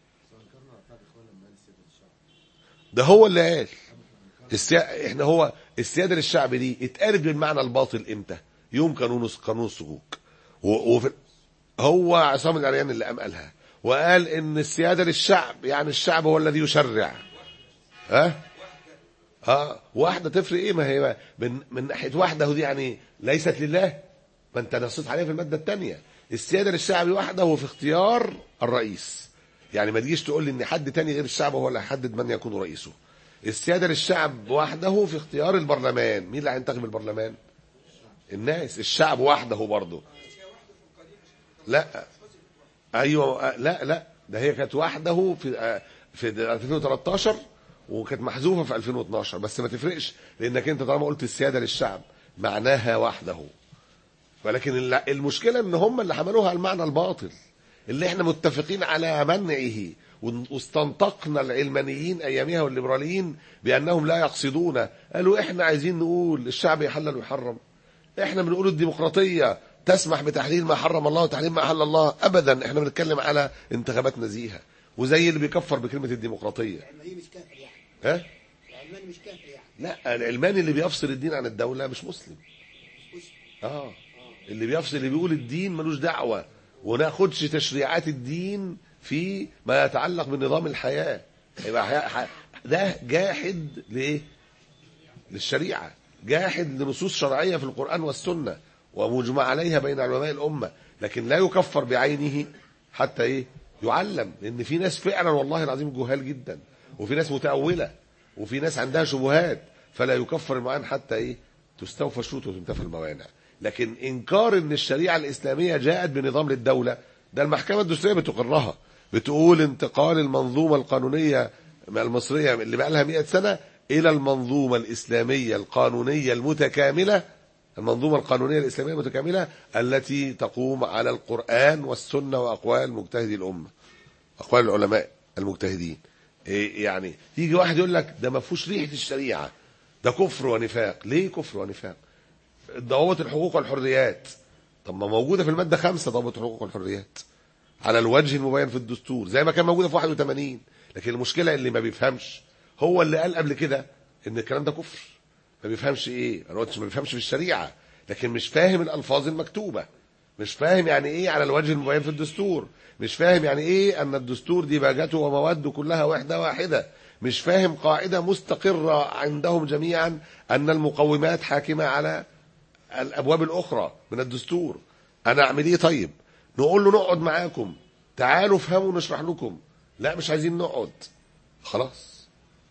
ده هو اللي قال السيا... احنا هو السياده للشعب دي اتقالت بالمعنى الباطل امتى يوم قانون قانون السجوك و... وفي... هو عصام العريان اللي قام قالها وقال ان السياده للشعب يعني الشعب هو الذي يشرع ها اه واحده تفرق ايه ما هي من, من ناحيه واحده دي يعني ليست لله ما انت نصيت عليها في الماده الثانيه السياده للشعب وحده في اختيار الرئيس يعني ما تجيش تقول لي ان حد تاني غير الشعب هو اللي هيحدد من يكون رئيسه السياده للشعب وحده في اختيار البرلمان مين اللي هينتخب البرلمان الناس الشعب وحده برضه لا ايوه آه، لا لا ده هي كانت وحده في آه، في 2013 وكانت محذوفه في 2012 بس ما تفرقش لانك انت طالما قلت السياده للشعب معناها وحده ولكن الل- المشكله ان هم اللي حملوها على المعنى الباطل اللي احنا متفقين على منعه ون- واستنطقنا العلمانيين ايامها والليبراليين بانهم لا يقصدون قالوا احنا عايزين نقول الشعب يحلل ويحرم احنا بنقول الديمقراطيه تسمح بتحليل ما حرم الله وتحليل ما احل الله ابدا احنا بنتكلم على انتخابات نزيهه وزي اللي بيكفر بكلمه الديمقراطيه العلماني مش كافر يعني ها العلماني مش كافر يعني لا العلماني اللي بيفصل الدين عن الدوله مش مسلم مش اه اللي بيفصل اللي بيقول الدين ملوش دعوه وناخدش تشريعات الدين في ما يتعلق بنظام الحياه يبقى حياة ح- ده جاحد لايه للشريعه جاحد لنصوص شرعيه في القران والسنه ومجمع عليها بين علماء الامه لكن لا يكفر بعينه حتى ايه يعلم لان في ناس فعلا والله العظيم جهال جدا وفي ناس متاوله وفي ناس عندها شبهات فلا يكفر المعين حتى ايه تستوفى الشروط وتنتفى الموانع لكن انكار ان الشريعه الاسلاميه جاءت بنظام للدوله ده المحكمه الدستوريه بتقرها بتقول انتقال المنظومه القانونيه المصريه اللي بقى لها 100 سنه الى المنظومه الاسلاميه القانونيه المتكامله المنظومه القانونيه الاسلاميه المتكامله التي تقوم على القران والسنه واقوال مجتهدي الامه اقوال العلماء المجتهدين إيه يعني يجي واحد يقول لك ده ما فيهوش ريحه الشريعه ده كفر ونفاق ليه كفر ونفاق ضوابط الحقوق والحريات طب ما موجوده في الماده خمسة ضوابط الحقوق والحريات على الوجه المبين في الدستور زي ما كان موجوده في 81 لكن المشكله اللي ما بيفهمش هو اللي قال قبل كده ان الكلام ده كفر ما بيفهمش ايه انا قلتش ما بيفهمش في الشريعه لكن مش فاهم الالفاظ المكتوبه مش فاهم يعني ايه على الوجه المبين في الدستور مش فاهم يعني ايه ان الدستور دي باجته ومواده كلها وحده واحده مش فاهم قاعده مستقره عندهم جميعا ان المقومات حاكمه على الابواب الاخرى من الدستور انا اعمل ايه طيب نقول له نقعد معاكم تعالوا افهموا نشرح لكم لا مش عايزين نقعد خلاص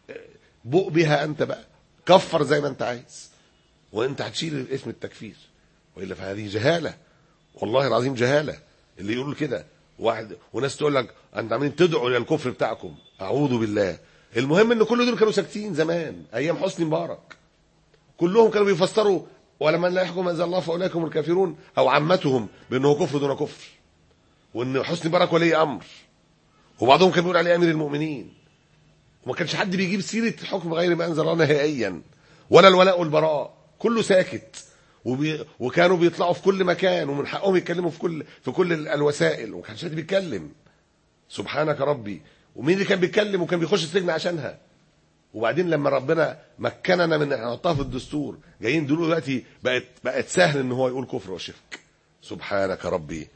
بق بها انت بقى كفر زي ما انت عايز وانت هتشيل اسم التكفير والا فهذه جهاله والله العظيم جهاله اللي يقول كده واحد وناس تقول لك انت عاملين تدعوا الى الكفر بتاعكم اعوذ بالله المهم ان كل دول كانوا ساكتين زمان ايام حسني مبارك كلهم كانوا بيفسروا ولمن لا يحكم انزل الله فاولئك هم الكافرون او عامتهم بانه كفر دون كفر وان حسني مبارك ولي امر وبعضهم كان بيقول عليه امير المؤمنين وما كانش حد بيجيب سيره حكم غير ما انزل الله نهائيا ولا الولاء والبراء كله ساكت وبي... وكانوا بيطلعوا في كل مكان ومن حقهم يتكلموا في كل في كل ال- الوسائل وما كانش حد بيتكلم سبحانك ربي ومين اللي كان بيتكلم وكان بيخش السجن عشانها وبعدين لما ربنا مكننا من ان نحطها في الدستور جايين دلوقتي بقت بقت سهل ان هو يقول كفر وشرك سبحانك ربي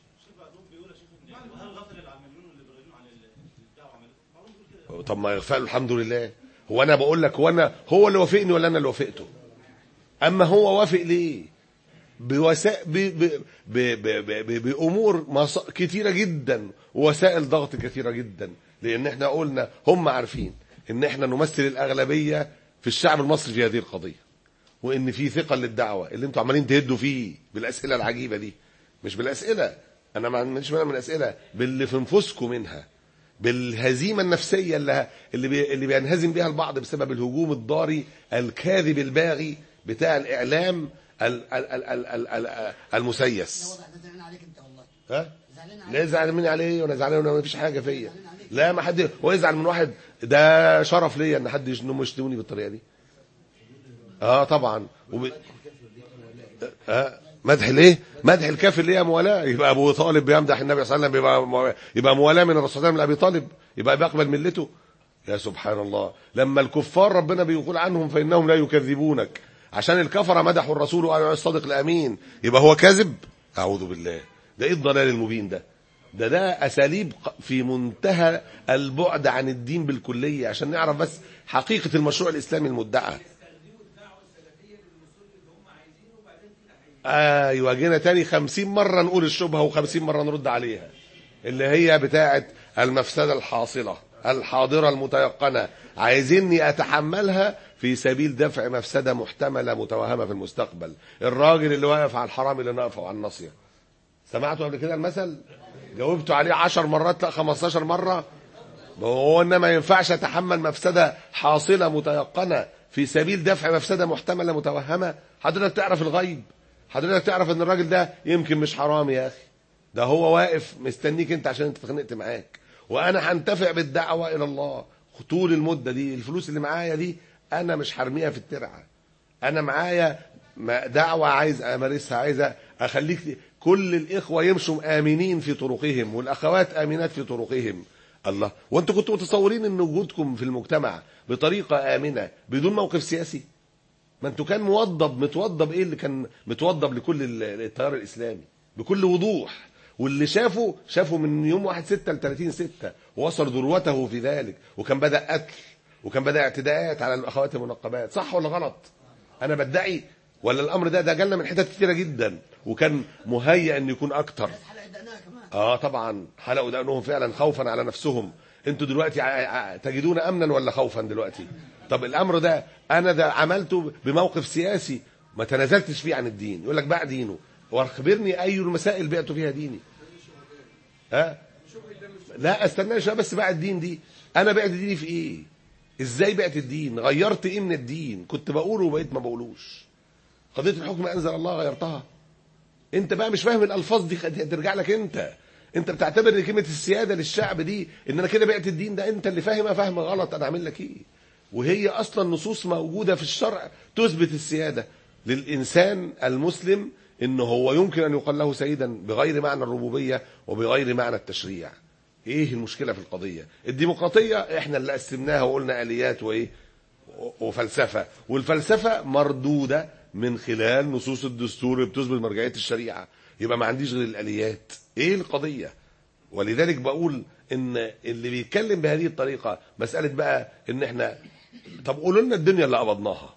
طب ما يغفر الحمد لله هو انا بقول لك هو انا هو اللي وافقني ولا انا اللي وافقته اما هو وافق ليه بوسائل ب... ب... ب... ب... ب... ب... بامور مص... كتيره جدا ووسائل ضغط كثيره جدا لان احنا قلنا هم عارفين ان احنا نمثل الاغلبيه في الشعب المصري في هذه القضيه وان في ثقه للدعوه اللي انتوا عمالين تهدوا فيه بالاسئله العجيبه دي مش بالاسئله انا ما عنديش مانع من الاسئله باللي في نفوسكم منها بالهزيمه النفسيه اللي اللي, بي اللي بينهزم بها البعض بسبب الهجوم الضاري الكاذب الباغي بتاع الاعلام ال ال ال ال ال ال لا المسيس واضح ده زعلان عليك انت والله ها زعلان لا عليك يزعل مني عليه وانا زعلان وانا ما فيش حاجه فيا لا ما حد هو يزعل من واحد ده شرف ليا ان حد يشتم يشتموني بالطريقه دي اه طبعا وب... آه مدح ليه مدح الكافر ليه موالاه يبقى ابو طالب بيمدح النبي صلى الله عليه وسلم يبقى مو- يبقى موالاه من الرسول صلى الله عليه وسلم لابي طالب يبقى بيقبل ملته يا سبحان الله لما الكفار ربنا بيقول عنهم فانهم لا يكذبونك عشان الكفره مدحوا الرسول وقالوا الصادق الامين يبقى هو كاذب اعوذ بالله ده ايه الضلال المبين ده ده ده اساليب ق- في منتهى البعد عن الدين بالكليه عشان نعرف بس حقيقه المشروع الاسلامي المدعى ايوه جينا تاني خمسين مرة نقول الشبهة وخمسين مرة نرد عليها اللي هي بتاعة المفسدة الحاصلة الحاضرة المتيقنة عايزيني اتحملها في سبيل دفع مفسدة محتملة متوهمة في المستقبل الراجل اللي واقف على الحرام اللي واقف على الناصية سمعتوا قبل كده المثل جاوبتوا عليه عشر مرات لا خمستاشر مرة هو انما ما ينفعش اتحمل مفسده حاصله متيقنه في سبيل دفع مفسده محتمله متوهمه حضرتك تعرف الغيب حضرتك تعرف ان الراجل ده يمكن مش حرام يا اخي ده هو واقف مستنيك انت عشان انت اتخانقت معاك وانا هنتفع بالدعوه الى الله طول المده دي الفلوس اللي معايا دي انا مش هرميها في الترعه انا معايا ما- دعوة عايز امارسها عايز اخليك كل الاخوة يمشوا امنين في طرقهم والاخوات امنات في طرقهم الله وانتوا كنتوا متصورين ان وجودكم في المجتمع بطريقة امنة بدون موقف سياسي ما انتوا كان موضب متوضب ايه اللي كان متوضب لكل ال- التيار الاسلامي بكل وضوح واللي شافه شافه من يوم 1 6 ل 30 6 ووصل ذروته في ذلك وكان بدا قتل وكان بدا اعتداءات على الاخوات المنقبات صح ولا غلط انا بدعي ولا الامر ده ده جالنا من حتت كتيره جدا وكان مهيأ ان يكون اكتر حلقه دقناها كمان اه طبعا حلقوا دقنهم فعلا خوفا على نفسهم انتوا دلوقتي ع- ع- تجدون امنا ولا خوفا دلوقتي طب الامر ده انا ده عملته بموقف سياسي ما تنازلتش فيه عن الدين يقول لك باع دينه واخبرني اي المسائل بعت فيها ديني ها لا استنى شويه بس باع الدين دي انا بعت ديني في ايه ازاي بعت الدين غيرت ايه من الدين كنت بقوله وبقيت ما بقولوش قضيه الحكم انزل الله غيرتها انت بقى مش فاهم الالفاظ دي خد- ترجع لك انت انت بتعتبر ان كلمه السياده للشعب دي ان انا كده بعت الدين ده انت اللي فاهمها فهم غلط انا اعمل لك ايه وهي اصلا نصوص موجوده في الشرع تثبت السياده للانسان المسلم ان هو يمكن ان يقال له سيدا بغير معنى الربوبيه وبغير معنى التشريع ايه المشكله في القضيه الديمقراطيه احنا اللي قسمناها وقلنا اليات وايه وفلسفه والفلسفه مردوده من خلال نصوص الدستور اللي بتثبت مرجعيه الشريعه يبقى ما عنديش غير الاليات ايه القضيه ولذلك بقول ان اللي بيتكلم بهذه الطريقه مساله بقى ان احنا طب قولوا لنا الدنيا اللي قبضناها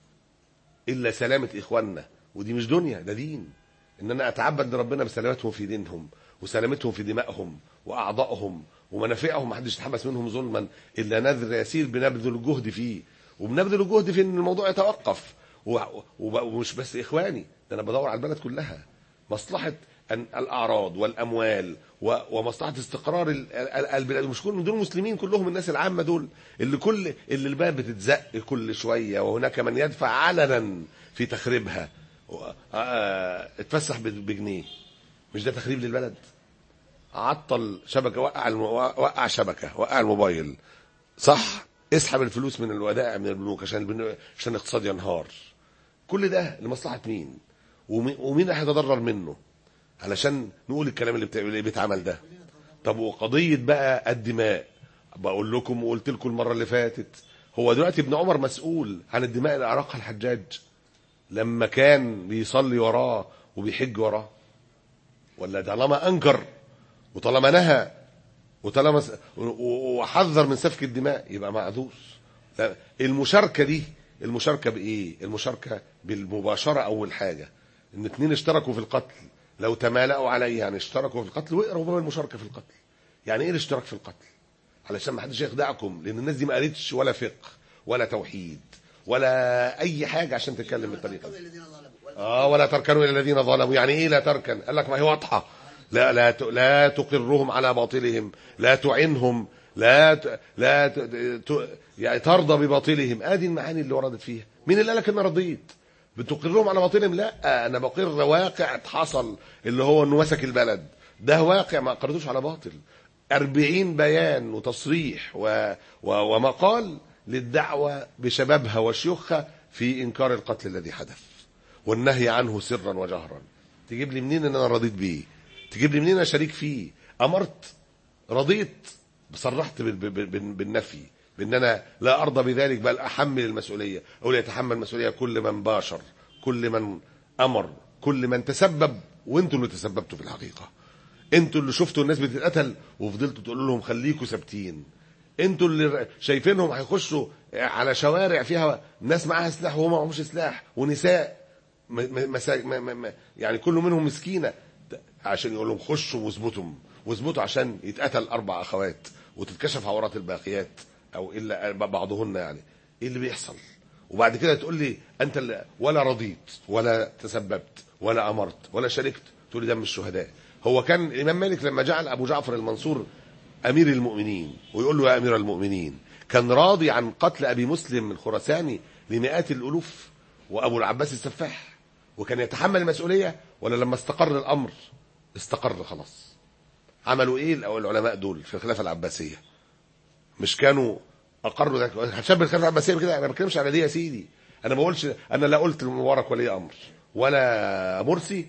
الا سلامه اخواننا ودي مش دنيا ده دين ان انا اتعبد لربنا بسلامتهم في دينهم وسلامتهم في دمائهم واعضائهم ومنافعهم ما حدش يتحمس منهم ظلما الا نذر يسير بنبذل الجهد فيه وبنبذل الجهد في ان الموضوع يتوقف و- وب- ومش بس اخواني ده انا بدور على البلد كلها مصلحه أن الاعراض والاموال و- ومصلحه استقرار ال- ال- البلاد مش كل دول مسلمين كلهم الناس العامه دول اللي كل اللي البلد بتتزق كل شويه وهناك من يدفع علنا في تخريبها و- آه، اتفسح ب- بجنيه مش ده تخريب للبلد عطل شبكه وقع الم... وقع شبكه وقع الموبايل صح اسحب الفلوس من الودائع من البنوك عشان البنو... عشان الاقتصاد ينهار كل ده لمصلحه مين ومين, ومين اللي هيتضرر منه علشان نقول الكلام اللي, بت... اللي بيتعمل ده طب وقضيه بقى الدماء بقول لكم وقلت لكم المره اللي فاتت هو دلوقتي ابن عمر مسؤول عن الدماء اللي اراقها الحجاج لما كان بيصلي وراه وبيحج وراه ولا طالما انكر وطالما نهى وطالما س- و- و- وحذر من سفك الدماء يبقى معذور لا، المشاركه دي المشاركه بايه المشاركه بالمباشره اول حاجه ان اتنين اشتركوا في القتل لو تمالأوا عليه يعني اشتركوا في القتل واقروا باب المشاركه في القتل يعني ايه الاشتراك في القتل علشان ما حدش يخدعكم لان الناس دي ما قالتش ولا فقه ولا توحيد ولا اي حاجه عشان تتكلم بالطريقه دي الذين ظلموا ولا اه ولا تركنوا الى الذين ظلموا يعني ايه لا تركن قال لك ما هي واضحه لا لا ت- لا تقرهم على باطلهم لا تعينهم لا ت... لا ت... ت... يعني ترضى بباطلهم ادي المعاني اللي وردت فيها مين اللي قال لك انا رضيت بتقرهم على باطلهم لا انا بقر واقع حصل اللي هو انه مسك البلد ده واقع ما اقرتوش على باطل أربعين بيان وتصريح و... و... ومقال للدعوة بشبابها وشيوخها في إنكار القتل الذي حدث والنهي عنه سرا وجهرا تجيب لي منين ان انا رضيت بيه تجيب لي منين انا شريك فيه امرت رضيت صرحت بال- بال- بال- بالنفي بان انا لا ارضى بذلك بل احمل المسؤوليه اقول يتحمل المسؤوليه كل من باشر كل من امر كل من تسبب وانتوا اللي تسببتوا في الحقيقه انتوا اللي شفتوا الناس بتتقتل وفضلتوا تقولوا لهم خليكوا ثابتين انتوا اللي شايفينهم هيخشوا على شوارع فيها ناس معاها سلاح وهم معهمش سلاح ونساء م- م- مسا... م... م... م... يعني كل منهم مسكينه عشان يقول لهم خشوا واثبتوا واثبتوا عشان يتقتل اربع اخوات وتتكشف عورات الباقيات او الا بعضهن يعني ايه اللي بيحصل وبعد كده تقول لي انت اللي ولا رضيت ولا تسببت ولا امرت ولا شاركت تقول لي ده من الشهداء هو كان الامام مالك لما جعل ابو جعفر المنصور امير المؤمنين ويقول له يا امير المؤمنين كان راضي عن قتل ابي مسلم الخراساني لمئات الالوف وابو العباس السفاح وكان يتحمل المسؤوليه ولا لما استقر الامر استقر خلاص عملوا ايه الأو- العلماء دول في الخلافه العباسيه مش كانوا اقروا ذلك هتشبه الخلافه العباسيه بكده انا ما بتكلمش على دي يا سيدي انا ما بقولش انا لا قلت المبارك ولي امر ولا مرسي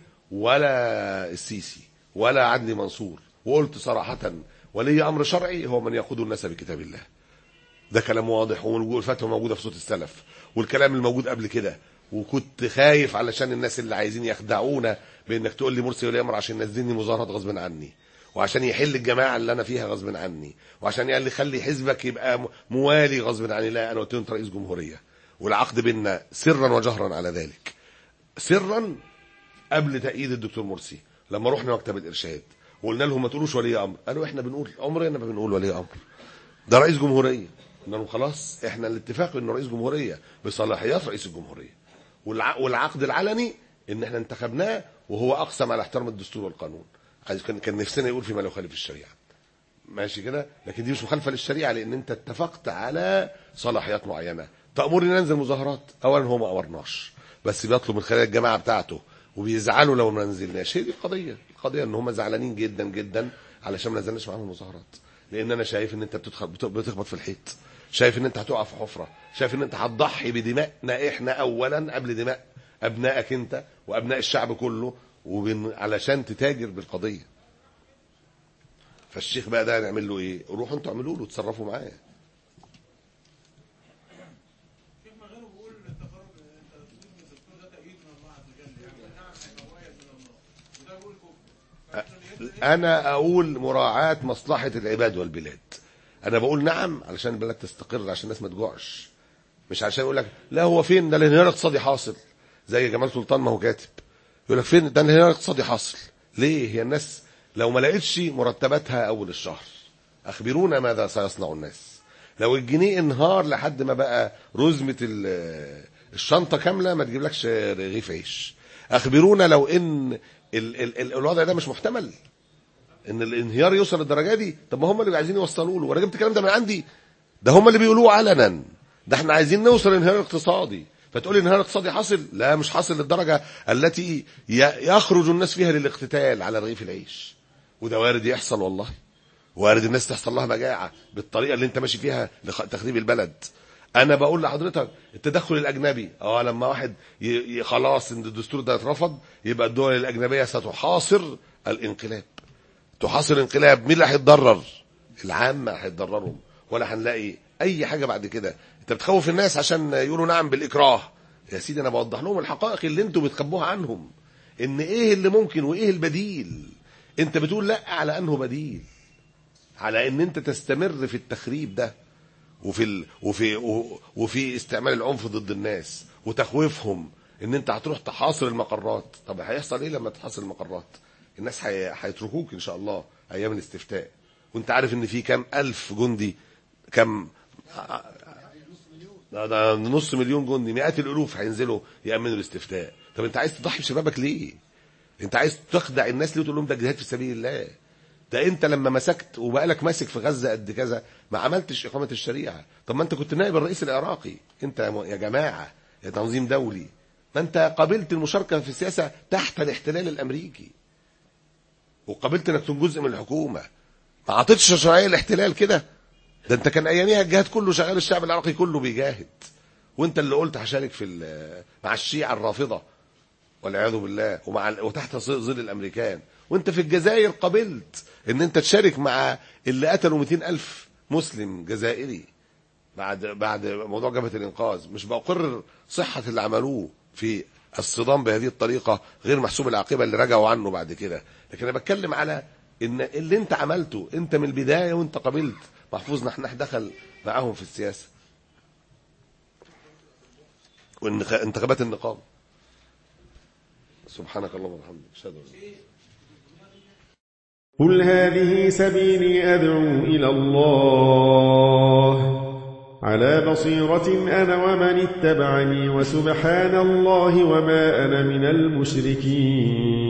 ولا السيسي ولا عدلي منصور وقلت صراحه ولي امر شرعي هو من يقود الناس بكتاب الله ده كلام واضح والفتوى موجوده في صوت السلف والكلام الموجود قبل كده وكنت خايف علشان الناس اللي عايزين يخدعونا بانك تقول لي مرسي ولي امر عشان ينزلني مظاهرات غصب عني وعشان يحل الجماعه اللي انا فيها غصب عني وعشان يقال لي خلي حزبك يبقى م- موالي غصب عني لا انا قلت له انت رئيس جمهوريه والعقد بيننا سرا وجهرا على ذلك سرا قبل تأييد الدكتور مرسي لما رحنا مكتب الارشاد وقلنا لهم ما تقولوش ولي امر قالوا احنا بنقول عمرنا ما بنقول ولي امر ده رئيس جمهوريه قلنا لهم خلاص احنا الاتفاق انه رئيس جمهوريه بصلاحيات رئيس الجمهوريه والع... والعقد العلني ان احنا انتخبناه وهو اقسم على احترام الدستور والقانون عايز كان كان نفسنا يقول فيما لا يخالف الشريعه ماشي كده لكن دي مش مخالفه للشريعه لان انت اتفقت على صلاحيات معينه تامرني ننزل مظاهرات اولا هو ما امرناش بس بيطلب من خلال الجماعه بتاعته وبيزعلوا لو ما نزلناش هي دي القضيه القضيه ان هم زعلانين جدا جدا علشان ما نزلناش معاهم المظاهرات لان انا شايف ان انت بتدخل بت- بتخبط في الحيط شايف ان انت هتقع في حفره شايف ان انت هتضحي بدمائنا احنا اولا قبل دماء ابنائك انت وابناء الشعب كله وبن... علشان تتاجر بالقضيه فالشيخ بقى ده نعمل له ايه روحوا انتوا اعملوا له تصرفوا معاه شيخ ما غيره بيقول التقرب انت تقول ان الدكتور ده تأييد من الله عز وجل يعني نعم هيبقى مؤيد من الله وده بيقول كفر انا اقول مراعاة مصلحة العباد والبلاد انا بقول نعم علشان البلد تستقر عشان الناس ما تجوعش مش عشان يقول لك لا هو فين ده الانهيار الاقتصادي حاصل زي جمال سلطان ما هو كاتب يقول لك فين ده الانهيار الاقتصادي حاصل ليه هي الناس لو ما لقتش مرتباتها اول الشهر اخبرونا ماذا سيصنع الناس لو الجنيه انهار لحد ما بقى رزمة ال- الشنطة كاملة ما تجيبلكش رغيف عيش اخبرونا لو ان ال ال ال الوضع ده مش محتمل ان الانهيار يوصل للدرجه دي طب ما هم اللي عايزين يوصلوا له وانا جبت الكلام ده من عندي ده هم اللي بيقولوه علنا ده احنا عايزين نوصل لانهيار اقتصادي فتقول انهيار اقتصادي حاصل لا مش حاصل للدرجه التي ي- يخرج الناس فيها للاقتتال على رغيف العيش وده وارد يحصل والله وارد الناس تحصل لها مجاعه بالطريقه اللي انت ماشي فيها لتخريب البلد انا بقول لحضرتك التدخل الاجنبي اه لما واحد ي... ي... خلاص ان الدستور ده اترفض يبقى الدول الاجنبيه ستحاصر الانقلاب تحاصر الانقلاب مين اللي هيتضرر العامه هيتضرروا ولا هنلاقي اي حاجه بعد كده انت بتخوف الناس عشان يقولوا نعم بالاكراه يا سيدي انا بوضح لهم الحقائق اللي انتوا بتخبوها عنهم ان ايه اللي ممكن وايه البديل انت بتقول لا على انه بديل على ان انت تستمر في التخريب ده وفي ال... وفي و- وفي استعمال العنف ضد الناس وتخويفهم ان انت هتروح تحاصر المقرات طب هيحصل ايه لما تحاصر المقرات الناس هي... هيتركوك ان شاء الله ايام الاستفتاء وانت عارف ان في كام الف جندي كم ده, ده نص مليون جندي مئات الالوف هينزلوا يامنوا الاستفتاء طب انت عايز تضحي بشبابك ليه انت عايز تخدع الناس ليه وتقول لهم ده جهاد في سبيل الله ده انت لما مسكت وبقالك ماسك في غزه قد كذا ما عملتش اقامه الشريعه طب ما انت كنت نائب الرئيس العراقي انت يا م- يا جماعه يا تنظيم دولي ما انت قابلت المشاركه في السياسه تحت الاحتلال الامريكي وقابلت انك تكون جزء من الحكومه ما عطيتش شرعيه الاحتلال كده ده انت كان اياميها الجهاد كله شغال الشعب العراقي كله بيجاهد وانت اللي قلت هشارك في ال- مع الشيعه الرافضه والعياذ بالله ومع ال- وتحت ظل الامريكان وانت في الجزائر قبلت ان انت تشارك مع اللي قتلوا 200 الف مسلم جزائري بعد بعد موضوع جبهه الانقاذ مش بقرر صحه اللي عملوه في الصدام بهذه الطريقه غير محسوب العاقبه اللي رجعوا عنه بعد كده لكن انا بتكلم على ان اللي انت عملته انت من البدايه وانت قبلت محفوظ نحنح دخل معاهم في السياسه وانتخابات النقابه سبحانك اللهم وبحمدك اشهد ان لا قل هذه سبيلي أدعو إلى الله على بصيرة أنا ومن اتبعني وسبحان الله وما أنا من المشركين